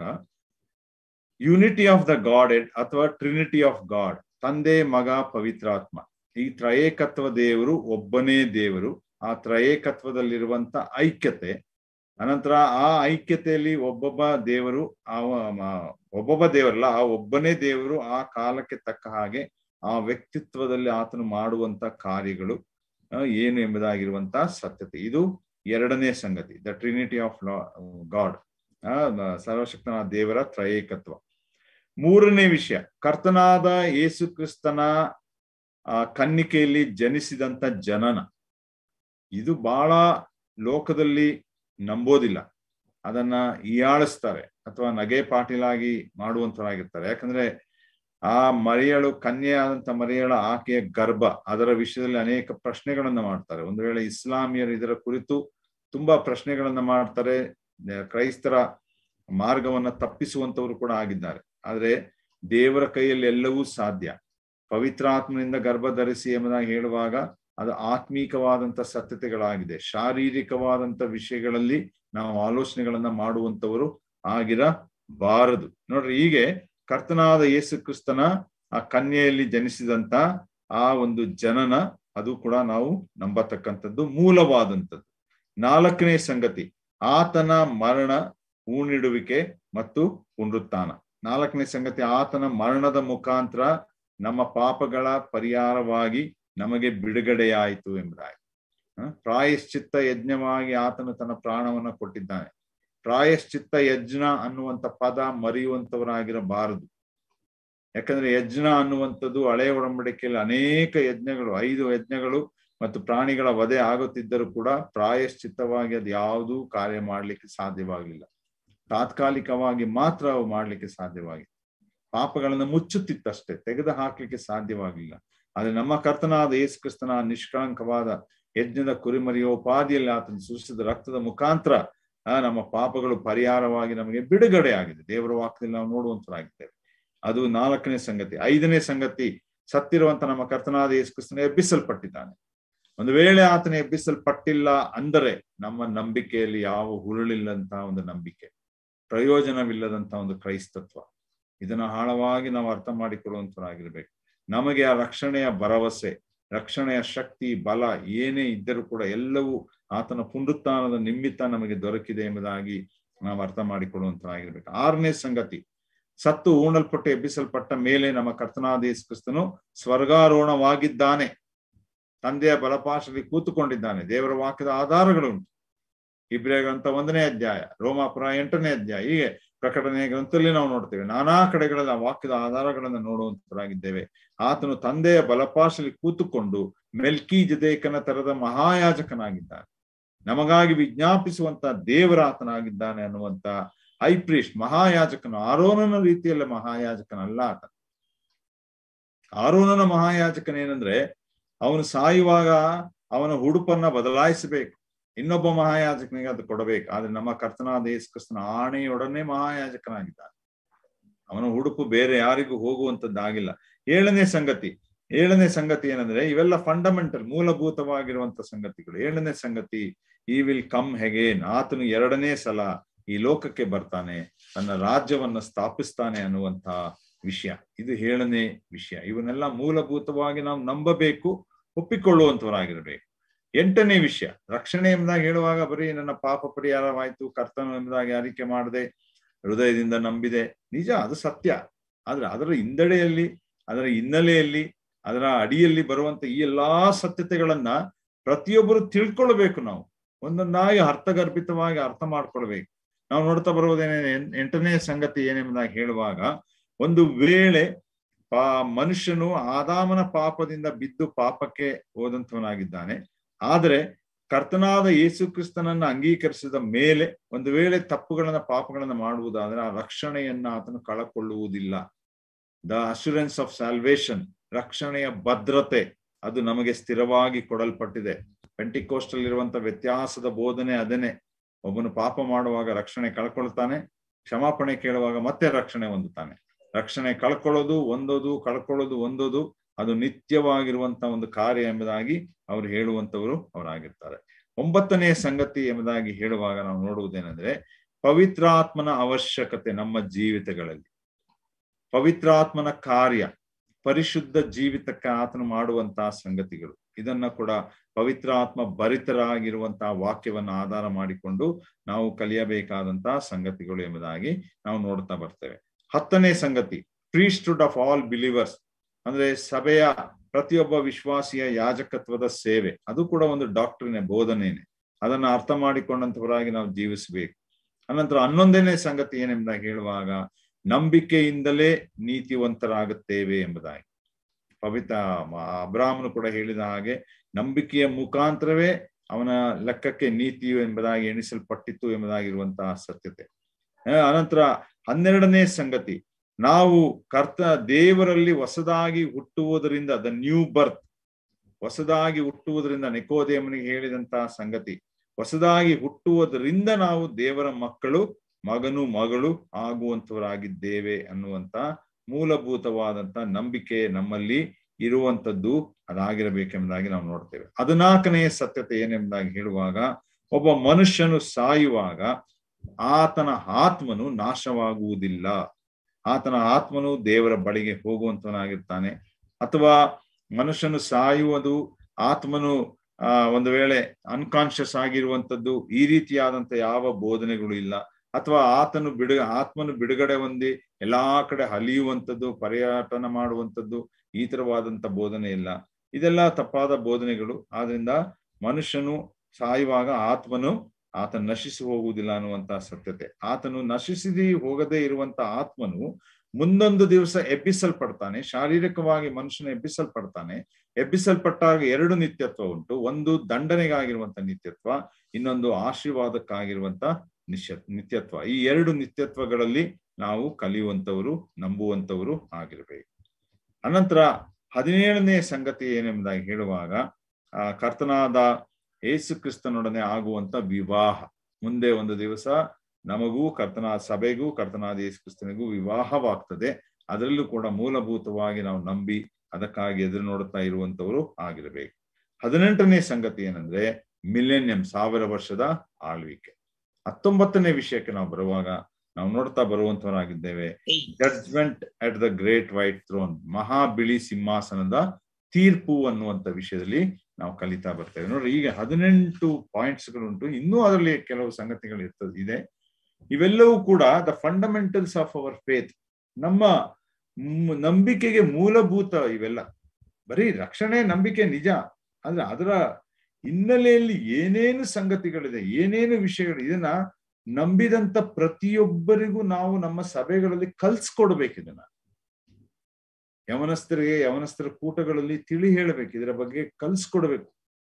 unity of the Godhead ಅಥವಾ ಟ್ರಿನಿಟಿ ಆಫ್ ಗಾಡ್ ತಂದೆ ಮಗ ಪವಿತ್ರಾತ್ಮ ಈ ತ್ರಯೇಕತ್ವ ದೇವರು ಒಬ್ಬನೇ ದೇವರು ಆ ತ್ರಯೇಕತ್ವದಲ್ಲಿರುವಂತ ಐಕ್ಯತೆ ಅನಂತರ ಆ ಐಕ್ಯತೆಯಲ್ಲಿ ಒಬ್ಬೊಬ್ಬ ದೇವರು ಆ ಒಬ್ಬೊಬ್ಬ ದೇವರಲ್ಲ ಆ ಒಬ್ಬನೇ ದೇವರು ಆ ಕಾಲಕ್ಕೆ ತಕ್ಕ ಹಾಗೆ ಆ ವ್ಯಕ್ತಿತ್ವದಲ್ಲಿ ಆತನು ಮಾಡುವಂತ ಕಾರ್ಯಗಳು ಏನು ಎಂಬುದಾಗಿರುವಂತ ಸತ್ಯತೆ ಇದು ಎರಡನೇ ಸಂಗತಿ ದ ಟ್ರಿನಿಟಿ ಆಫ್ ಲಾ ಗಾಡ್ ಸರ್ವಶಕ್ತನ ದೇವರ ತ್ರಯೇಕತ್ವ ಮೂರನೇ ವಿಷಯ ಕರ್ತನಾದ ಯೇಸು ಕ್ರಿಸ್ತನ ಆ ಕನ್ನಿಕೆಯಲ್ಲಿ ಜನಿಸಿದಂತ ಜನನ ಇದು ಬಹಳ ಲೋಕದಲ್ಲಿ ನಂಬೋದಿಲ್ಲ ಅದನ್ನ ಹೀಯಾಳಿಸ್ತಾರೆ ಅಥವಾ ನಗೆ ಪಾಟೀಲಾಗಿ ಮಾಡುವಂತರಾಗಿರ್ತಾರೆ ಯಾಕಂದ್ರೆ ಆ ಮರಿಯಳು ಕನ್ಯೆ ಆದಂತ ಮರಿಯಳ ಆಕೆಯ ಗರ್ಭ ಅದರ ವಿಷಯದಲ್ಲಿ ಅನೇಕ ಪ್ರಶ್ನೆಗಳನ್ನ ಮಾಡ್ತಾರೆ ಒಂದು ವೇಳೆ ಇಸ್ಲಾಮಿಯರು ಇದರ ಕುರಿತು ತುಂಬಾ ಪ್ರಶ್ನೆಗಳನ್ನ ಮಾಡ್ತಾರೆ ಕ್ರೈಸ್ತರ ಮಾರ್ಗವನ್ನ ತಪ್ಪಿಸುವಂತವರು ಕೂಡ ಆಗಿದ್ದಾರೆ ಆದ್ರೆ ದೇವರ ಕೈಯಲ್ಲಿ ಎಲ್ಲವೂ ಸಾಧ್ಯ ಪವಿತ್ರಾತ್ಮನಿಂದ ಗರ್ಭ ಧರಿಸಿ ಎಂಬುದಾಗಿ ಹೇಳುವಾಗ ಅದು ಆತ್ಮೀಕವಾದಂತ ಸತ್ಯತೆಗಳಾಗಿದೆ ಶಾರೀರಿಕವಾದಂತ ವಿಷಯಗಳಲ್ಲಿ ನಾವು ಆಲೋಚನೆಗಳನ್ನ ಮಾಡುವಂತವರು ಆಗಿರಬಾರದು ನೋಡ್ರಿ ಹೀಗೆ ಕರ್ತನಾದ ಯೇಸು ಕ್ರಿಸ್ತನ ಆ ಕನ್ಯೆಯಲ್ಲಿ ಜನಿಸಿದಂತ ಆ ಒಂದು ಜನನ ಅದು ಕೂಡ ನಾವು ನಂಬತಕ್ಕಂಥದ್ದು ಮೂಲವಾದಂಥದ್ದು ನಾಲ್ಕನೇ ಸಂಗತಿ ಆತನ ಮರಣ ಹೂಣಿಡುವಿಕೆ ಮತ್ತು ಪುನರುತ್ಥಾನ ನಾಲ್ಕನೇ ಸಂಗತಿ ಆತನ ಮರಣದ ಮುಖಾಂತರ ನಮ್ಮ ಪಾಪಗಳ ಪರಿಹಾರವಾಗಿ ನಮಗೆ ಬಿಡುಗಡೆಯಾಯಿತು ಎಂಬುದಾಗಿ ಪ್ರಾಯಶ್ಚಿತ್ತ ಯಜ್ಞವಾಗಿ ಆತನು ತನ್ನ ಪ್ರಾಣವನ್ನ ಕೊಟ್ಟಿದ್ದಾನೆ ಪ್ರಾಯಶ್ಚಿತ್ತ ಯಜ್ಞ ಅನ್ನುವಂತ ಪದ ಮರೆಯುವಂತವರಾಗಿರಬಾರದು ಯಾಕಂದ್ರೆ ಯಜ್ಞ ಅನ್ನುವಂಥದ್ದು ಹಳೆಯ ಒಡಂಬಡಿಕೆಯಲ್ಲಿ ಅನೇಕ ಯಜ್ಞಗಳು ಐದು ಯಜ್ಞಗಳು ಮತ್ತು ಪ್ರಾಣಿಗಳ ವಧೆ ಆಗುತ್ತಿದ್ದರೂ ಕೂಡ ಪ್ರಾಯಶ್ಚಿತ್ತವಾಗಿ ಅದು ಯಾವುದೂ ಕಾರ್ಯ ಮಾಡ್ಲಿಕ್ಕೆ ಸಾಧ್ಯವಾಗಲಿಲ್ಲ ತಾತ್ಕಾಲಿಕವಾಗಿ ಮಾತ್ರ ಅವು ಮಾಡ್ಲಿಕ್ಕೆ ಸಾಧ್ಯವಾಗಿತ್ತು ಪಾಪಗಳನ್ನು ಮುಚ್ಚುತ್ತಿತ್ತಷ್ಟೇ ತೆಗೆದು ಹಾಕ್ಲಿಕ್ಕೆ ಸಾಧ್ಯವಾಗಿಲ್ಲ ಆದ್ರೆ ನಮ್ಮ ಕರ್ತನಾದ ಯೇಸು ಕ್ರಿಸ್ತನ ನಿಷ್ಕಳಂಕವಾದ ಯಜ್ಞದ ಕುರಿಮರಿಯ ಉಪಾದಿಯಲ್ಲಿ ಆತನ ಸೃಷ್ಟಿಸಿದ ರಕ್ತದ ಮುಖಾಂತರ ಆ ನಮ್ಮ ಪಾಪಗಳು ಪರಿಹಾರವಾಗಿ ನಮಗೆ ಬಿಡುಗಡೆ ಆಗಿದೆ ದೇವರ ವಾಕ್ಯದಲ್ಲಿ ನಾವು ನೋಡುವಂತರಾಗಿದ್ದೇವೆ ಅದು ನಾಲ್ಕನೇ ಸಂಗತಿ ಐದನೇ ಸಂಗತಿ ಸತ್ತಿರುವಂತ ನಮ್ಮ ಕರ್ತನಾದ ಯೇಸು ಕ್ರಿಸ್ತನ ಎಬ್ಬಿಸಲ್ಪಟ್ಟಿದ್ದಾನೆ ಒಂದು ವೇಳೆ ಆತನ ಎಬ್ಬಿಸಲ್ಪಟ್ಟಿಲ್ಲ ಅಂದರೆ ನಮ್ಮ ನಂಬಿಕೆಯಲ್ಲಿ ಯಾವ ಹುರುಳಿಲ್ಲಂತ ಒಂದು ನಂಬಿಕೆ ಪ್ರಯೋಜನವಿಲ್ಲದಂತ ಒಂದು ಕ್ರೈಸ್ತತ್ವ ಇದನ್ನ ಆಳವಾಗಿ ನಾವು ಅರ್ಥ ಮಾಡಿಕೊಳ್ಳುವಂತರಾಗಿರ್ಬೇಕು ನಮಗೆ ಆ ರಕ್ಷಣೆಯ ಭರವಸೆ ರಕ್ಷಣೆಯ ಶಕ್ತಿ ಬಲ ಏನೇ ಇದ್ದರೂ ಕೂಡ ಎಲ್ಲವೂ ಆತನ ಪುನರುತ್ಥಾನದ ನಿಮಿತ್ತ ನಮಗೆ ದೊರಕಿದೆ ಎಂಬುದಾಗಿ ನಾವು ಅರ್ಥ ಮಾಡಿಕೊಳ್ಳುವಂತರಾಗಿರ್ಬೇಕು ಆರನೇ ಸಂಗತಿ ಸತ್ತು ಊಣಲ್ಪಟ್ಟು ಎಬ್ಬಿಸಲ್ಪಟ್ಟ ಮೇಲೆ ನಮ್ಮ ಕರ್ತನಾದ ಯೇಸು ಕ್ರಿಸ್ತನು ಸ್ವರ್ಗಾರೋಹಣವಾಗಿದ್ದಾನೆ ತಂದೆಯ ಬಲಪಾಶದಲ್ಲಿ ಕೂತುಕೊಂಡಿದ್ದಾನೆ ದೇವರ ವಾಕ್ಯದ ಆಧಾರಗಳುಂಟು ಇಬ್ರಿಯ ಗ್ರಂಥ ಒಂದನೇ ಅಧ್ಯಾಯ ರೋಮಾಪುರ ಎಂಟನೇ ಅಧ್ಯಾಯ ಹೀಗೆ ಪ್ರಕಟಣೆಯ ಗ್ರಂಥದಲ್ಲಿ ನಾವು ನೋಡ್ತೇವೆ ನಾನಾ ಕಡೆಗಳಲ್ಲಿ ಆ ವಾಕ್ಯದ ಆಧಾರಗಳನ್ನು ನೋಡುವಂತರಾಗಿದ್ದೇವೆ ಆತನು ತಂದೆಯ ಬಲಪಾಶದಲ್ಲಿ ಕೂತುಕೊಂಡು ಮೆಲ್ಕಿ ಜದೇಕನ ತರದ ಮಹಾಯಾಜಕನಾಗಿದ್ದಾನೆ ನಮಗಾಗಿ ವಿಜ್ಞಾಪಿಸುವಂತ ದೇವರಾತನಾಗಿದ್ದಾನೆ ಅನ್ನುವಂತ ಐಪ್ರಿಸ್ಟ್ ಮಹಾಯಾಜಕನು ಆರೋನನ ರೀತಿಯಲ್ಲ ಮಹಾಯಾಜಕನಲ್ಲ ಆತ ಆರೋನನ ಮಹಾಯಾಜಕನೇನೆಂದ್ರೆ ಅವನು ಸಾಯುವಾಗ ಅವನ ಉಡುಪನ್ನ ಬದಲಾಯಿಸಬೇಕು ಇನ್ನೊಬ್ಬ ಮಹಾಯಾಜಕನಿಗೆ ಅದು ಕೊಡಬೇಕು ಆದ್ರೆ ನಮ್ಮ ಕರ್ತನಾದ ಯೇಸು ಕ್ರಿಸ್ತನ ಆಣೆಯೊಡನೆ ಮಹಾಯಾಜಕನಾಗಿದ್ದಾನೆ ಅವನ ಉಡುಪು ಬೇರೆ ಯಾರಿಗೂ ಹೋಗುವಂತದ್ದಾಗಿಲ್ಲ ಏಳನೇ ಸಂಗತಿ ಏಳನೇ ಸಂಗತಿ ಏನಂದ್ರೆ ಇವೆಲ್ಲ ಫಂಡಮೆಂಟಲ್ ಮೂಲಭೂತವಾಗಿರುವಂತ ಸಂಗತಿಗಳು ಏಳನೇ ಸಂಗತಿ ಈ ವಿಲ್ ಕಮ್ ಹೆಗೇನ್ ಆತನು ಎರಡನೇ ಸಲ ಈ ಲೋಕಕ್ಕೆ ಬರ್ತಾನೆ ತನ್ನ ರಾಜ್ಯವನ್ನ ಸ್ಥಾಪಿಸ್ತಾನೆ ಅನ್ನುವಂತ ವಿಷಯ ಇದು ಏಳನೇ ವಿಷಯ ಇವನ್ನೆಲ್ಲ ಮೂಲಭೂತವಾಗಿ ನಾವು ನಂಬಬೇಕು ಒಪ್ಪಿಕೊಳ್ಳುವಂತವರಾಗಿರ್ಬೇಕು ಎಂಟನೇ ವಿಷಯ ರಕ್ಷಣೆ ಎಂಬುದಾಗಿ ಹೇಳುವಾಗ ಬರೀ ನನ್ನ ಪಾಪ ಪರಿಹಾರವಾಯ್ತು ಕರ್ತನು ಎಂಬುದಾಗಿ ಅರಿಕೆ ಮಾಡದೆ ಹೃದಯದಿಂದ ನಂಬಿದೆ ನಿಜ ಅದು ಸತ್ಯ ಆದ್ರೆ ಅದರ ಹಿಂದಡೆಯಲ್ಲಿ ಅದರ ಹಿನ್ನೆಲೆಯಲ್ಲಿ ಅದರ ಅಡಿಯಲ್ಲಿ ಬರುವಂತ ಈ ಎಲ್ಲಾ ಸತ್ಯತೆಗಳನ್ನ ಪ್ರತಿಯೊಬ್ಬರು ತಿಳ್ಕೊಳ್ಬೇಕು ನಾವು ಒಂದೊಂದಾಗಿ ಅರ್ಥಗರ್ಭಿತವಾಗಿ ಅರ್ಥ ಮಾಡ್ಕೊಳ್ಬೇಕು ನಾವು ನೋಡ್ತಾ ಬರುವುದೇನೇ ಎಂಟನೇ ಸಂಗತಿ ಏನೆಂಬುದಾಗಿ ಹೇಳುವಾಗ ಒಂದು ವೇಳೆ ಪಾ ಮನುಷ್ಯನು ಆದಾಮನ ಪಾಪದಿಂದ ಬಿದ್ದು ಪಾಪಕ್ಕೆ ಹೋದಂತವನಾಗಿದ್ದಾನೆ ಆದರೆ ಕರ್ತನಾದ ಯೇಸು ಕ್ರಿಸ್ತನನ್ನ ಅಂಗೀಕರಿಸಿದ ಮೇಲೆ ಒಂದು ವೇಳೆ ತಪ್ಪುಗಳನ್ನ ಪಾಪಗಳನ್ನ ಮಾಡುವುದಾದ್ರೆ ಆ ರಕ್ಷಣೆಯನ್ನ ಆತನು ಕಳಕೊಳ್ಳುವುದಿಲ್ಲ ದ ಅಶೂರೆನ್ಸ್ ಆಫ್ ಸ್ಯಾಲ್ವೇಷನ್ ರಕ್ಷಣೆಯ ಭದ್ರತೆ ಅದು ನಮಗೆ ಸ್ಥಿರವಾಗಿ ಕೊಡಲ್ಪಟ್ಟಿದೆ ಪೆಂಟಿಕೋಸ್ಟಲ್ ಇರುವಂತ ವ್ಯತ್ಯಾಸದ ಬೋಧನೆ ಅದನ್ನೇ ಒಬ್ಬನು ಪಾಪ ಮಾಡುವಾಗ ರಕ್ಷಣೆ ಕಳ್ಕೊಳ್ತಾನೆ ಕ್ಷಮಾಪಣೆ ಕೇಳುವಾಗ ಮತ್ತೆ ರಕ್ಷಣೆ ಹೊಂದುತ್ತಾನೆ ರಕ್ಷಣೆ ಕಳ್ಕೊಳ್ಳೋದು ಒಂದೋದು ಕಳ್ಕೊಳ್ಳೋದು ಒಂದೋದು ಅದು ನಿತ್ಯವಾಗಿರುವಂತ ಒಂದು ಕಾರ್ಯ ಎಂಬುದಾಗಿ ಅವರು ಹೇಳುವಂತವರು ಅವರಾಗಿರ್ತಾರೆ ಒಂಬತ್ತನೆಯ ಸಂಗತಿ ಎಂಬುದಾಗಿ ಹೇಳುವಾಗ ನಾವು ನೋಡುವುದೇನೆಂದ್ರೆ ಪವಿತ್ರಾತ್ಮನ ಅವಶ್ಯಕತೆ ನಮ್ಮ ಜೀವಿತಗಳಲ್ಲಿ ಪವಿತ್ರಾತ್ಮನ ಕಾರ್ಯ ಪರಿಶುದ್ಧ ಜೀವಿತಕ್ಕೆ ಆತನು ಮಾಡುವಂತಹ ಸಂಗತಿಗಳು ಇದನ್ನ ಕೂಡ ಪವಿತ್ರಾತ್ಮ ಭರಿತರಾಗಿರುವಂತಹ ವಾಕ್ಯವನ್ನ ಆಧಾರ ಮಾಡಿಕೊಂಡು ನಾವು ಕಲಿಯಬೇಕಾದಂತಹ ಸಂಗತಿಗಳು ಎಂಬುದಾಗಿ ನಾವು ನೋಡ್ತಾ ಬರ್ತೇವೆ ಹತ್ತನೇ ಸಂಗತಿ ಪ್ರೀಸ್ಟುಡ್ ಆಫ್ ಆಲ್ ಬಿಲೀವರ್ಸ್ ಅಂದ್ರೆ ಸಭೆಯ ಪ್ರತಿಯೊಬ್ಬ ವಿಶ್ವಾಸಿಯ ಯಾಜಕತ್ವದ ಸೇವೆ ಅದು ಕೂಡ ಒಂದು ಡಾಕ್ಟ್ರಿನೇ ಬೋಧನೆನೆ ಅದನ್ನ ಅರ್ಥ ಮಾಡಿಕೊಂಡಂತವರಾಗಿ ನಾವು ಜೀವಿಸಬೇಕು ಅನಂತರ ಹನ್ನೊಂದನೇ ಸಂಗತಿ ಏನೆಂಬುದಾಗಿ ಹೇಳುವಾಗ ನಂಬಿಕೆಯಿಂದಲೇ ನೀತಿವಂತರಾಗುತ್ತೇವೆ ಎಂಬುದಾಗಿ ಪವಿತ್ರ ಅಬ್ರಾಹ್ಮನು ಕೂಡ ಹೇಳಿದ ಹಾಗೆ ನಂಬಿಕೆಯ ಮುಖಾಂತರವೇ ಅವನ ಲೆಕ್ಕಕ್ಕೆ ನೀತಿಯು ಎಂಬುದಾಗಿ ಎಣಿಸಲ್ಪಟ್ಟಿತ್ತು ಎಂಬುದಾಗಿರುವಂತಹ ಸತ್ಯತೆ ಅನಂತರ ಹನ್ನೆರಡನೇ ಸಂಗತಿ ನಾವು ಕರ್ತ ದೇವರಲ್ಲಿ ಹೊಸದಾಗಿ ಹುಟ್ಟುವುದರಿಂದ ದ ನ್ಯೂ ಬರ್ತ್ ಹೊಸದಾಗಿ ಹುಟ್ಟುವುದರಿಂದ ನೆಕೋದೇಮನಿಗೆ ಹೇಳಿದಂತಹ ಸಂಗತಿ ಹೊಸದಾಗಿ ಹುಟ್ಟುವುದರಿಂದ ನಾವು ದೇವರ ಮಕ್ಕಳು ಮಗನು ಮಗಳು ಆಗುವಂತವರಾಗಿದ್ದೇವೆ ಅನ್ನುವಂತ ಮೂಲಭೂತವಾದಂತ ನಂಬಿಕೆ ನಮ್ಮಲ್ಲಿ ಇರುವಂತದ್ದು ಅದಾಗಿರಬೇಕೆಂಬುದಾಗಿ ನಾವು ನೋಡ್ತೇವೆ ಹದಿನಾಲ್ಕನೆಯ ಸತ್ಯತೆ ಏನೆಂಬುದಾಗಿ ಹೇಳುವಾಗ ಒಬ್ಬ ಮನುಷ್ಯನು ಸಾಯುವಾಗ ಆತನ ಆತ್ಮನು ನಾಶವಾಗುವುದಿಲ್ಲ ಆತನ ಆತ್ಮನು ದೇವರ ಬಳಿಗೆ ಹೋಗುವಂತವನಾಗಿರ್ತಾನೆ ಅಥವಾ ಮನುಷ್ಯನು ಸಾಯುವುದು ಆತ್ಮನು ಆ ಒಂದು ವೇಳೆ ಅನ್ಕಾನ್ಶಿಯಸ್ ಆಗಿರುವಂತದ್ದು ಈ ರೀತಿಯಾದಂತ ಯಾವ ಬೋಧನೆಗಳು ಇಲ್ಲ ಅಥವಾ ಆತನು ಬಿಡು ಆತ್ಮನು ಬಿಡುಗಡೆ ಹೊಂದಿ ಎಲ್ಲಾ ಕಡೆ ಹಲಿಯುವಂಥದ್ದು ಪರ್ಯಟನ ಮಾಡುವಂಥದ್ದು ಈ ತರವಾದಂತ ಬೋಧನೆ ಇಲ್ಲ ಇದೆಲ್ಲ ತಪ್ಪಾದ ಬೋಧನೆಗಳು ಆದ್ರಿಂದ ಮನುಷ್ಯನು ಸಾಯುವಾಗ ಆತ್ಮನು ಆತ ನಶಿಸಿ ಹೋಗುವುದಿಲ್ಲ ಅನ್ನುವಂತಹ ಸತ್ಯತೆ ಆತನು ನಶಿಸಿದಿ ಹೋಗದೇ ಇರುವಂತ ಆತ್ಮನು ಮುಂದೊಂದು ದಿವಸ ಎಬ್ಬಿಸಲ್ಪಡ್ತಾನೆ ಶಾರೀರಿಕವಾಗಿ ಮನುಷ್ಯನ ಎಬ್ಬಿಸಲ್ಪಡ್ತಾನೆ ಎಬ್ಬಿಸಲ್ಪಟ್ಟಾಗ ಎರಡು ನಿತ್ಯತ್ವ ಉಂಟು ಒಂದು ದಂಡನೆಗಾಗಿರುವಂತ ನಿತ್ಯತ್ವ ಇನ್ನೊಂದು ಆಶೀರ್ವಾದಕ್ಕಾಗಿರುವಂತ ನಿಶ್ಯ ನಿತ್ಯತ್ವ ಈ ಎರಡು ನಿತ್ಯತ್ವಗಳಲ್ಲಿ ನಾವು ಕಲಿಯುವಂತವರು ನಂಬುವಂತವರು ಆಗಿರ್ಬೇಕು ಅನಂತರ ಹದಿನೇಳನೇ ಸಂಗತಿ ಏನೆಂಬುದಾಗಿ ಹೇಳುವಾಗ ಆ ಕರ್ತನಾದ ಯೇಸು ಕ್ರಿಸ್ತನೊಡನೆ ಆಗುವಂತ ವಿವಾಹ ಮುಂದೆ ಒಂದು ದಿವಸ ನಮಗೂ ಕರ್ತನ ಸಭೆಗೂ ಕರ್ತನಾದ ಯೇಸು ಕ್ರಿಸ್ತನಿಗೂ ವಿವಾಹವಾಗ್ತದೆ ಅದರಲ್ಲೂ ಕೂಡ ಮೂಲಭೂತವಾಗಿ ನಾವು ನಂಬಿ ಅದಕ್ಕಾಗಿ ಎದುರು ನೋಡುತ್ತಾ ಇರುವಂತವರು ಆಗಿರಬೇಕು ಹದಿನೆಂಟನೇ ಸಂಗತಿ ಏನಂದ್ರೆ ಮಿಲೇನಿಯಂ ಸಾವಿರ ವರ್ಷದ ಆಳ್ವಿಕೆ ಹತ್ತೊಂಬತ್ತನೇ ವಿಷಯಕ್ಕೆ ನಾವು ಬರುವಾಗ ನಾವು ನೋಡ್ತಾ ಬರುವಂತವರಾಗಿದ್ದೇವೆ judgement at the great white throne ಮಹಾ ಬಿಳಿ ಸಿಂಹಾಸನದ ತೀರ್ಪು ಅನ್ನುವಂತ ವಿಷಯದಲ್ಲಿ ನಾವು ಕಲಿತಾ ಬರ್ತೇವೆ ನೋಡ್ರಿ ಈಗ ಹದಿನೆಂಟು ಪಾಯಿಂಟ್ಸ್ ಗಳುಂಟು ಇನ್ನೂ ಅದರಲ್ಲಿ ಕೆಲವು ಸಂಗತಿಗಳು ಇರ್ತದೆ ಇದೆ ಇವೆಲ್ಲವೂ ಕೂಡ the fundamentals of our faith ನಮ್ಮ ನಂಬಿಕೆಗೆ ಮೂಲಭೂತ ಇವೆಲ್ಲ ಬರೀ ರಕ್ಷಣೆ ನಂಬಿಕೆ ನಿಜ ಆದ್ರೆ ಅದರ ಹಿನ್ನೆಲೆಯಲ್ಲಿ ಏನೇನು ಸಂಗತಿಗಳಿದೆ ಏನೇನು ವಿಷಯಗಳು ಇದನ್ನ ನಂಬಿದಂತ ಪ್ರತಿಯೊಬ್ಬರಿಗೂ ನಾವು ನಮ್ಮ ಸಭೆಗಳಲ್ಲಿ ಕಲ್ಸ್ಕೊಡ್ಬೇಕು ಇದನ್ನ ಯವನಸ್ಥರಿಗೆ ಯವನಸ್ಥರ ಕೂಟಗಳಲ್ಲಿ ತಿಳಿ ಹೇಳಬೇಕು ಇದರ ಬಗ್ಗೆ ಕಲ್ಸ್ಕೊಡ್ಬೇಕು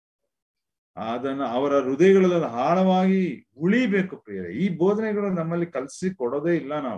ಅದನ್ನ ಅವರ ಹೃದಯಗಳಲ್ಲಿ ಆಳವಾಗಿ ಉಳಿಬೇಕು ಪ್ರಿಯರೇ ಈ ಬೋಧನೆಗಳು ನಮ್ಮಲ್ಲಿ ಕಲ್ಸಿ ಕೊಡೋದೇ ಇಲ್ಲ ನಾವು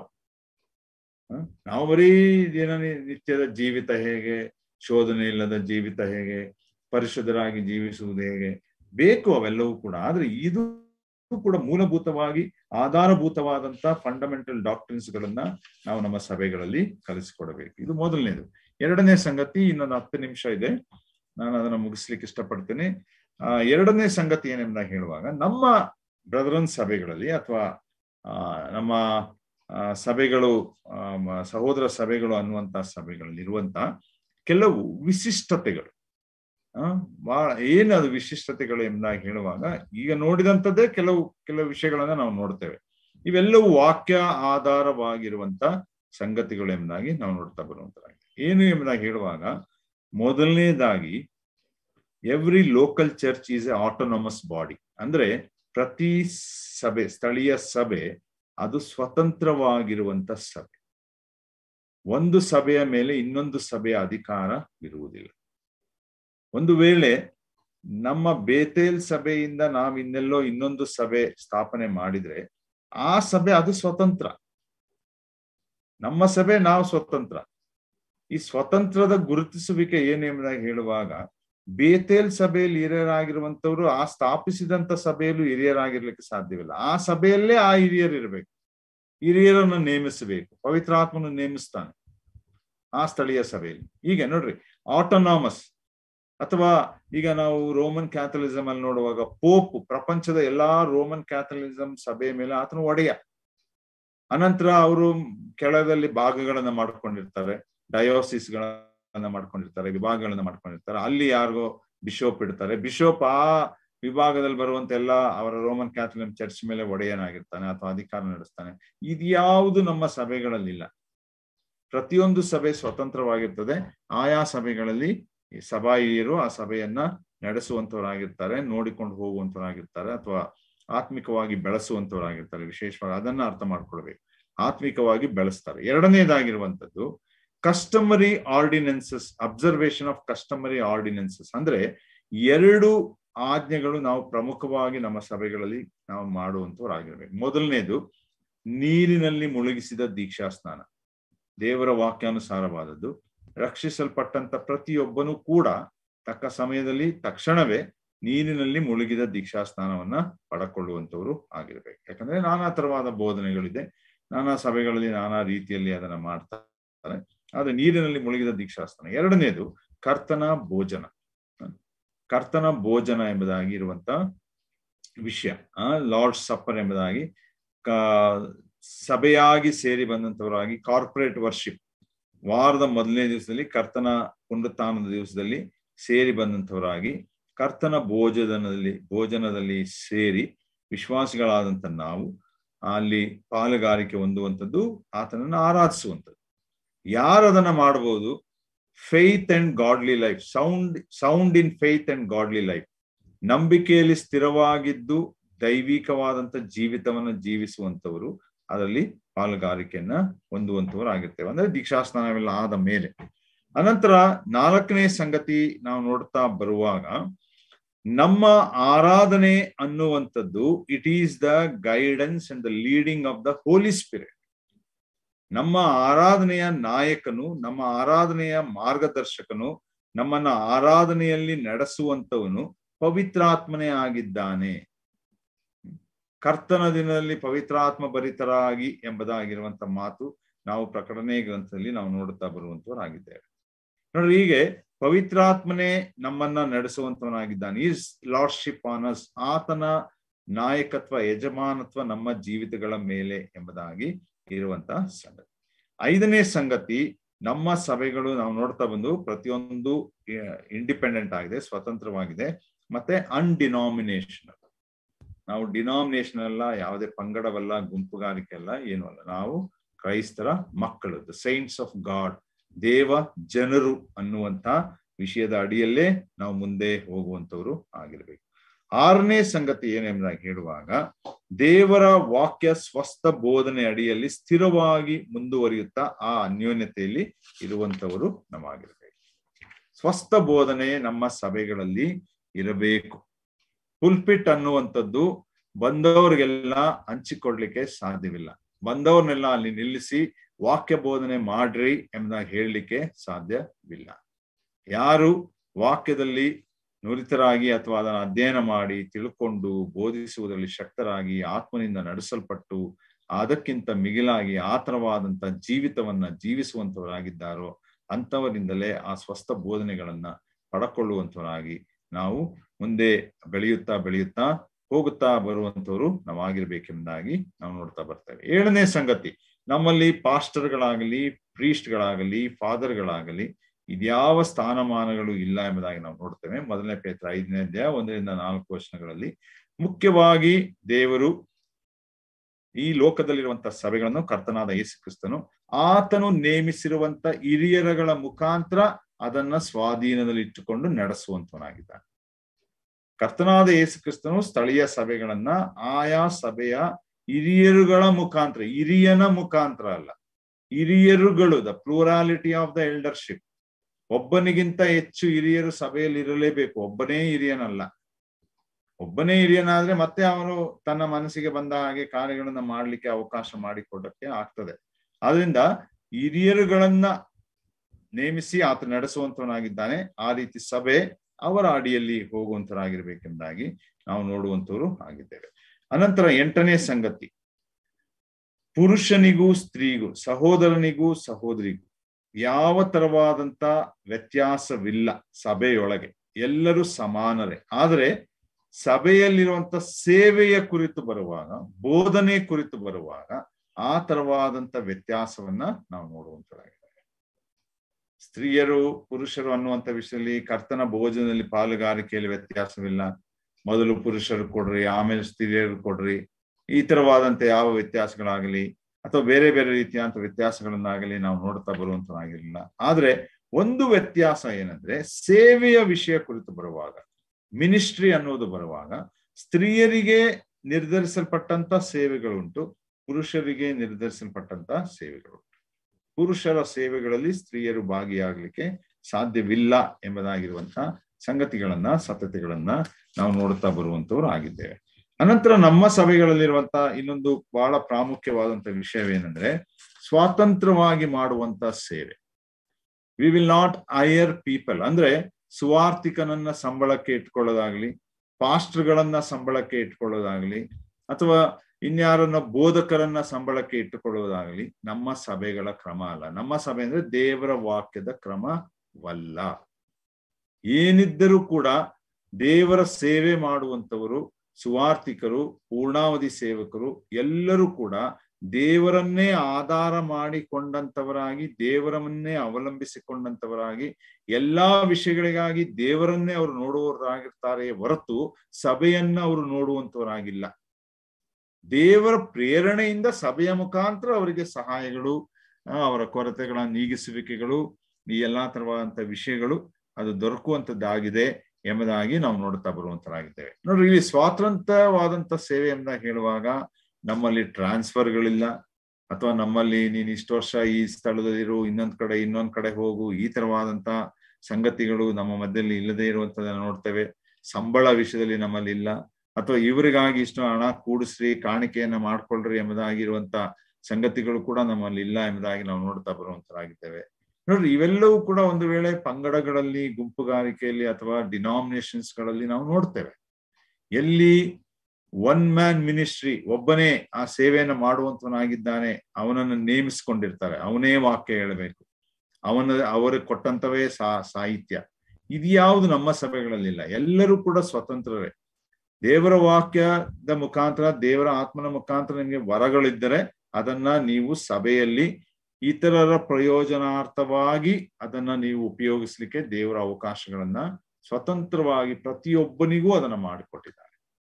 ನಾವು ಬರೀ ದಿನ ನಿತ್ಯದ ಜೀವಿತ ಹೇಗೆ ಶೋಧನೆ ಇಲ್ಲದ ಜೀವಿತ ಹೇಗೆ ಪರಿಶುದ್ಧರಾಗಿ ಜೀವಿಸುವುದು ಹೇಗೆ ಬೇಕು ಅವೆಲ್ಲವೂ ಕೂಡ ಆದ್ರೆ ಇದು ಕೂಡ ಮೂಲಭೂತವಾಗಿ ಆಧಾರಭೂತವಾದಂತ ಫಂಡಮೆಂಟಲ್ ಡಾಕ್ಟ್ರಿನ್ಸ್ ಗಳನ್ನ ನಾವು ನಮ್ಮ ಸಭೆಗಳಲ್ಲಿ ಕಲಿಸಿಕೊಡಬೇಕು ಇದು ಮೊದಲನೇದು ಎರಡನೇ ಸಂಗತಿ ಇನ್ನೊಂದು ಹತ್ತು ನಿಮಿಷ ಇದೆ ನಾನು ಅದನ್ನ ಮುಗಿಸ್ಲಿಕ್ಕೆ ಇಷ್ಟಪಡ್ತೇನೆ ಆ ಎರಡನೇ ಸಂಗತಿ ಏನೆಂಬುದಾಗಿ ಹೇಳುವಾಗ ನಮ್ಮ ಬ್ರದರನ್ ಸಭೆಗಳಲ್ಲಿ ಅಥವಾ ಆ ನಮ್ಮ ಸಭೆಗಳು ಸಹೋದರ ಸಭೆಗಳು ಅನ್ನುವಂತ ಸಭೆಗಳಲ್ಲಿ ಇರುವಂತ ಕೆಲವು ವಿಶಿಷ್ಟತೆಗಳು ಬಹಳ ಏನದು ವಿಶಿಷ್ಟತೆಗಳು ಎಂಬುದಾಗಿ ಹೇಳುವಾಗ ಈಗ ನೋಡಿದಂಥದ್ದೇ ಕೆಲವು ಕೆಲವು ವಿಷಯಗಳನ್ನ ನಾವು ನೋಡ್ತೇವೆ ಇವೆಲ್ಲವೂ ವಾಕ್ಯ ಆಧಾರವಾಗಿರುವಂತ ಸಂಗತಿಗಳು ಎಂಬುದಾಗಿ ನಾವು ನೋಡ್ತಾ ಬರುವಂತರಾಗಿದೆ ಏನು ಎಂಬುದಾಗಿ ಹೇಳುವಾಗ ಮೊದಲನೇದಾಗಿ every local church is a autonomous body ಅಂದ್ರೆ ಪ್ರತಿ ಸಭೆ ಸ್ಥಳೀಯ ಸಭೆ ಅದು ಸ್ವತಂತ್ರವಾಗಿರುವಂತ ಸಭೆ ಒಂದು ಸಭೆಯ ಮೇಲೆ ಇನ್ನೊಂದು ಸಭೆಯ ಅಧಿಕಾರ ಇರುವುದಿಲ್ಲ ಒಂದು ವೇಳೆ ನಮ್ಮ ಬೇತೇಲ್ ಸಭೆಯಿಂದ ನಾವ್ ಇನ್ನೆಲ್ಲೋ ಇನ್ನೊಂದು ಸಭೆ ಸ್ಥಾಪನೆ ಮಾಡಿದ್ರೆ ಆ ಸಭೆ ಅದು ಸ್ವತಂತ್ರ ನಮ್ಮ ಸಭೆ ನಾವು ಸ್ವತಂತ್ರ ಈ ಸ್ವತಂತ್ರದ ಗುರುತಿಸುವಿಕೆ ಏನು ಎಂಬುದಾಗಿ ಹೇಳುವಾಗ ಬೇತೇಲ್ ಸಭೆಯಲ್ಲಿ ಹಿರಿಯರಾಗಿರುವಂತವ್ರು ಆ ಸ್ಥಾಪಿಸಿದಂತ ಸಭೆಯಲ್ಲೂ ಹಿರಿಯರಾಗಿರ್ಲಿಕ್ಕೆ ಸಾಧ್ಯವಿಲ್ಲ ಆ ಸಭೆಯಲ್ಲೇ ಆ ಹಿರಿಯರು ಇರಬೇಕು ಹಿರಿಯರನ್ನು ನೇಮಿಸಬೇಕು ಪವಿತ್ರಾತ್ಮನ ನೇಮಿಸ್ತಾನೆ ಆ ಸ್ಥಳೀಯ ಸಭೆಯಲ್ಲಿ ಈಗ ನೋಡ್ರಿ ಆಟೋನಾಮಸ್ ಅಥವಾ ಈಗ ನಾವು ರೋಮನ್ ಕ್ಯಾಥಲಿಸಮ್ ಅಲ್ಲಿ ನೋಡುವಾಗ ಪೋಪ್ ಪ್ರಪಂಚದ ಎಲ್ಲಾ ರೋಮನ್ ಕ್ಯಾಥಲಿಸಮ್ ಸಭೆಯ ಮೇಲೆ ಆತನು ಒಡೆಯ ಅನಂತರ ಅವರು ಕೆಳದಲ್ಲಿ ಭಾಗಗಳನ್ನ ಮಾಡ್ಕೊಂಡಿರ್ತಾರೆ ಡಯೋಸಿಸ್ ಗಳನ್ನ ಮಾಡ್ಕೊಂಡಿರ್ತಾರೆ ವಿಭಾಗಗಳನ್ನ ಮಾಡ್ಕೊಂಡಿರ್ತಾರೆ ಅಲ್ಲಿ ಯಾರಿಗೋ ಬಿಷೋಪ್ ಇಡ್ತಾರೆ ಬಿಷೋಪ್ ಆ ವಿಭಾಗದಲ್ಲಿ ಬರುವಂತ ಎಲ್ಲ ಅವರ ರೋಮನ್ ಕ್ಯಾಥಲಿಕ್ ಚರ್ಚ್ ಮೇಲೆ ಒಡೆಯನಾಗಿರ್ತಾನೆ ಅಥವಾ ಅಧಿಕಾರ ನಡೆಸ್ತಾನೆ ಇದ್ಯಾವುದು ನಮ್ಮ ಸಭೆಗಳಲ್ಲಿಲ್ಲ ಪ್ರತಿಯೊಂದು ಸಭೆ ಸ್ವತಂತ್ರವಾಗಿರ್ತದೆ ಆಯಾ ಸಭೆಗಳಲ್ಲಿ ಸಭಾ ಹಿರಿಯರು ಆ ಸಭೆಯನ್ನ ನಡೆಸುವಂತವರಾಗಿರ್ತಾರೆ ನೋಡಿಕೊಂಡು ಹೋಗುವಂತವರಾಗಿರ್ತಾರೆ ಅಥವಾ ಆತ್ಮಿಕವಾಗಿ ಬೆಳೆಸುವಂತವರಾಗಿರ್ತಾರೆ ವಿಶೇಷವಾಗಿ ಅದನ್ನ ಅರ್ಥ ಮಾಡ್ಕೊಳ್ಬೇಕು ಆತ್ಮಿಕವಾಗಿ ಬೆಳೆಸ್ತಾರೆ ಎರಡನೇದಾಗಿರುವಂತದ್ದು customary ordinances observation of customary ordinances ಅಂದ್ರೆ ಎರಡು ಆಜ್ಞೆಗಳು ನಾವು ಪ್ರಮುಖವಾಗಿ ನಮ್ಮ ಸಭೆಗಳಲ್ಲಿ ನಾವು ಮಾಡುವಂತವರಾಗಿರ್ಬೇಕು ಮೊದಲನೇದು ನೀರಿನಲ್ಲಿ ಮುಳುಗಿಸಿದ ದೀಕ್ಷಾ ಸ್ನಾನ ದೇವರ ವಾಕ್ಯಾನುಸಾರವಾದದ್ದು ರಕ್ಷಿಸಲ್ಪಟ್ಟಂತ ಪ್ರತಿಯೊಬ್ಬನೂ ಕೂಡ ತಕ್ಕ ಸಮಯದಲ್ಲಿ ತಕ್ಷಣವೇ ನೀರಿನಲ್ಲಿ ಮುಳುಗಿದ ದೀಕ್ಷಾ ಸ್ನಾನವನ್ನ ಪಡಕೊಳ್ಳುವಂತವರು ಆಗಿರ್ಬೇಕು ಯಾಕಂದ್ರೆ ನಾನಾ ತರವಾದ ಬೋಧನೆಗಳಿದೆ ನಾನಾ ಸಭೆಗಳಲ್ಲಿ ನಾನಾ ರೀತಿಯಲ್ಲಿ ಅದನ್ನ ಮಾಡ್ತಾರೆ ಆದ್ರೆ ನೀರಿನಲ್ಲಿ ಮುಳುಗಿದ ದೀಕ್ಷಾಸ್ತಾನ ಎರಡನೇದು ಕರ್ತನ ಭೋಜನ ಕರ್ತನ ಭೋಜನ ಎಂಬುದಾಗಿ ಇರುವಂತ ವಿಷಯ ಆ ಲಾರ್ಡ್ ಸಪ್ಪರ್ ಎಂಬುದಾಗಿ ಸಭೆಯಾಗಿ ಸೇರಿ ಬಂದಂತವರಾಗಿ ಕಾರ್ಪೊರೇಟ್ ವರ್ಷಿಪ್ ವಾರದ ಮೊದಲನೇ ದಿವಸದಲ್ಲಿ ಕರ್ತನ ಪುನರುತ್ಥಾನದ ದಿವಸದಲ್ಲಿ ಸೇರಿ ಬಂದಂತವರಾಗಿ ಕರ್ತನ ಭೋಜನದಲ್ಲಿ ಭೋಜನದಲ್ಲಿ ಸೇರಿ ವಿಶ್ವಾಸಿಗಳಾದಂತ ನಾವು ಅಲ್ಲಿ ಪಾಲುಗಾರಿಕೆ ಹೊಂದುವಂಥದ್ದು ಆತನನ್ನು ಆರಾಧಿಸುವಂಥದ್ದು ಯಾರು ಅದನ್ನ ಮಾಡಬಹುದು faith and godly life sound sound in faith and godly life ನಂಬಿಕೆಯಲ್ಲಿ ಸ್ಥಿರವಾಗಿದ್ದು ದೈವಿಕವಾದಂತ ಜೀವಿತವನ್ನ ಜೀವಿಸುವಂತವರು ಅದರಲ್ಲಿ ಪಾಲುಗಾರಿಕೆಯನ್ನ ಹೊಂದುವಂತವರು ಆಗಿರ್ತೇವೆ ಅಂದ್ರೆ ದೀಕ್ಷಾಸ್ನಾನವೆಲ್ಲ ಆದ ಮೇಲೆ ಅನಂತರ ನಾಲ್ಕನೇ ಸಂಗತಿ ನಾವು ನೋಡ್ತಾ ಬರುವಾಗ ನಮ್ಮ ಆರಾಧನೆ ಅನ್ನುವಂಥದ್ದು it is the guidance and the leading of the Holy Spirit ನಮ್ಮ ಆರಾಧನೆಯ ನಾಯಕನು ನಮ್ಮ ಆರಾಧನೆಯ ಮಾರ್ಗದರ್ಶಕನು ನಮ್ಮನ್ನ ಆರಾಧನೆಯಲ್ಲಿ ನಡೆಸುವಂತವನು ಪವಿತ್ರಾತ್ಮನೇ ಆಗಿದ್ದಾನೆ ಕರ್ತನ ದಿನದಲ್ಲಿ ಪವಿತ್ರಾತ್ಮ ಭರಿತರಾಗಿ ಎಂಬುದಾಗಿರುವಂತ ಮಾತು ನಾವು ಪ್ರಕಟಣೆ ಗ್ರಂಥದಲ್ಲಿ ನಾವು ನೋಡುತ್ತಾ ಬರುವಂತವರಾಗಿದ್ದೇವೆ ನೋಡ್ರಿ ಹೀಗೆ ಪವಿತ್ರಾತ್ಮನೇ ನಮ್ಮನ್ನ ನಡೆಸುವಂತವನಾಗಿದ್ದಾನೆ ಈಸ್ ಲಾರ್ಡ್ಶಿಪ್ ಆನರ್ಸ್ ಆತನ ನಾಯಕತ್ವ ಯಜಮಾನತ್ವ ನಮ್ಮ ಜೀವಿತಗಳ ಮೇಲೆ ಎಂಬುದಾಗಿ ಇರುವಂತಹ ಸಂಗತಿ ಐದನೇ ಸಂಗತಿ ನಮ್ಮ ಸಭೆಗಳು ನಾವು ನೋಡ್ತಾ ಬಂದು ಪ್ರತಿಯೊಂದು ಇಂಡಿಪೆಂಡೆಂಟ್ ಆಗಿದೆ ಸ್ವತಂತ್ರವಾಗಿದೆ ಮತ್ತೆ ಅನ್ಡಿನಾಮಿನೇಷನಲ್ ನಾವು ಡಿನಾಮಿನೇಷನ್ ಅಲ್ಲ ಯಾವುದೇ ಪಂಗಡವಲ್ಲ ಗುಂಪುಗಾರಿಕೆ ಅಲ್ಲ ಏನು ಅಲ್ಲ ನಾವು ಕ್ರೈಸ್ತರ ಮಕ್ಕಳು ದ ಸೈಂಟ್ಸ್ ಆಫ್ ಗಾಡ್ ದೇವ ಜನರು ಅನ್ನುವಂತ ವಿಷಯದ ಅಡಿಯಲ್ಲೇ ನಾವು ಮುಂದೆ ಹೋಗುವಂತವ್ರು ಆಗಿರ್ಬೇಕು ಆರನೇ ಸಂಗತಿ ಏನೆಂಬುದಾಗಿ ಹೇಳುವಾಗ ದೇವರ ವಾಕ್ಯ ಸ್ವಸ್ಥ ಬೋಧನೆ ಅಡಿಯಲ್ಲಿ ಸ್ಥಿರವಾಗಿ ಮುಂದುವರಿಯುತ್ತಾ ಆ ಅನ್ಯೋನ್ಯತೆಯಲ್ಲಿ ಇರುವಂತವರು ನಮ್ಮಾಗಿರ್ಬೇಕು ಸ್ವಸ್ಥ ಬೋಧನೆ ನಮ್ಮ ಸಭೆಗಳಲ್ಲಿ ಇರಬೇಕು ಪುಲ್ಪಿಟ್ ಅನ್ನುವಂಥದ್ದು ಬಂದವರಿಗೆಲ್ಲ ಹಂಚಿಕೊಡ್ಲಿಕ್ಕೆ ಸಾಧ್ಯವಿಲ್ಲ ಬಂದವ್ರನ್ನೆಲ್ಲ ಅಲ್ಲಿ ನಿಲ್ಲಿಸಿ ವಾಕ್ಯ ಬೋಧನೆ ಮಾಡ್ರಿ ಎಂಬುದಾಗಿ ಹೇಳಲಿಕ್ಕೆ ಸಾಧ್ಯವಿಲ್ಲ ಯಾರು ವಾಕ್ಯದಲ್ಲಿ ನುರಿತರಾಗಿ ಅಥವಾ ಅದನ್ನು ಅಧ್ಯಯನ ಮಾಡಿ ತಿಳ್ಕೊಂಡು ಬೋಧಿಸುವುದರಲ್ಲಿ ಶಕ್ತರಾಗಿ ಆತ್ಮನಿಂದ ನಡೆಸಲ್ಪಟ್ಟು ಅದಕ್ಕಿಂತ ಮಿಗಿಲಾಗಿ ಆತರವಾದಂತ ಜೀವಿತವನ್ನ ಜೀವಿಸುವಂತವರಾಗಿದ್ದಾರೋ ಅಂಥವರಿಂದಲೇ ಆ ಸ್ವಸ್ಥ ಬೋಧನೆಗಳನ್ನ ಪಡಕೊಳ್ಳುವಂತವರಾಗಿ ನಾವು ಮುಂದೆ ಬೆಳೆಯುತ್ತಾ ಬೆಳೆಯುತ್ತಾ ಹೋಗುತ್ತಾ ಬರುವಂತವರು ನಾವಾಗಿರ್ಬೇಕೆಂಬುದಾಗಿ ನಾವು ನೋಡ್ತಾ ಬರ್ತೇವೆ ಏಳನೇ ಸಂಗತಿ ನಮ್ಮಲ್ಲಿ ಪಾಸ್ಟರ್ಗಳಾಗಲಿ ಪ್ರೀಸ್ಟ್ಗಳಾಗಲಿ ಫಾದರ್ಗಳಾಗಲಿ ಇದ್ಯಾವ ಸ್ಥಾನಮಾನಗಳು ಇಲ್ಲ ಎಂಬುದಾಗಿ ನಾವು ನೋಡ್ತೇವೆ ಮೊದಲನೇ ಪೇತ್ರ ಐದನೇ ಅಧ್ಯಾಯ ಒಂದರಿಂದ ನಾಲ್ಕು ವರ್ಷಗಳಲ್ಲಿ ಮುಖ್ಯವಾಗಿ ದೇವರು ಈ ಲೋಕದಲ್ಲಿರುವಂತಹ ಸಭೆಗಳನ್ನು ಕರ್ತನಾದ ಯೇಸು ಕ್ರಿಸ್ತನು ಆತನು ನೇಮಿಸಿರುವಂತ ಹಿರಿಯರಗಳ ಮುಖಾಂತರ ಅದನ್ನ ಸ್ವಾಧೀನದಲ್ಲಿ ಇಟ್ಟುಕೊಂಡು ನಡೆಸುವಂತವನಾಗಿದ್ದಾನೆ ಕರ್ತನಾದ ಯೇಸು ಕ್ರಿಸ್ತನು ಸ್ಥಳೀಯ ಸಭೆಗಳನ್ನ ಆಯಾ ಸಭೆಯ ಹಿರಿಯರುಗಳ ಮುಖಾಂತರ ಹಿರಿಯನ ಮುಖಾಂತರ ಅಲ್ಲ ಹಿರಿಯರುಗಳು the plurality of the eldership ಒಬ್ಬನಿಗಿಂತ ಹೆಚ್ಚು ಹಿರಿಯರು ಸಭೆಯಲ್ಲಿ ಇರಲೇಬೇಕು ಒಬ್ಬನೇ ಹಿರಿಯನಲ್ಲ ಒಬ್ಬನೇ ಹಿರಿಯನಾದ್ರೆ ಮತ್ತೆ ಅವನು ತನ್ನ ಮನಸ್ಸಿಗೆ ಬಂದ ಹಾಗೆ ಕಾರ್ಯಗಳನ್ನ ಮಾಡ್ಲಿಕ್ಕೆ ಅವಕಾಶ ಮಾಡಿಕೊಡಕ್ಕೆ ಆಗ್ತದೆ ಆದ್ರಿಂದ ಹಿರಿಯರುಗಳನ್ನ ನೇಮಿಸಿ ಆತ ನಡೆಸುವಂತವನಾಗಿದ್ದಾನೆ ಆ ರೀತಿ ಸಭೆ ಅವರ ಅಡಿಯಲ್ಲಿ ಹೋಗುವಂತರಾಗಿರ್ಬೇಕೆಂಬುದಾಗಿ ನಾವು ನೋಡುವಂತವರು ಆಗಿದ್ದೇವೆ ಅನಂತರ ಎಂಟನೇ ಸಂಗತಿ ಪುರುಷನಿಗೂ ಸ್ತ್ರೀಗೂ ಸಹೋದರನಿಗೂ ಸಹೋದರಿಗೂ ಯಾವ ತರವಾದಂತ ವ್ಯತ್ಯಾಸವಿಲ್ಲ ಸಭೆಯೊಳಗೆ ಎಲ್ಲರೂ ಸಮಾನರೇ ಆದರೆ ಸಭೆಯಲ್ಲಿರುವಂತ ಸೇವೆಯ ಕುರಿತು ಬರುವಾಗ ಬೋಧನೆ ಕುರಿತು ಬರುವಾಗ ಆ ತರವಾದಂತ ವ್ಯತ್ಯಾಸವನ್ನ ನಾವು ನೋಡುವಂತರಾಗಿದ್ದೇವೆ ಸ್ತ್ರೀಯರು ಪುರುಷರು ಅನ್ನುವಂಥ ವಿಷಯದಲ್ಲಿ ಕರ್ತನ ಭೋಜನದಲ್ಲಿ ಪಾಲುಗಾರಿಕೆಯಲ್ಲಿ ವ್ಯತ್ಯಾಸವಿಲ್ಲ ಮೊದಲು ಪುರುಷರು ಕೊಡ್ರಿ ಆಮೇಲೆ ಸ್ತ್ರೀಯರು ಕೊಡ್ರಿ ಈ ತರವಾದಂತ ಯಾವ ವ್ಯತ್ಯಾಸಗಳಾಗಲಿ ಅಥವಾ ಬೇರೆ ಬೇರೆ ರೀತಿಯಾದಂತ ವ್ಯತ್ಯಾಸಗಳನ್ನಾಗಲಿ ನಾವು ನೋಡ್ತಾ ಬರುವಂತನಾಗಿರಲಿಲ್ಲ ಆದ್ರೆ ಒಂದು ವ್ಯತ್ಯಾಸ ಏನಂದ್ರೆ ಸೇವೆಯ ವಿಷಯ ಕುರಿತು ಬರುವಾಗ ಮಿನಿಸ್ಟ್ರಿ ಅನ್ನೋದು ಬರುವಾಗ ಸ್ತ್ರೀಯರಿಗೆ ನಿರ್ಧರಿಸಲ್ಪಟ್ಟಂತ ಸೇವೆಗಳುಂಟು ಪುರುಷರಿಗೆ ನಿರ್ಧರಿಸಲ್ಪಟ್ಟಂತ ಸೇವೆಗಳುಂಟು ಪುರುಷರ ಸೇವೆಗಳಲ್ಲಿ ಸ್ತ್ರೀಯರು ಭಾಗಿಯಾಗಲಿಕ್ಕೆ ಸಾಧ್ಯವಿಲ್ಲ ಎಂಬುದಾಗಿರುವಂತ ಸಂಗತಿಗಳನ್ನ ಸತತೆಗಳನ್ನ ನಾವು ನೋಡುತ್ತಾ ಬರುವಂತವ್ರು ಆಗಿದ್ದೇವೆ ಅನಂತರ ನಮ್ಮ ಸಭೆಗಳಲ್ಲಿರುವಂತ ಇನ್ನೊಂದು ಬಹಳ ಪ್ರಾಮುಖ್ಯವಾದಂತ ವಿಷಯವೇನೆಂದ್ರೆ ಸ್ವಾತಂತ್ರ್ಯವಾಗಿ ಮಾಡುವಂತ ಸೇವೆ we will not hire people ಅಂದ್ರೆ ಸುವಾರ್ಥಿಕನನ್ನ ಸಂಬಳಕ್ಕೆ ಇಟ್ಕೊಳ್ಳೋದಾಗ್ಲಿ ಪಾಸ್ಟರ್ಗಳನ್ನ ಸಂಬಳಕ್ಕೆ ಇಟ್ಕೊಳ್ಳೋದಾಗ್ಲಿ ಅಥವಾ ಇನ್ಯಾರನ್ನ ಬೋಧಕರನ್ನ ಸಂಬಳಕ್ಕೆ ಇಟ್ಟುಕೊಳ್ಳುವುದಾಗಲಿ ನಮ್ಮ ಸಭೆಗಳ ಕ್ರಮ ಅಲ್ಲ ನಮ್ಮ ಸಭೆ ಅಂದ್ರೆ ದೇವರ ವಾಕ್ಯದ ಕ್ರಮವಲ್ಲ ಏನಿದ್ದರೂ ಕೂಡ ದೇವರ ಸೇವೆ ಮಾಡುವಂತವರು ಸುವಾರ್ಥಿಕರು ಪೂರ್ಣಾವಧಿ ಸೇವಕರು ಎಲ್ಲರೂ ಕೂಡ ದೇವರನ್ನೇ ಆಧಾರ ಮಾಡಿಕೊಂಡಂತವರಾಗಿ ದೇವರನ್ನೇ ಅವಲಂಬಿಸಿಕೊಂಡಂತವರಾಗಿ ಎಲ್ಲಾ ವಿಷಯಗಳಿಗಾಗಿ ದೇವರನ್ನೇ ಅವರು ನೋಡುವವರಾಗಿರ್ತಾರೆ ಹೊರತು ಸಭೆಯನ್ನ ಅವರು ನೋಡುವಂತವರಾಗಿಲ್ಲ ದೇವರ ಪ್ರೇರಣೆಯಿಂದ ಸಭೆಯ ಮುಖಾಂತರ ಅವರಿಗೆ ಸಹಾಯಗಳು ಅವರ ಕೊರತೆಗಳ ನೀಗಿಸುವಿಕೆಗಳು ಈ ಎಲ್ಲಾ ತರವಾದಂತ ವಿಷಯಗಳು ಅದು ದೊರಕುವಂತದ್ದಾಗಿದೆ ಎಂಬುದಾಗಿ ನಾವು ನೋಡ್ತಾ ಬರುವಂತರಾಗಿದ್ದೇವೆ ನೋಡ್ರಿ ಇಲ್ಲಿ ಸ್ವಾತಂತ್ರ್ಯವಾದಂತ ಸೇವೆ ಎಂಬುದಾಗಿ ಹೇಳುವಾಗ ನಮ್ಮಲ್ಲಿ ಟ್ರಾನ್ಸ್ಫರ್ಗಳಿಲ್ಲ ಅಥವಾ ನಮ್ಮಲ್ಲಿ ನೀನ್ ಇಷ್ಟು ವರ್ಷ ಈ ಸ್ಥಳದಲ್ಲಿರು ಇನ್ನೊಂದ್ ಕಡೆ ಇನ್ನೊಂದ್ ಕಡೆ ಹೋಗು ಈ ತರವಾದಂತ ಸಂಗತಿಗಳು ನಮ್ಮ ಮಧ್ಯದಲ್ಲಿ ಇಲ್ಲದೆ ಇರುವಂತದನ್ನ ನೋಡ್ತೇವೆ ಸಂಬಳ ವಿಷಯದಲ್ಲಿ ನಮ್ಮಲ್ಲಿ ಇಲ್ಲ ಅಥವಾ ಇವರಿಗಾಗಿ ಇಷ್ಟು ಹಣ ಕೂಡಿಸ್ರಿ ಕಾಣಿಕೆಯನ್ನ ಮಾಡ್ಕೊಳ್ರಿ ಎಂಬುದಾಗಿರುವಂತ ಸಂಗತಿಗಳು ಕೂಡ ನಮ್ಮಲ್ಲಿ ಇಲ್ಲ ಎಂಬುದಾಗಿ ನಾವು ನೋಡ್ತಾ ಬರುವಂತರಾಗಿದ್ದೇವೆ ನೋಡ್ರಿ ಇವೆಲ್ಲವೂ ಕೂಡ ಒಂದು ವೇಳೆ ಪಂಗಡಗಳಲ್ಲಿ ಗುಂಪುಗಾರಿಕೆಯಲ್ಲಿ ಅಥವಾ ಡಿನಾಮಿನೇಷನ್ಸ್ ಗಳಲ್ಲಿ ನಾವು ನೋಡ್ತೇವೆ ಎಲ್ಲಿ ಒನ್ ಮ್ಯಾನ್ ಮಿನಿಸ್ಟ್ರಿ ಒಬ್ಬನೇ ಆ ಸೇವೆಯನ್ನು ಮಾಡುವಂತವನಾಗಿದ್ದಾನೆ ಅವನನ್ನು ನೇಮಿಸ್ಕೊಂಡಿರ್ತಾರೆ ಅವನೇ ವಾಕ್ಯ ಹೇಳಬೇಕು ಅವನ ಅವರು ಕೊಟ್ಟಂತವೇ ಸಾ ಸಾಹಿತ್ಯ ಇದ್ಯಾವುದು ನಮ್ಮ ಸಭೆಗಳಲ್ಲಿಲ್ಲ ಎಲ್ಲರೂ ಕೂಡ ಸ್ವತಂತ್ರರೇ ದೇವರ ವಾಕ್ಯದ ಮುಖಾಂತರ ದೇವರ ಆತ್ಮನ ಮುಖಾಂತರ ನಿಮಗೆ ವರಗಳಿದ್ದರೆ ಅದನ್ನ ನೀವು ಸಭೆಯಲ್ಲಿ ಇತರರ ಪ್ರಯೋಜನಾರ್ಥವಾಗಿ ಅದನ್ನ ನೀವು ಉಪಯೋಗಿಸ್ಲಿಕ್ಕೆ ದೇವರ ಅವಕಾಶಗಳನ್ನ ಸ್ವತಂತ್ರವಾಗಿ ಪ್ರತಿಯೊಬ್ಬನಿಗೂ ಅದನ್ನ ಮಾಡಿಕೊಟ್ಟಿದ್ದಾರೆ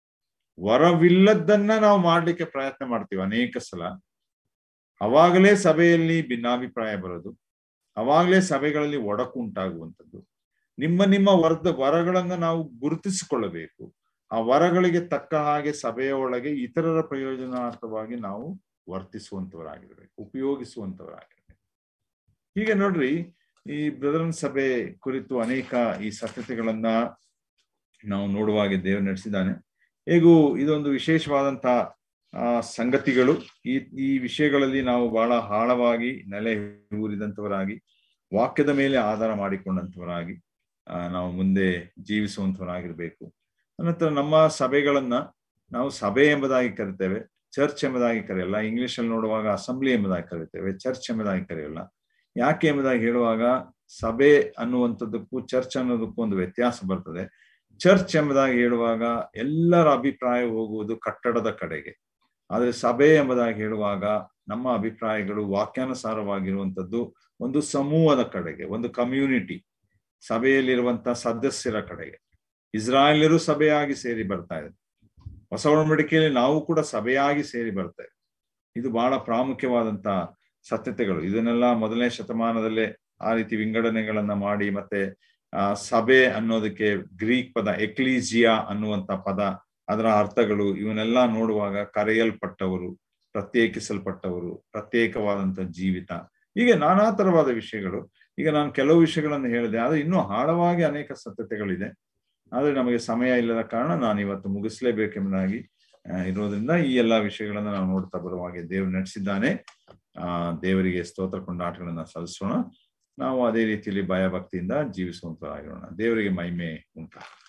ವರವಿಲ್ಲದನ್ನ ನಾವು ಮಾಡ್ಲಿಕ್ಕೆ ಪ್ರಯತ್ನ ಮಾಡ್ತೀವಿ ಅನೇಕ ಸಲ ಅವಾಗಲೇ ಸಭೆಯಲ್ಲಿ ಭಿನ್ನಾಭಿಪ್ರಾಯ ಬರೋದು ಅವಾಗಲೇ ಸಭೆಗಳಲ್ಲಿ ಒಡಕು ಉಂಟಾಗುವಂಥದ್ದು ನಿಮ್ಮ ನಿಮ್ಮ ವರದ ವರಗಳನ್ನ ನಾವು ಗುರುತಿಸಿಕೊಳ್ಳಬೇಕು ಆ ವರಗಳಿಗೆ ತಕ್ಕ ಹಾಗೆ ಸಭೆಯ ಒಳಗೆ ಇತರರ ಪ್ರಯೋಜನಾರ್ಥವಾಗಿ ನಾವು ವರ್ತಿಸುವಂತವರಾಗಿರ್ಬೇಕು ಉಪಯೋಗಿಸುವಂತವರಾಗಿರ್ಬೇಕು ಹೀಗೆ ನೋಡ್ರಿ ಈ ಬ್ರದರನ್ ಸಭೆ ಕುರಿತು ಅನೇಕ ಈ ಸತ್ಯತೆಗಳನ್ನ ನಾವು ನೋಡುವಾಗೆ ದೇವರು ನಡೆಸಿದ್ದಾನೆ ಹೇಗೂ ಇದೊಂದು ವಿಶೇಷವಾದಂತ ಆ ಸಂಗತಿಗಳು ಈ ಈ ವಿಷಯಗಳಲ್ಲಿ ನಾವು ಬಹಳ ಆಳವಾಗಿ ನೆಲೆ ಊರಿದಂತವರಾಗಿ ವಾಕ್ಯದ ಮೇಲೆ ಆಧಾರ ಮಾಡಿಕೊಂಡಂತವರಾಗಿ ಆ ನಾವು ಮುಂದೆ ಜೀವಿಸುವಂತವರಾಗಿರ್ಬೇಕು ಅನಂತರ ನಮ್ಮ ಸಭೆಗಳನ್ನ ನಾವು ಸಭೆ ಎಂಬುದಾಗಿ ಕರಿತೇವೆ ಚರ್ಚ್ ಎಂಬುದಾಗಿ ಕರೆಯಲ್ಲ ಇಂಗ್ಲಿಷ್ ಅಲ್ಲಿ ನೋಡುವಾಗ ಅಸೆಂಬ್ಲಿ ಎಂಬುದಾಗಿ ಕರಿತೇವೆ ಚರ್ಚ್ ಎಂಬುದಾಗಿ ಕರೆಯಲ್ಲ ಯಾಕೆ ಎಂಬುದಾಗಿ ಹೇಳುವಾಗ ಸಭೆ ಅನ್ನುವಂಥದ್ದಕ್ಕೂ ಚರ್ಚ್ ಅನ್ನೋದಕ್ಕೂ ಒಂದು ವ್ಯತ್ಯಾಸ ಬರ್ತದೆ ಚರ್ಚ್ ಎಂಬುದಾಗಿ ಹೇಳುವಾಗ ಎಲ್ಲರ ಅಭಿಪ್ರಾಯ ಹೋಗುವುದು ಕಟ್ಟಡದ ಕಡೆಗೆ ಆದ್ರೆ ಸಭೆ ಎಂಬುದಾಗಿ ಹೇಳುವಾಗ ನಮ್ಮ ಅಭಿಪ್ರಾಯಗಳು ವಾಕ್ಯಾನುಸಾರವಾಗಿರುವಂತದ್ದು ಒಂದು ಸಮೂಹದ ಕಡೆಗೆ ಒಂದು ಕಮ್ಯುನಿಟಿ ಸಭೆಯಲ್ಲಿರುವಂತ ಸದಸ್ಯರ ಕಡೆಗೆ ಇಸ್ರಾಯೇಲರು ಸಭೆಯಾಗಿ ಸೇರಿ ಬರ್ತಾ ಇದೆ ಹೊಸ ಒಡಂಬಡಿಕೆಯಲ್ಲಿ ನಾವು ಕೂಡ ಸಭೆಯಾಗಿ ಸೇರಿ ಬರ್ತೇವೆ ಇದು ಬಹಳ ಪ್ರಾಮುಖ್ಯವಾದಂತ ಸತ್ಯತೆಗಳು ಇದನ್ನೆಲ್ಲ ಮೊದಲನೇ ಶತಮಾನದಲ್ಲೇ ಆ ರೀತಿ ವಿಂಗಡಣೆಗಳನ್ನ ಮಾಡಿ ಮತ್ತೆ ಆ ಸಭೆ ಅನ್ನೋದಕ್ಕೆ ಗ್ರೀಕ್ ಪದ ಎಕ್ಲೀಸಿಯಾ ಅನ್ನುವಂತ ಪದ ಅದರ ಅರ್ಥಗಳು ಇವನ್ನೆಲ್ಲ ನೋಡುವಾಗ ಕರೆಯಲ್ಪಟ್ಟವರು ಪ್ರತ್ಯೇಕಿಸಲ್ಪಟ್ಟವರು ಪ್ರತ್ಯೇಕವಾದಂತ ಜೀವಿತ ಹೀಗೆ ನಾನಾ ತರವಾದ ವಿಷಯಗಳು ಈಗ ನಾನು ಕೆಲವು ವಿಷಯಗಳನ್ನು ಹೇಳಿದೆ ಆದ್ರೆ ಇನ್ನೂ ಆಳವಾಗಿ ಅನೇಕ ಸತ್ಯತೆಗಳಿದೆ ಆದ್ರೆ ನಮಗೆ ಸಮಯ ಇಲ್ಲದ ಕಾರಣ ನಾನು ಇವತ್ತು ಮುಗಿಸ್ಲೇಬೇಕೆಂಬುದಾಗಿ ಇರೋದ್ರಿಂದ ಈ ಎಲ್ಲಾ ವಿಷಯಗಳನ್ನ ನಾವು ನೋಡ್ತಾ ಬರುವಾಗೆ ದೇವರು ನಡೆಸಿದ್ದಾನೆ ಆ ದೇವರಿಗೆ ಸ್ತೋತ್ರ ಕೊಂಡಾಟಗಳನ್ನ ಸಲ್ಲಿಸೋಣ ನಾವು ಅದೇ ರೀತಿಯಲ್ಲಿ ಭಯಭಕ್ತಿಯಿಂದ ಜೀವಿಸುವಂತರಾಗಿರೋಣ ದೇವರಿಗೆ ಮಹಿಮೆ ಉಂಟಾ